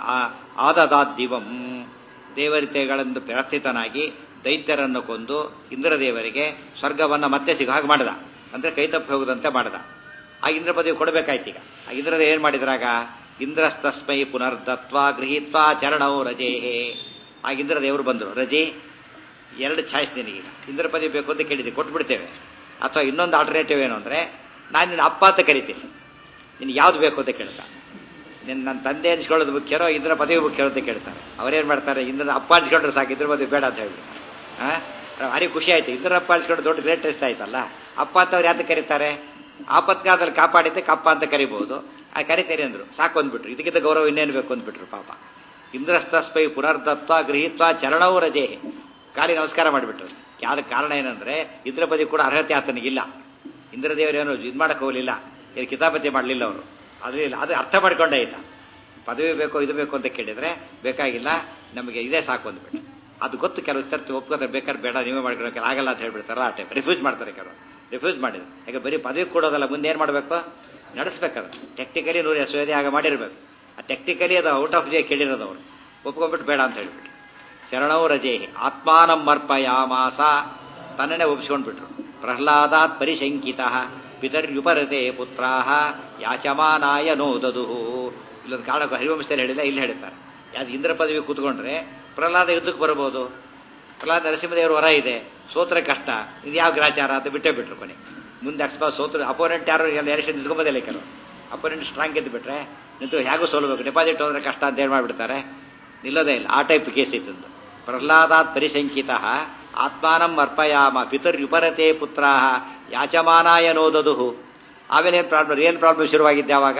ಆದದಾದ್ದಿವಂ ದೇವತೆಗಳೆಂದು ಪ್ರಾರ್ಥಿತನಾಗಿ ದೈತ್ಯರನ್ನು ಕೊಂದು ಇಂದ್ರದೇವರಿಗೆ ಸ್ವರ್ಗವನ್ನು ಮತ್ತೆ ಸಿಗ ಹಾಗೆ ಮಾಡಿದ ಅಂದ್ರೆ ಕೈ ತಪ್ಪಿ ಹೋಗದಂತೆ ಮಾಡಿದ ಆ ಇಂದ್ರ ಪದವಿ ಕೊಡಬೇಕಾಯ್ತು ಈಗ ಆ ಇಂದ್ರದ ಏನ್ ಮಾಡಿದ್ರಾಗ ಇಂದ್ರಸ್ತಸ್ಮೈ ಪುನರ್ದತ್ವ ಗೃಹೀತ್ವ ಚರಣವು ರಜೇಹೇ ಆಗ ಇಂದ್ರ ದೇವರು ಬಂದರು ರಜೆ ಎರಡು ಚಾಯ್ಸ್ ನಿನಗೀಗ ಇಂದ್ರ ಪದವಿ ಬೇಕು ಅಂತ ಕೇಳಿದ್ದೆ ಕೊಟ್ಬಿಡ್ತೇವೆ ಅಥವಾ ಇನ್ನೊಂದು ಆಲ್ಟರ್ನೇಟಿವ್ ಏನು ಅಂದ್ರೆ ನಾನು ನಿನ್ನ ಅಪ್ಪ ಅಂತ ಕರಿತೀನಿ ನಿನ್ಗೆ ಯಾವ್ದು ಬೇಕು ಅಂತ ಕೇಳ್ತಾ ನಿನ್ನ ನನ್ನ ತಂದೆ ಅನ್ಸ್ಕೊಳ್ಳೋದು ಮುಖ್ಯರೋ ಇಂದ್ರ ಪದವಿ ಮುಖ್ಯರೋ ಅಂತ ಕೇಳ್ತಾರೆ ಅವ್ರೇನ್ ಮಾಡ್ತಾರೆ ಇಂದ್ರ ಅಪ್ಪ ಅನ್ಸ್ಕೊಂಡ್ರೆ ಸಾಕು ಇಂದ್ರ ಪದವಿ ಬೇಡ ಅಂತ ಹೇಳಿ ಹಾ ಭಾರಿ ಖುಷಿ ಆಯ್ತು ಇಂದ್ರ ಅಪ್ಪ ಅನ್ಸ್ಕೊಂಡು ದೊಡ್ಡ ಗ್ರೇಟೆಸ್ಟ್ ಆಯ್ತಲ್ಲ ಅಪ್ಪ ಅಂತ ಅವ್ರು ಯಾತ ಕರೀತಾರೆ ಆಪತ್ಕಾಲದಲ್ಲಿ ಕಾಪಾಡಿದ್ದೆ ಕಪ್ಪ ಅಂತ ಕರಿಬಹುದು ಆ ಕರಿತೇನೆ ಅಂದ್ರು ಸಾಕು ಅಂದ್ಬಿಟ್ರು ಇದಕ್ಕಿಂತ ಗೌರವ ಇನ್ನೇನು ಬೇಕು ಅಂದ್ಬಿಟ್ರು ಪಾಪ ಇಂದ್ರಸ್ತಸ್ಪೈ ಪುನರ್ದತ್ವ ಗೃಹೀತ್ವ ಚರಣವು ರಜೆ ಕಾಲಿ ನಮಸ್ಕಾರ ಮಾಡಿಬಿಟ್ರು ಯಾವ್ದ ಕಾರಣ ಏನಂದ್ರೆ ಇಂದ್ರಪದಿ ಕೂಡ ಅರ್ಹತೆ ಆತನಿಗಿಲ್ಲ ಇಂದ್ರದೇವರೇನು ಇದು ಮಾಡಕ್ ಹೋಗಲಿಲ್ಲ ಏನು ಕಿತಾಪತಿ ಮಾಡಲಿಲ್ಲ ಅವರು ಅದು ಇಲ್ಲ ಅದು ಅರ್ಥ ಮಾಡ್ಕೊಂಡೇ ಇಲ್ಲ ಪದವಿ ಬೇಕು ಇದು ಬೇಕು ಅಂತ ಕೇಳಿದ್ರೆ ಬೇಕಾಗಿಲ್ಲ ನಮಗೆ ಇದೇ ಸಾಕು ಅಂದ್ಬಿಟ್ಟು ಅದು ಗೊತ್ತು ಕೆಲವು ಸರ್ತಿ ಒಪ್ಕೋತಾರೆ ಬೇಕಾದ್ರೆ ಬೇಡ ನೀವೇ ಮಾಡ್ಕೊಳಕ್ಕೆ ಆಗಲ್ಲ ಅಂತ ಹೇಳ್ಬಿಡ್ತಾರ ಆ ಟೈಪ್ ರಿಫ್ಯೂಸ್ ಮಾಡ್ತಾರೆ ಕೆಲವರು ರಿಫ್ಯೂಸ್ ಮಾಡಿದ್ರು ಯಾಕೆ ಬರೀ ಪದವಿ ಕೊಡೋದಲ್ಲ ಮುಂದೆ ಏನು ಮಾಡಬೇಕು ನಡೆಸ್ಬೇಕದು ಟೆಕ್ನಿಕಲಿ ನೂರು ಎಸ್ ಆಗ ಮಾಡಿರ್ಬೇಕು ಆ ಟೆಕ್ನಿಕಲಿ ಅದು ಔಟ್ ಆಫ್ ಜೇ ಕೇಳಿರೋದು ಅವರು ಒಪ್ಕೊಂಡ್ಬಿಟ್ಟು ಬೇಡ ಅಂತ ಹೇಳ್ಬಿಟ್ಟು ಶರಣವು ರಜೆ ಆತ್ಮಾನಂ ಮರ್ಪಯಾಮಾಸ ತನ್ನನ್ನೇ ಒಪ್ಪಿಸ್ಕೊಂಡ್ಬಿಟ್ರು ಪ್ರಹ್ಲಾದಾತ್ ಪರಿಶಂಕಿತ ಪಿತರ್ಯುಪರತೆ ಪುತ್ರಾಹ ಯಾಚಮಾನಾಯ ನೋದದು ಇಲ್ಲೊಂದು ಕಾರಣ ಹರಿವಂಶದಲ್ಲಿ ಹೇಳಿಲ್ಲ ಇಲ್ಲಿ ಹೇಳ್ತಾರೆ ಯಾವ್ದು ಇಂದ್ರ ಪದವಿ ಕೂತ್ಕೊಂಡ್ರೆ ಪ್ರಹ್ಲಾದ ಯುದ್ಧಕ್ಕೆ ಬರ್ಬೋದು ಪ್ರಹ್ಲಾದ ನರಸಿಂಹದೇವರು ಹೊರ ಇದೆ ಸೋತ್ರ ಕಷ್ಟ ಇದು ಯಾವ ಗ್ರಾಚಾರ ಅಂತ ಬಿಟ್ಟೇ ಬಿಟ್ರು ಕೊನೆ ಮುಂದೆ ಅಕಸ್ಮಾತ್ ಸೋತ್ರ ಅಪೋನೆಂಟ್ ಯಾರು ಎಲ್ಲ ಎಲೆಕ್ಷನ್ ನಿಂತ್ಕೊಂಬೋದಿಲ್ಲ ಕೆಲವು ಅಪೋನೆಂಟ್ ಸ್ಟ್ರಾಂಗ್ ಎದ್ದು ಬಿಟ್ರೆ ನಿಂತು ಹೇಗೂ ಸೋಲ್ಬೇಕು ಡೆಪಾಸಿಟ್ ಹೋದ್ರೆ ಕಷ್ಟ ಅಂತ ಏನು ಮಾಡಿಬಿಡ್ತಾರೆ ನಿಲ್ಲೋದೇ ಇಲ್ಲ ಆ ಟೈಪ್ ಕೇಸ್ ಇತ್ತು ಪ್ರಹ್ಲಾದಾತ್ ಪರಿಶಂಕಿತ ಆತ್ಮಾನಂ ಅರ್ಪಯಾಮ ಪಿತರ್ಯುಪರತೆ ಪುತ್ರ ಯಾಚಮಾನಾಯ ನೋದದು ಆಮೇಲೆ ಏನು ಪ್ರಾಬ್ಲಮ್ ಏನು ಪ್ರಾಬ್ಲಮ್ ಶುರುವಾಗಿದ್ದೆ ಅವಾಗ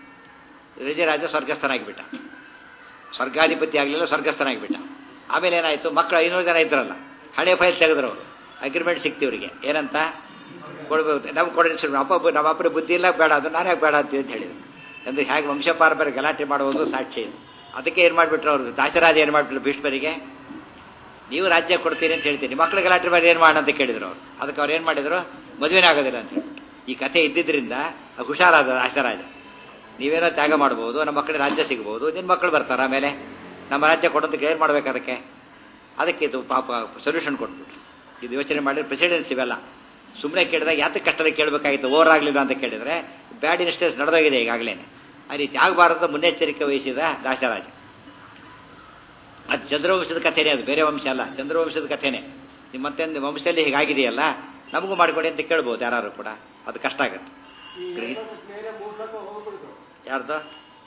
ವಿಜಯರಾಜ ಸ್ವರ್ಗಸ್ಥನಾಗಿಬಿಟ್ಟ ಸ್ವರ್ಗಾಧಿಪತಿ ಆಗಲಿಲ್ಲ ಸ್ವರ್ಗಸ್ಥನಾಗಿಬಿಟ್ಟ ಆಮೇಲೆ ಏನಾಯ್ತು ಮಕ್ಕಳು ಐನೂರು ಜನ ಇದ್ರಲ್ಲ ಹಳೆ ಫೈಲ್ ತೆಗೆದ್ರು ಅವರು ಅಗ್ರಿಮೆಂಟ್ ಸಿಕ್ತಿವ್ರಿಗೆ ಏನಂತ ಕೊಡ್ಬೇಕು ನಮ್ಗೆ ಕೊಡ ಅಪ್ಪ ನಮ್ಮ ಅಪ್ಪನ ಬುದ್ಧಿ ಇಲ್ಲ ಬೇಡ ಅದು ನಾನೇ ಬೇಡ ಅಂತೀವಿ ಅಂತ ಹೇಳಿದ್ರು ಅಂದ್ರೆ ಹೇಗೆ ವಂಶ ಪಾರಂಪರ್ಯ ಗಲಾಟೆ ಮಾಡುವುದು ಸಾಕ್ಷಿ ಇದು ಅದಕ್ಕೆ ಏನು ಮಾಡಿಬಿಟ್ರು ಅವರು ದಾಸರಾಜ ಏನು ಮಾಡಿಬಿಟ್ರು ಭೀಷ್ಮರಿಗೆ ನೀವು ರಾಜ್ಯ ಕೊಡ್ತೀರಿ ಅಂತ ಹೇಳ್ತೀನಿ ಮಕ್ಕಳು ಗಲಾಟೆ ಮಾಡಿ ಏನು ಮಾಡೋಣ ಅಂತ ಕೇಳಿದ್ರು ಅವರು ಅದಕ್ಕೆ ಅವ್ರು ಏನು ಮಾಡಿದ್ರು ಮದುವೆನೇ ಆಗೋದಿಲ್ಲ ಅಂತ ಹೇಳ್ಬಿಟ್ಟು ಈ ಕಥೆ ಇದ್ದಿದ್ರಿಂದ ಹುಷಾರಾದ ದಾಸರಾಜ ನೀವೇನೋ ತ್ಯಾಗ ಮಾಡ್ಬೋದು ನಮ್ಮ ಮಕ್ಕಳಿಗೆ ರಾಜ್ಯ ಸಿಗ್ಬೋದು ನಿನ್ನ ಮಕ್ಕಳು ಬರ್ತಾರೆ ಆಮೇಲೆ ನಮ್ಮ ರಾಜ್ಯ ಕೊಡೋದಕ್ಕೆ ಏನು ಮಾಡ್ಬೇಕು ಅದಕ್ಕೆ ಅದಕ್ಕೆ ಇದು ಪಾಪ ಸೊಲ್ಯೂಷನ್ ಕೊಟ್ಬಿಟ್ರು ಇದು ಯೋಚನೆ ಮಾಡಿದ್ರೆ ಪ್ರೆಸಿಡೆನ್ಸ್ ಇವೆಲ್ಲ ಸುಮ್ಮನೆ ಕೇಳಿದಾಗ ಯಾತಕ್ಕೆ ಕಷ್ಟದ ಕೇಳಬೇಕಾಗಿತ್ತು ಓವರ್ ಆಗಲಿಲ್ಲ ಅಂತ ಕೇಳಿದ್ರೆ ಬ್ಯಾಡ್ ಇನ್ಸ್ಟೆನ್ಸ್ ನಡೆದೋಗಿದೆ ಈಗಾಗಲೇ ಆ ರೀತಿ ಆಗಬಾರದು ಮುನ್ನೆಚ್ಚರಿಕೆ ವಹಿಸಿದ ದಾಸರಾಜ ಅದು ಚಂದ್ರವಂಶದ ಕಥೆನೇ ಅದು ಬೇರೆ ವಂಶ ಅಲ್ಲ ಚಂದ್ರವಂಶದ ಕಥೆನೇ ನಿಮ್ಮ ಮತ್ತೆ ನಿಮ್ಮ ವಂಶದಲ್ಲಿ ಹೀಗಾಗಿದೆಯಲ್ಲ ನಮಗೂ ಮಾಡಿಕೊಡಿ ಅಂತ ಕೇಳ್ಬೋದು ಯಾರು ಕೂಡ ಅದು ಕಷ್ಟ ಆಗುತ್ತೆ ಯಾರ್ದು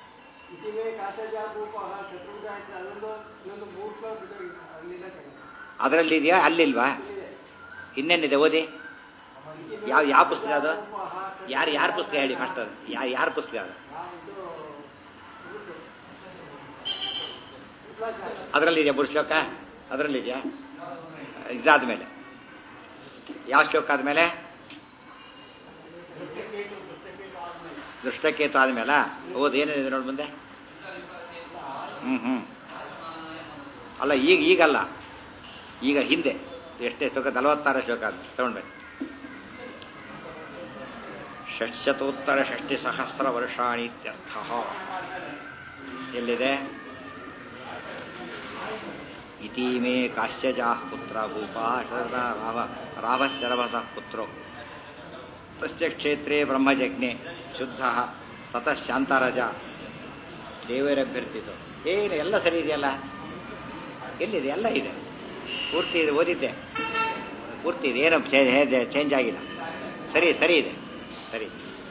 ಅದರಲ್ಲಿ ಇದೆಯಾ ಅಲ್ಲಿಲ್ವಾ ಇನ್ನೇನಿದೆ ಓದಿ ಯಾವ ಯಾವ ಪುಸ್ತಕ ಅದು ಯಾರು ಯಾರ ಪುಸ್ತಕ ಹೇಳಿ ಮಾಸ್ಟರ್ ಯಾ ಯಾರ ಪುಸ್ತಕ ಅದು ಅದರಲ್ಲಿದೆಯಾ ಮೂರು ಶ್ಲೋಕ ಅದರಲ್ಲಿದೆಯಾ ಇದಾದ್ಮೇಲೆ ಯಾವ ಶ್ಲೋಕ ಆದ್ಮೇಲೆ ದೃಷ್ಟಕೇತು ಆದ್ಮೇಲ ಓದ್ ಏನೇನಿದೆ ನೋಡಿ ಮುಂದೆ ಹ್ಮ್ ಹ್ಮ್ ಅಲ್ಲ ಈಗ ಈಗಲ್ಲ ಈಗ ಹಿಂದೆ ಎಷ್ಟೇ ಶ್ಲೋಕ ನಲವತ್ತಾರು ಶ್ಲೋಕ ಆದ್ಮೇಲೆ ತಗೊಂಡ್ಬನ್ನಿ ಷಟ್ಶತೋತ್ತರ ಷಷ್ಟಿ ಸಹಸ್ರ ವರ್ಷಾಣಿ ಇತ್ಯರ್ಥ ಎಲ್ಲಿದೆ ಇತೀಮೇ ಕಾಶ್ಯಜಾ ಪುತ್ರ ಭೂಪಾ ರಾಮ ರಾಮಶ್ಚರವಸ ಪುತ್ರೋ ತಸ್ಯ ಕ್ಷೇತ್ರೇ ಬ್ರಹ್ಮಜಜ್ಞೆ ಶುದ್ಧ ತತಃ ಶಾಂತರಜ ದೇವರಭ್ಯರ್ಥಿತು ಏನು ಎಲ್ಲ ಸರಿ ಇದೆಯಲ್ಲ ಎಲ್ಲಿದೆ ಎಲ್ಲ ಇದೆ ಪೂರ್ತಿ ಇದೆ ಓದಿದ್ದೆ ಪೂರ್ತಿ ಇದೆ ಏನು ಚೇಂಜ್ ಆಗಿಲ್ಲ ಸರಿ ಸರಿ ಇದೆ ಸರಿ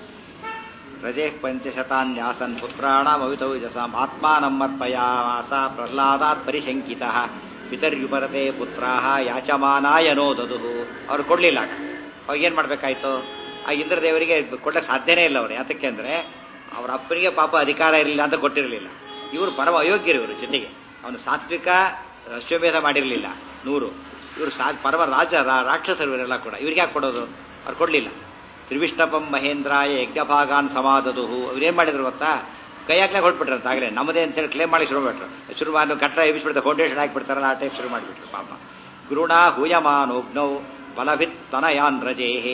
ರಜೆ ಪಂಚಶತಾನ್ಯಾಸನ್ ಪುತ್ರಾಣಮವಿತೌ ಜಸಾಂ ಆತ್ಮಾನಮ್ಮರ್ಪಯಾಸ ಪ್ರಹ್ಲಾದಾತ್ ಪರಿಶಂಕಿತ ಪಿತರ್ಯುಪರತೆ ಪುತ್ರಾಹ ಯಾಚಮಾನಾಯ ನೋದದು ಅವ್ರು ಕೊಡ್ಲಿಲ್ಲ ಆಗ ಅವಾಗ ಏನು ಮಾಡಬೇಕಾಯ್ತು ಆ ಇಂದ್ರದೇವರಿಗೆ ಕೊಡಕ್ಕೆ ಸಾಧ್ಯನೇ ಇಲ್ಲ ಅವ್ರು ಯಾತಕ್ಕೆ ಅಂದರೆ ಅವ್ರ ಅಪ್ಪನಿಗೆ ಪಾಪ ಅಧಿಕಾರ ಇರಲಿಲ್ಲ ಅಂತ ಕೊಟ್ಟಿರಲಿಲ್ಲ ಇವರು ಪರಮ ಅಯೋಗ್ಯರು ಇವರು ಜೊತೆಗೆ ಅವನು ಸಾತ್ವಿಕ ಅಶ್ವಮೇಧ ಮಾಡಿರಲಿಲ್ಲ ನೂರು ಇವರು ಸಾ ಪರಮ ರಾಜ ರಾಕ್ಷಸರು ಇವರೆಲ್ಲ ಕೂಡ ಇವ್ರಿಗೆ ಯಾಕೆ ಕೊಡೋದು ಅವ್ರು ಕೊಡಲಿಲ್ಲ ತ್ರಿವಿಷ್ಣಪಂ ಮಹೇಂದ್ರಾಯ ಯಜ್ಞಭಾಗಾನ್ ಸಮಾದದು ಇವ್ರೇನು ಮಾಡಿದ್ರು ಗೊತ್ತಾ ಕೈ ಹಾಕ್ಲಾಗ ಹೊಟ್ಬಿಟ್ರು ಅಂತ ಆಗಲೇ ನಮ್ಮದೇ ಅಂತೇಳಿ ಕ್ಲೇಮ್ ಮಾಡಿ ಶುರು ಮಾಡ್ರು ಶುರು ಮಾಡಿ ಕಟ್ಟ ಎಬ್ಬಿಸ್ಬಿಡ್ತಾರೆ ಫೌಂಡೇಶನ್ ಹಾಕಿಬಿಡ್ತಾರಲ್ಲ ಆ ಟೈಪ್ ಶುರು ಮಾಡಿಬಿಟ್ರು ಪಾಪ ಗುರುಣ ಹೂಯಮಾನೋಗ್ನೌ ಬಲಭಿತ್ ತನಯಾನ್ ರಜೇಹೇ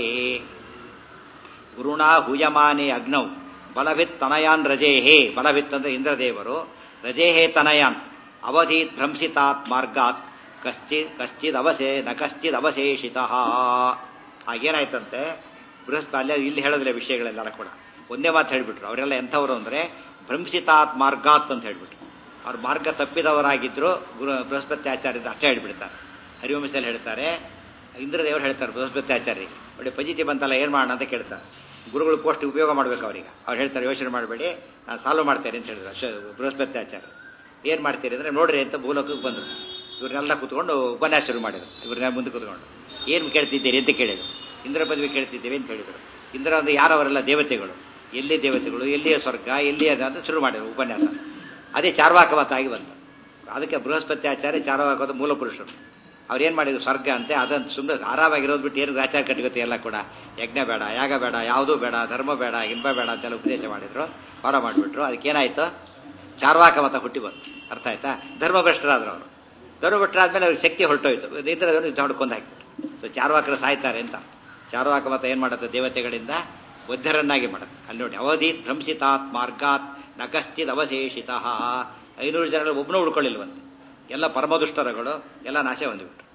ಗುರುಣ ಹೂಯಮಾನೇ ಅಗ್ನೌ ಬಲಭಿತ್ ತನಯಾನ್ ರಜೇಹೇ ಬಲಭಿತ್ ಅಂದ್ರೆ ಇಂದ್ರದೇವರು ರಜೇಹೇ ತನಯಾನ್ ಅವಧೀತ್ ಭ್ರಂಸಿತಾತ್ ಮಾರ್ಗಾತ್ ಕಶ್ಚಿತ್ ಕಶ್ಚಿದ್ ಅವಸೇ ನ ಕಶ್ಚಿದ್ ಅವಶೇಷಿತ ಹಾಗೇನಾಯ್ತಂತೆ ಬೃಹಸ್ಪ ಅಲ್ಲೇ ಇಲ್ಲಿ ಹೇಳೋದಿಲ್ಲ ವಿಷಯಗಳೆಲ್ಲ ಕೂಡ ಒಂದೇ ಮಾತು ಹೇಳ್ಬಿಟ್ರು ಅವರೆಲ್ಲ ಎಂಥವ್ರು ಅಂದ್ರೆ ಭ್ರಂಸಿತಾತ್ ಮಾರ್ಗಾತ್ ಅಂತ ಹೇಳ್ಬಿಟ್ರು ಅವ್ರ ಮಾರ್ಗ ತಪ್ಪಿದವರಾಗಿದ್ರು ಗುರು ಬೃಹಸ್ಪತಿ ಆಚಾರ್ಯದ ಅಷ್ಟೇ ಹೇಳ್ಬಿಡ್ತಾರೆ ಹರಿವಂಶದಲ್ಲಿ ಹೇಳ್ತಾರೆ ಇಂದ್ರದೇವರು ಹೇಳ್ತಾರೆ ಬೃಹಸ್ಪತಿ ಆಚಾರ್ಯ ನೋಡಿ ಪಜಿತಿ ಬಂತಲ್ಲ ಏನು ಮಾಡೋಣ ಅಂತ ಕೇಳ್ತಾರೆ ಗುರುಗಳು ಪೋಸ್ಟ್ ಉಪಯೋಗ ಮಾಡ್ಬೇಕು ಅವ್ರಿಗೆ ಅವ್ರು ಹೇಳ್ತಾರೆ ಯೋಚನೆ ಮಾಡಬೇಡಿ ನಾನು ಸಾಲ್ವ್ ಮಾಡ್ತೇನೆ ಅಂತ ಹೇಳಿದ್ರು ಅಶ ಬೃಹಸ್ಪತಿ ಆಚಾರ್ಯ ಏನು ಮಾಡ್ತೀರಿ ಅಂದರೆ ನೋಡ್ರಿ ಅಂತ ಭೂಲೋಕಕ್ಕೆ ಬಂದರು ಇವ್ರನ್ನೆಲ್ಲ ಕೂತ್ಕೊಂಡು ಉಪನ್ಯಾಸ ಶುರು ಮಾಡಿದ್ರು ಇವ್ರನ್ನ ಮುಂದೆ ಕೂತ್ಕೊಂಡು ಏನು ಕೇಳ್ತಿದ್ದೀರಿ ಅಂತ ಕೇಳಿದ್ರು ಇಂದ್ರ ಪದವಿ ಕೇಳ್ತಿದ್ದೇವೆ ಅಂತ ಹೇಳಿದರು ಇಂದ್ರ ಅಂದ್ರೆ ಯಾರವರೆಲ್ಲ ದೇವತೆಗಳು ಎಲ್ಲಿ ದೇವತೆಗಳು ಎಲ್ಲಿಯ ಸ್ವರ್ಗ ಎಲ್ಲಿಯ ಅಂತ ಶುರು ಮಾಡಿದ್ರು ಉಪನ್ಯಾಸ ಅದೇ ಚಾರ್ವಾಕ ಮತಾಗಿ ಬಂತು ಅದಕ್ಕೆ ಬೃಹಸ್ಪತಿ ಆಚಾರ್ಯ ಚಾರ್ವಾಕದ ಮೂಲ ಪುರುಷರು ಅವ್ರು ಏನು ಮಾಡಿದ್ರು ಸ್ವರ್ಗ ಅಂತೆ ಅದನ್ನು ಸುಮ್ಮನೆ ಆರಾಮಾಗಿರೋದು ಬಿಟ್ಟು ಏನು ಆಚಾರ ಕಟ್ಟಿಗತಿ ಎಲ್ಲ ಕೂಡ ಯಜ್ಞ ಬೇಡ ಯಾಗ ಬೇಡ ಯಾವುದೂ ಬೇಡ ಧರ್ಮ ಬೇಡ ಇಂಬ ಬೇಡ ಅಂತೆಲ್ಲ ಉಪದೇಶ ಮಾಡಿದ್ರು ಹೊರ ಮಾಡಿಬಿಟ್ರು ಅದಕ್ಕೇನಾಯ್ತು ಚಾರ್ವಾಕ ಮತ ಹುಟ್ಟಿ ಬಂತು ಅರ್ಥ ಆಯ್ತಾ ಧರ್ಮಭ್ರಷ್ಟರಾದ್ರು ಅವರು ಧರ್ಮಭ್ರಷ್ಟರಾದ್ಮೇಲೆ ಅವ್ರಿಗೆ ಶಕ್ತಿ ಹೊರಟೋಯ್ತು ಇದ್ರದನ್ನು ಯುದ್ಧ ಹೊಡ್ಕೊಂಡು ಹಾಕಿಬಿಟ್ಟು ಸೊ ಚಾರ್ವಾಕರು ಸಾಯ್ತಾರೆ ಅಂತ ಚಾರ್ವಾಕ ಮತ ಏನು ಮಾಡುತ್ತೆ ದೇವತೆಗಳಿಂದ ಬದ್ಧರನ್ನಾಗಿ ಮಾಡುತ್ತೆ ಅಲ್ಲಿ ನೋಡಿ ಅವಧಿ ಭ್ರಂಸಿತಾತ್ ಮಾರ್ಗಾತ್ ನಕಶ್ಚಿತ್ ಅವಶೇಷಿತ ಐನೂರು ಜನಗಳು ಒಬ್ಬನೂ ಉಳ್ಕೊಳ್ಳಿಲ್ವಂತೆ ಎಲ್ಲ ಪರಮದುಷ್ಟರಗಳು ಎಲ್ಲ ನಾಶ ಹೊಂದಿಬಿಟ್ರು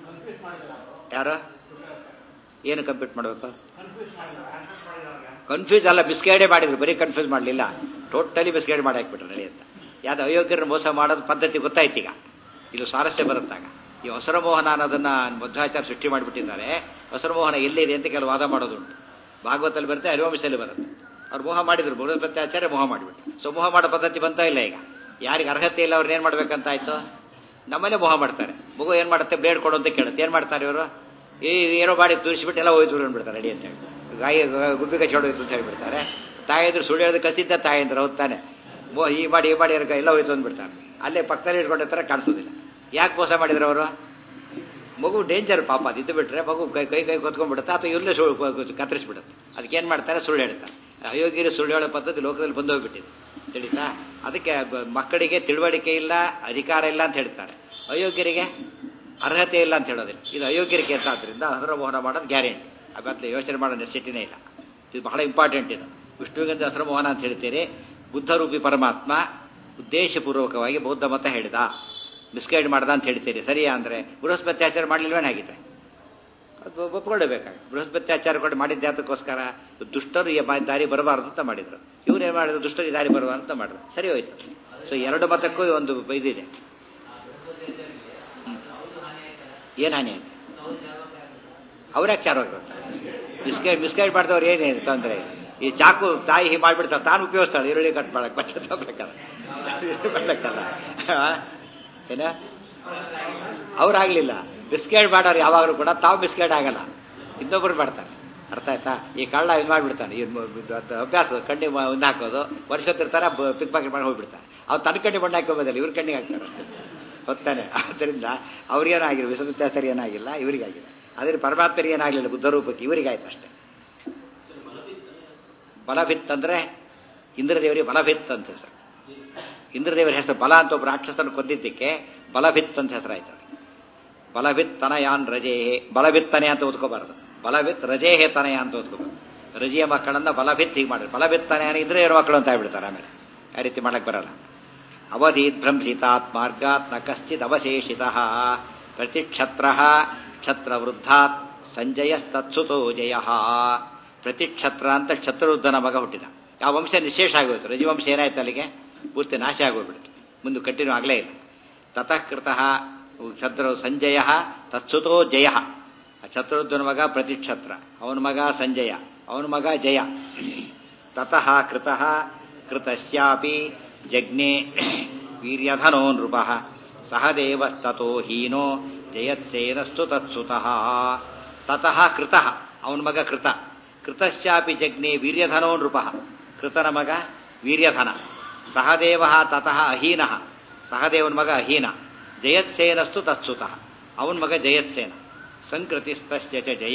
ಯಾರು ಏನು ಕಂಪ್ಲೀಟ್ ಮಾಡಬೇಕು ಕನ್ಫ್ಯೂಸ್ ಅಲ್ಲ ಮಿಸ್ಗೈಡೇ ಮಾಡಿದ್ರು ಬರೀ ಕನ್ಫ್ಯೂಸ್ ಮಾಡಲಿಲ್ಲ ಟೋಟಲಿ ಮಿಸ್ಗೈಡ್ ಮಾಡಿ ಹಾಕ್ಬಿಟ್ರು ನಡಿ ಅಂತ ಯಾವ್ದು ಅಯೋಗ್ಯರನ್ನ ಮೋಸ ಮಾಡೋದು ಪದ್ಧತಿ ಗೊತ್ತಾಯ್ತು ಈಗ ಇದು ಸ್ವಾರಸ್ಯ ಬರುತ್ತಾಗ ಈ ಹೊಸರಮೋಹನ ಅನ್ನೋದನ್ನ ಮಧ್ವಾಚಾರ್ಯ ಸೃಷ್ಟಿ ಮಾಡಿಬಿಟ್ಟಿದ್ದಾರೆ ಹೊಸರಮೋಹನ ಎಲ್ಲಿದೆ ಅಂತ ಕೆಲವು ವಾದ ಮಾಡೋದುಂಟು ಭಾಗವತಲ್ಲಿ ಬರುತ್ತೆ ಹರಿವಂಶದಲ್ಲಿ ಬರುತ್ತೆ ಅವ್ರು ಮೋಹ ಮಾಡಿದ್ರು ಬೃಹಸ್ಪತಿ ಆಚಾರ್ಯ ಮೋಹ ಮಾಡಿಬಿಟ್ಟು ಸೊ ಮೋಹ ಮಾಡೋ ಪದ್ಧತಿ ಬಂತಾ ಇಲ್ಲ ಈಗ ಯಾರಿಗೆ ಅರ್ಹತೆ ಇಲ್ಲ ಅವ್ರನ್ನ ಏನು ಮಾಡ್ಬೇಕಂತ ಆಯ್ತು ನಮ್ಮಲ್ಲೇ ಮೋಹ ಮಾಡ್ತಾರೆ ಮಗು ಏನು ಮಾಡುತ್ತೆ ಬ್ಲೇಡ್ ಕೊಡು ಅಂತ ಕೇಳುತ್ತೆ ಏನು ಮಾಡ್ತಾರೆ ಇವರು ಈ ಏನೋ ಮಾಡಿ ತೂರಿಸಿಬಿಟ್ಟು ಎಲ್ಲ ಹೋಯ್ತು ಅಂದ್ಬಿಡ್ತಾರೆ ರೆಡಿ ಅಂತ ಹೇಳಿ ಗಾಯ ಗುಬ್ಬಿ ಕಚ್ಚೋಡು ಹೋಯ್ತು ಅಂತ ಹೇಳ್ಬಿಡ್ತಾರೆ ತಾಯಿದ್ರು ಸುಳ್ಳು ಹೇಳೋದು ಕಸಿದ್ದ ತಾಯಿ ಅಂದ್ರೆ ಹೋಗ್ತಾನೆ ಮೋ ಈ ಮಾಡಿ ಈ ಮಾಡಿ ಎಲ್ಲ ಹೋಯ್ತು ಅಂದ್ಬಿಡ್ತಾರೆ ಅಲ್ಲೇ ಪಕ್ಕದಲ್ಲಿ ಇಟ್ಕೊಂಡಿರ್ತಾರೆ ಕಾಣಿಸೋದಿಲ್ಲ ಯಾಕೆ ಮೋಸ ಮಾಡಿದ್ರು ಅವರು ಮಗು ಡೇಂಜರ್ ಪಾಪ ಅದು ಇದ್ದು ಬಿಟ್ರೆ ಮಗು ಕೈ ಕೈ ಕೈ ಕೊತ್ಕೊಂಡ್ಬಿಡುತ್ತೆ ಅಥವಾ ಇಲ್ಲೇ ಸುಳ್ಳು ಕತ್ತರಿಸ್ಬಿಡುತ್ತೆ ಅದಕ್ಕೆ ಏನು ಮಾಡ್ತಾರೆ ಸುಳ್ಳು ಹೇಳ್ತಾರೆ ಅಯೋಗ್ಯರು ಸುಳ್ಳು ಹೇಳೋ ಪದ್ಧತಿ ಲೋಕದಲ್ಲಿ ಬಂದು ಹೋಗ್ಬಿಟ್ಟಿದೆ ತಿಳಿತಾ ಅದಕ್ಕೆ ಮಕ್ಕಳಿಗೆ ತಿಳುವಳಿಕೆ ಇಲ್ಲ ಅಧಿಕಾರ ಇಲ್ಲ ಅಂತ ಹೇಳ್ತಾರೆ ಅಯೋಗ್ಯರಿಗೆ ಅರ್ಹತೆ ಇಲ್ಲ ಅಂತ ಹೇಳೋದಿಲ್ಲ ಇದು ಅಯೋಗ್ಯರ ಕೇಸ್ ಆದ್ರಿಂದ ಹಸರ ಮೋಹನ ಮಾಡೋದು ಗ್ಯಾರಂಟಿ ಅಗತ್ಯ ಯೋಚನೆ ಮಾಡೋ ನೆಸಿಟಿನೇ ಇಲ್ಲ ಇದು ಬಹಳ ಇಂಪಾರ್ಟೆಂಟ್ ಇದು ವಿಷ್ಣುವಿಗಂತ ಹಸರ ಮೋಹನ ಅಂತ ಹೇಳ್ತೀರಿ ಬುದ್ಧರೂಪಿ ಪರಮಾತ್ಮ ಉದ್ದೇಶಪೂರ್ವಕವಾಗಿ ಬೌದ್ಧ ಮತ ಹೇಳಿದ ಮಿಸ್ಗೈಡ್ ಮಾಡ್ದ ಅಂತ ಹೇಳ್ತೀರಿ ಸರಿಯಾ ಅಂದ್ರೆ ಬೃಹಸ್ಪತಿ ಆಚಾರ ಮಾಡಲಿಲ್ವೇನು ಹಾಗಿದ್ರೆ ಅದು ಒಪ್ಕೊಳ್ಳೇಬೇಕಾಗ ಬೃಹಸ್ಪತಿ ಆಚಾರ ಕೂಡ ಮಾಡಿದ್ದೆ ಅದಕ್ಕೋಸ್ಕರ ದುಷ್ಟರು ಈ ದಾರಿ ಬರಬಾರ್ದು ಅಂತ ಮಾಡಿದ್ರು ಇವ್ರು ಏನು ಮಾಡಿದ್ರು ದುಷ್ಟರು ದಾರಿ ಬರಬಾರ್ದು ಅಂತ ಮಾಡಿದ್ರು ಸರಿ ಹೋಯ್ತು ಸೊ ಎರಡು ಮತಕ್ಕೂ ಒಂದು ಇದಿದೆ ಏನು ಹಾನಿ ಆಯ್ತು ಅವ್ರ್ಯಾಕೆ ಚಾರ ಮಿಸ್ಗೈಡ್ ಮಿಸ್ಗೈಡ್ ಮಾಡಿದವ್ರು ಏನೇನು ತೊಂದರೆ ಈ ಚಾಕು ತಾಯಿ ಹೀಗೆ ಮಾಡಿಬಿಡ್ತಾರೆ ತಾನು ಉಪಯೋಗಿಸ್ತಾಳೆ ಈರುಳ್ಳಿ ಕಟ್ ಮಾಡಕ್ಕೆ ಬಟ್ಟೆ ತಗೋಬೇಕಲ್ಲ ಮಾಡ್ಬೇಕಲ್ಲ ಏನ ಅವ್ರಾಗ್ಲಿಲ್ಲ ಮಿಸ್ಗೈಡ್ ಮಾಡೋರು ಯಾವಾಗಲೂ ಕೂಡ ತಾವು ಮಿಸ್ಗೈಡ್ ಆಗಲ್ಲ ಇನ್ನೊಬ್ರು ಮಾಡ್ತಾರೆ ಅರ್ಥ ಆಯ್ತಾ ಈ ಕಳ್ಳ ಇದು ಮಾಡಿಬಿಡ್ತಾನೆ ಈ ಅಭ್ಯಾಸ ಕಣ್ಣಿ ಒಂದು ಹಾಕೋದು ವರ್ಷತ್ತಿರ್ತಾರೆ ಪಿಕ್ ಪಾಕೆಟ್ ಮಾಡಿ ಹೋಗ್ಬಿಡ್ತಾರೆ ಅವ್ರು ತನ್ನ ಕಣ್ಣಿ ಮಣ್ಣು ಹಾಕೋಬೋದಲ್ಲ ಇವ್ರ ಕಣ್ಣಿಗೆ ಹಾಕ್ತಾರೆ ಹೊತ್ತಾನೆ ಆದ್ದರಿಂದ ಅವ್ರಿಗೇನಾಗಿಲ್ಲ ವಿಶ್ವವಿದ್ಯಾಸರಿ ಏನಾಗಿಲ್ಲ ಇವರಿಗಾಗಿದೆ ಅದ್ರ ಪರಮಾತ್ಮರಿಗೆ ಏನಾಗಲಿಲ್ಲ ಬುದ್ಧರೂಪಕ್ಕೆ ಇವರಿಗಾಯ್ತು ಅಷ್ಟೇ ಬಲಭಿತ್ ಅಂದ್ರೆ ಇಂದ್ರದೇವರಿಗೆ ಬಲಭಿತ್ ಅಂತ ಹೆಸರು ಇಂದ್ರದೇವರ ಹೆಸರು ಬಲ ಅಂತ ಒಬ್ಬ ರಾಕ್ಷಸನ ಕೊಂದಿದ್ದಕ್ಕೆ ಬಲಭಿತ್ ಅಂತ ಹೆಸರಾಯ್ತು ಬಲಭಿತ್ ತನಯಾನ್ ರಜೇಹೆ ಬಲಭಿತ್ತನೆ ಅಂತ ಓದ್ಕೋಬಾರದು ಬಲಭಿತ್ ರಜೇಹೆ ತನಯ ಅಂತ ಓದ್ಕೋಬಾರದು ರಜಿಯ ಮಕ್ಕಳನ್ನ ಬಲಭಿತ್ ಹೀಗೆ ಮಾಡಿದ್ರು ಬಲಭಿತ್ತನೆ ಇಂದ್ರಿಯರ ಮಕ್ಕಳು ಅಂತ ಹೇಳ್ಬಿಡ್ತಾರೆ ಆಮೇಲೆ ಆ ರೀತಿ ಮಾಡಕ್ ಬರಲ್ಲ ಅವಧೀತ್ ಭ್ರಂಸಿತಾತ್ ಮಾರ್ಗಾತ್ ನ ಕಶ್ಚಿತ್ ಅವಶೇಷಿತ ಪ್ರತಿಕ್ಷತ್ರ ಕ್ಷತ್ರ ವೃದ್ಧಾತ್ ಸಂಜಯಸ್ತತ್ಸುತೋ ಜಯ ಪ್ರತಿಕ್ಷತ್ರ ಅಂತ ಕ್ಷತ್ರುದ್ದನ ಮಗ ಹುಟ್ಟಿದ ಆ ವಂಶ ನಿಶೇಷ ಆಗೋಯ್ತು ರಜಿವಂಶ ಏನಾಯ್ತು ಅಲ್ಲಿಗೆ ಪೂರ್ತಿ ನಾಶ ಆಗೋಗ್ಬಿಡ್ತು ಮುಂದೆ ಕಂಟಿನ್ಯೂ ಆಗಲೇ ಇಲ್ಲ ತತಃ ಕೃತಃ ಕ್ಷತ್ರ ಸಂಜಯ ತತ್ಸುತೋ ಜಯ ಕ್ಷತ್ರುದ್ದನ ಮಗ ಪ್ರತಿಕ್ಷತ್ರ ಅವನ ಮಗ ಸಂಜಯ ಅವನ ಮಗ ಜಯ ತತಃ ಕೃತಃ ಕೃತಸ್ಯಾಪಿ ಜಜ್ಞೆ ವೀರ್ಯಧನೋ ನೃಪ ಸಹದೇವಸ್ತೋ ಹೀನೋ ಜಯತ್ಸೇನಸ್ತು ತತ್ಸುತಃ ತತಃ ಕೃತಃ ಅವನ ಮಗ ಕೃತ ಕೃತಶ್ಚಾಪಿ ಜಜ್ಞೆ ವೀರ್ಯಧನೋ ನೃಪ ಕೃತನ ಮಗ ವೀರ್ಯಧನ ಸಹದೇವ ತತಃ ಅಹೀನ ಸಹದೇವನ ಮಗ ಅಹೀನ ಜಯತ್ಸೇನಸ್ತು ತತ್ಸುತಃ ಅವನ ಮಗ ಜಯತ್ಸೇನ ಸಂಕೃತಿಸ್ತಸ್ಯ ಚ ಜಯ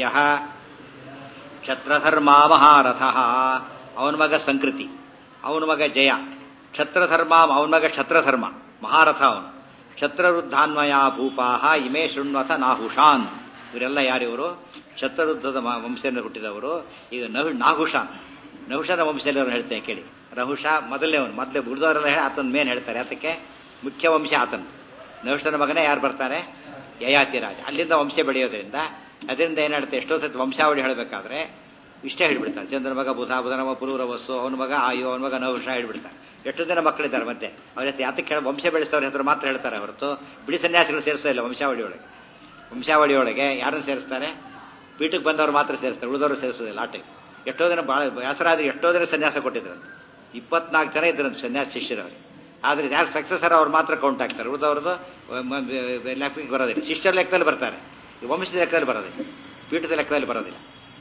ಕ್ಷತ್ರಧರ್ಮ ಮಹಾರಥ ಅವನ ಮಗ ಸಂಕೃತಿ ಅವನ ಮಗ ಜಯ ಕ್ಷತ್ರಧರ್ಮ ಅವನ ಮಗ ಕ್ಷತ್ರಧರ್ಮ ಮಹಾರಥ ಅವನು ಕ್ಷತ್ರವೃದ್ಧಾನ್ವಯ ಭೂಪಾಹ ಇಮೇ ಶೃಣ್ವಥ ನಾಹುಷಾನ್ ಇವರೆಲ್ಲ ಯಾರಿವರು ಕ್ಷತ್ರವೃದ್ಧದ ವಂಶದಿಂದ ಹುಟ್ಟಿದವರು ಈಗ ನಹು ನಾಹುಷಾನ್ ನಹುಷನ ವಂಶದಲ್ಲಿ ಅವ್ರು ಹೇಳ್ತೇನೆ ಕೇಳಿ ನಹುಷ ಮೊದಲನೇ ಅವನು ಮೊದಲೇ ಉಳಿದವರೆಲ್ಲ ಹೇಳಿ ಆತನ ಮೇನ್ ಹೇಳ್ತಾರೆ ಅದಕ್ಕೆ ಮುಖ್ಯ ವಂಶ ಆತನು ನಹುಷನ ಮಗನೇ ಯಾರು ಬರ್ತಾರೆ ಯಯಾತಿ ರಾಜ ಅಲ್ಲಿಂದ ವಂಶ ಬೆಳೆಯೋದ್ರಿಂದ ಅದರಿಂದ ಏನು ಹೇಳ್ತಾರೆ ಎಷ್ಟೋ ಸತಿ ವಂಶಾವಳಿ ಹೇಳಬೇಕಾದ್ರೆ ಇಷ್ಟೇ ಹೇಳ್ಬಿಡ್ತಾರೆ ಚಂದ್ರ ಮಗ ಬುಧ ಬುಧನ ಮಗ ಪುರೂರವಸ್ಸು ಅವನ ಮಗ ಆಯು ಅವನ ಮಗ ನಹುಷ ಹೇಳ್ಬಿಡ್ತಾರೆ ಎಷ್ಟು ಜನ ಮಕ್ಕಳಿದ್ದಾರೆ ಮತ್ತೆ ಅವ್ರ ಜೊತೆ ಯಾತಕ್ಕೆ ಹೇಳ ವಂಶ ಬೆಳೆಸ್ತವ್ರ ಹೆಸರು ಮಾತ್ರ ಹೇಳ್ತಾರೆ ಹೊರತು ಬಿಡಿ ಸನ್ಯಾಸಿಗಳು ಸೇರಿಸ್ತಾ ಇಲ್ಲ ವಂಶಾವಳಿ ಒಳಗೆ ವಂಶಾವಳಿ ಒಳಗೆ ಯಾರನ್ನು ಸೇರಿಸ್ತಾರೆ ಪೀಠಕ್ಕೆ ಬಂದವರು ಮಾತ್ರ ಸೇರಿಸ್ತಾರೆ ಉಳಿದವರು ಸೇರಿಸೋದಿಲ್ಲ ಆಟೆ ಎಷ್ಟೋ ಜನ ಭಾಳ ವ್ಯಾಸರಾದ್ರೆ ಎಷ್ಟೋ ಜನ ಸನ್ಯಾಸ ಕೊಟ್ಟಿದ್ರಂತೆ ಇಪ್ಪತ್ನಾಲ್ಕು ಜನ ಇದ್ರಂತೆ ಸನ್ಯಾಸ ಶಿಷ್ಯರವ್ರಿಗೆ ಆದರೆ ಯಾರು ಸಕ್ಸಸರ್ ಅವ್ರು ಮಾತ್ರ ಕೌಂಟ್ ಆಗ್ತಾರೆ ಉಳಿದವ್ರದ್ದು ಲೆಕ್ಕಕ್ಕೆ ಬರೋದಿಲ್ಲ ಶಿಷ್ಯರ ಲೆಕ್ಕದಲ್ಲಿ ಬರ್ತಾರೆ ಈ ವಂಶದ ಲೆಕ್ಕದಲ್ಲಿ ಬರೋದಿಲ್ಲ ಪೀಠದ ಲೆಕ್ಕದಲ್ಲಿ ಬರೋದಿಲ್ಲ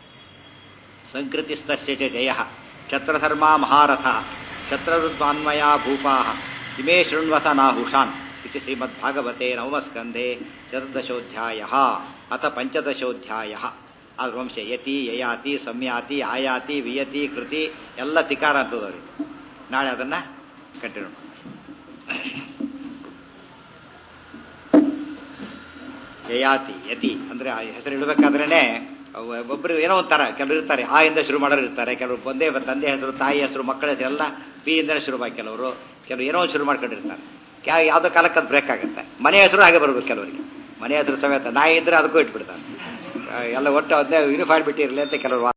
ಸಂಕೃತಿಸ್ತಸ್ಯ ಚ ಜಯ ಕ್ಷತ್ರಧರ್ಮ ಮಹಾರಥ ಕ್ಷತ್ರವೃದ್ಧಾನ್ವಯ ಭೂಪಾ ಇಮೇ ಶೃಣ್ವಥ ನಾಹುಷಾನ್ ಇತಿ ಶ್ರೀಮದ್ಭಾಗವತೆ ನವಮಸ್ಕಂಧೆ ಚತುರ್ದಶೋಧ್ಯಾಯ ಅಥ ಪಂಚದಶೋಧ್ಯಾಯ ಆ ವಂಶ ಯತಿ ಯಯಾತಿ ಸಂಯಾತಿ ಆಯಾತಿ ವಿಯತಿ ಕೃತಿ ಎಲ್ಲ ತಿಕಾರ ಅಂತದವ್ರಿಗೆ ನಾಳೆ ಅದನ್ನ ಕಂಟಿನ್ಯೂ ಯಯಾತಿ ಯತಿ ಅಂದ್ರೆ ಆ ಹೆಸರು ಇಡಬೇಕಾದ್ರೇನೆ ಒಬ್ಬರು ಏನೋ ಒಂಥರ ಕೆಲವರು ಇರ್ತಾರೆ ಆ ಇಂದ ಶುರು ಮಾಡೋರು ಇರ್ತಾರೆ ಕೆಲವರು ಒಂದೇ ತಂದೆ ಹೆಸರು ತಾಯಿ ಹೆಸರು ಮಕ್ಕಳ ಹೆಸರು ಎಲ್ಲ ಪಿ ಇಂದ ಶುರುವಾಗಿ ಕೆಲವರು ಕೆಲವರು ಏನೋ ಒಂದು ಶುರು ಮಾಡ್ಕೊಂಡಿರ್ತಾರೆ ಯಾ ಯಾವುದೋ ಕಾಲಕ್ಕೆ ಅದು ಬ್ರೇಕ್ ಆಗುತ್ತೆ ಮನೆ ಹೆಸರು ಹಾಗೆ ಬರ್ಬೇಕು ಕೆಲವರಿಗೆ ಮನೆ ಹೆಸರು ಸಮೇತ ನಾಯಿ ಇದ್ರೆ ಅದಕ್ಕೂ ಇಟ್ಬಿಡ್ತಾರೆ ಎಲ್ಲ ಒಟ್ಟು ಅದನ್ನೇ ಯೂನಿಫೈಡ್ ಬಿಟ್ಟಿರಲಿ ಅಂತ ಕೆಲವರು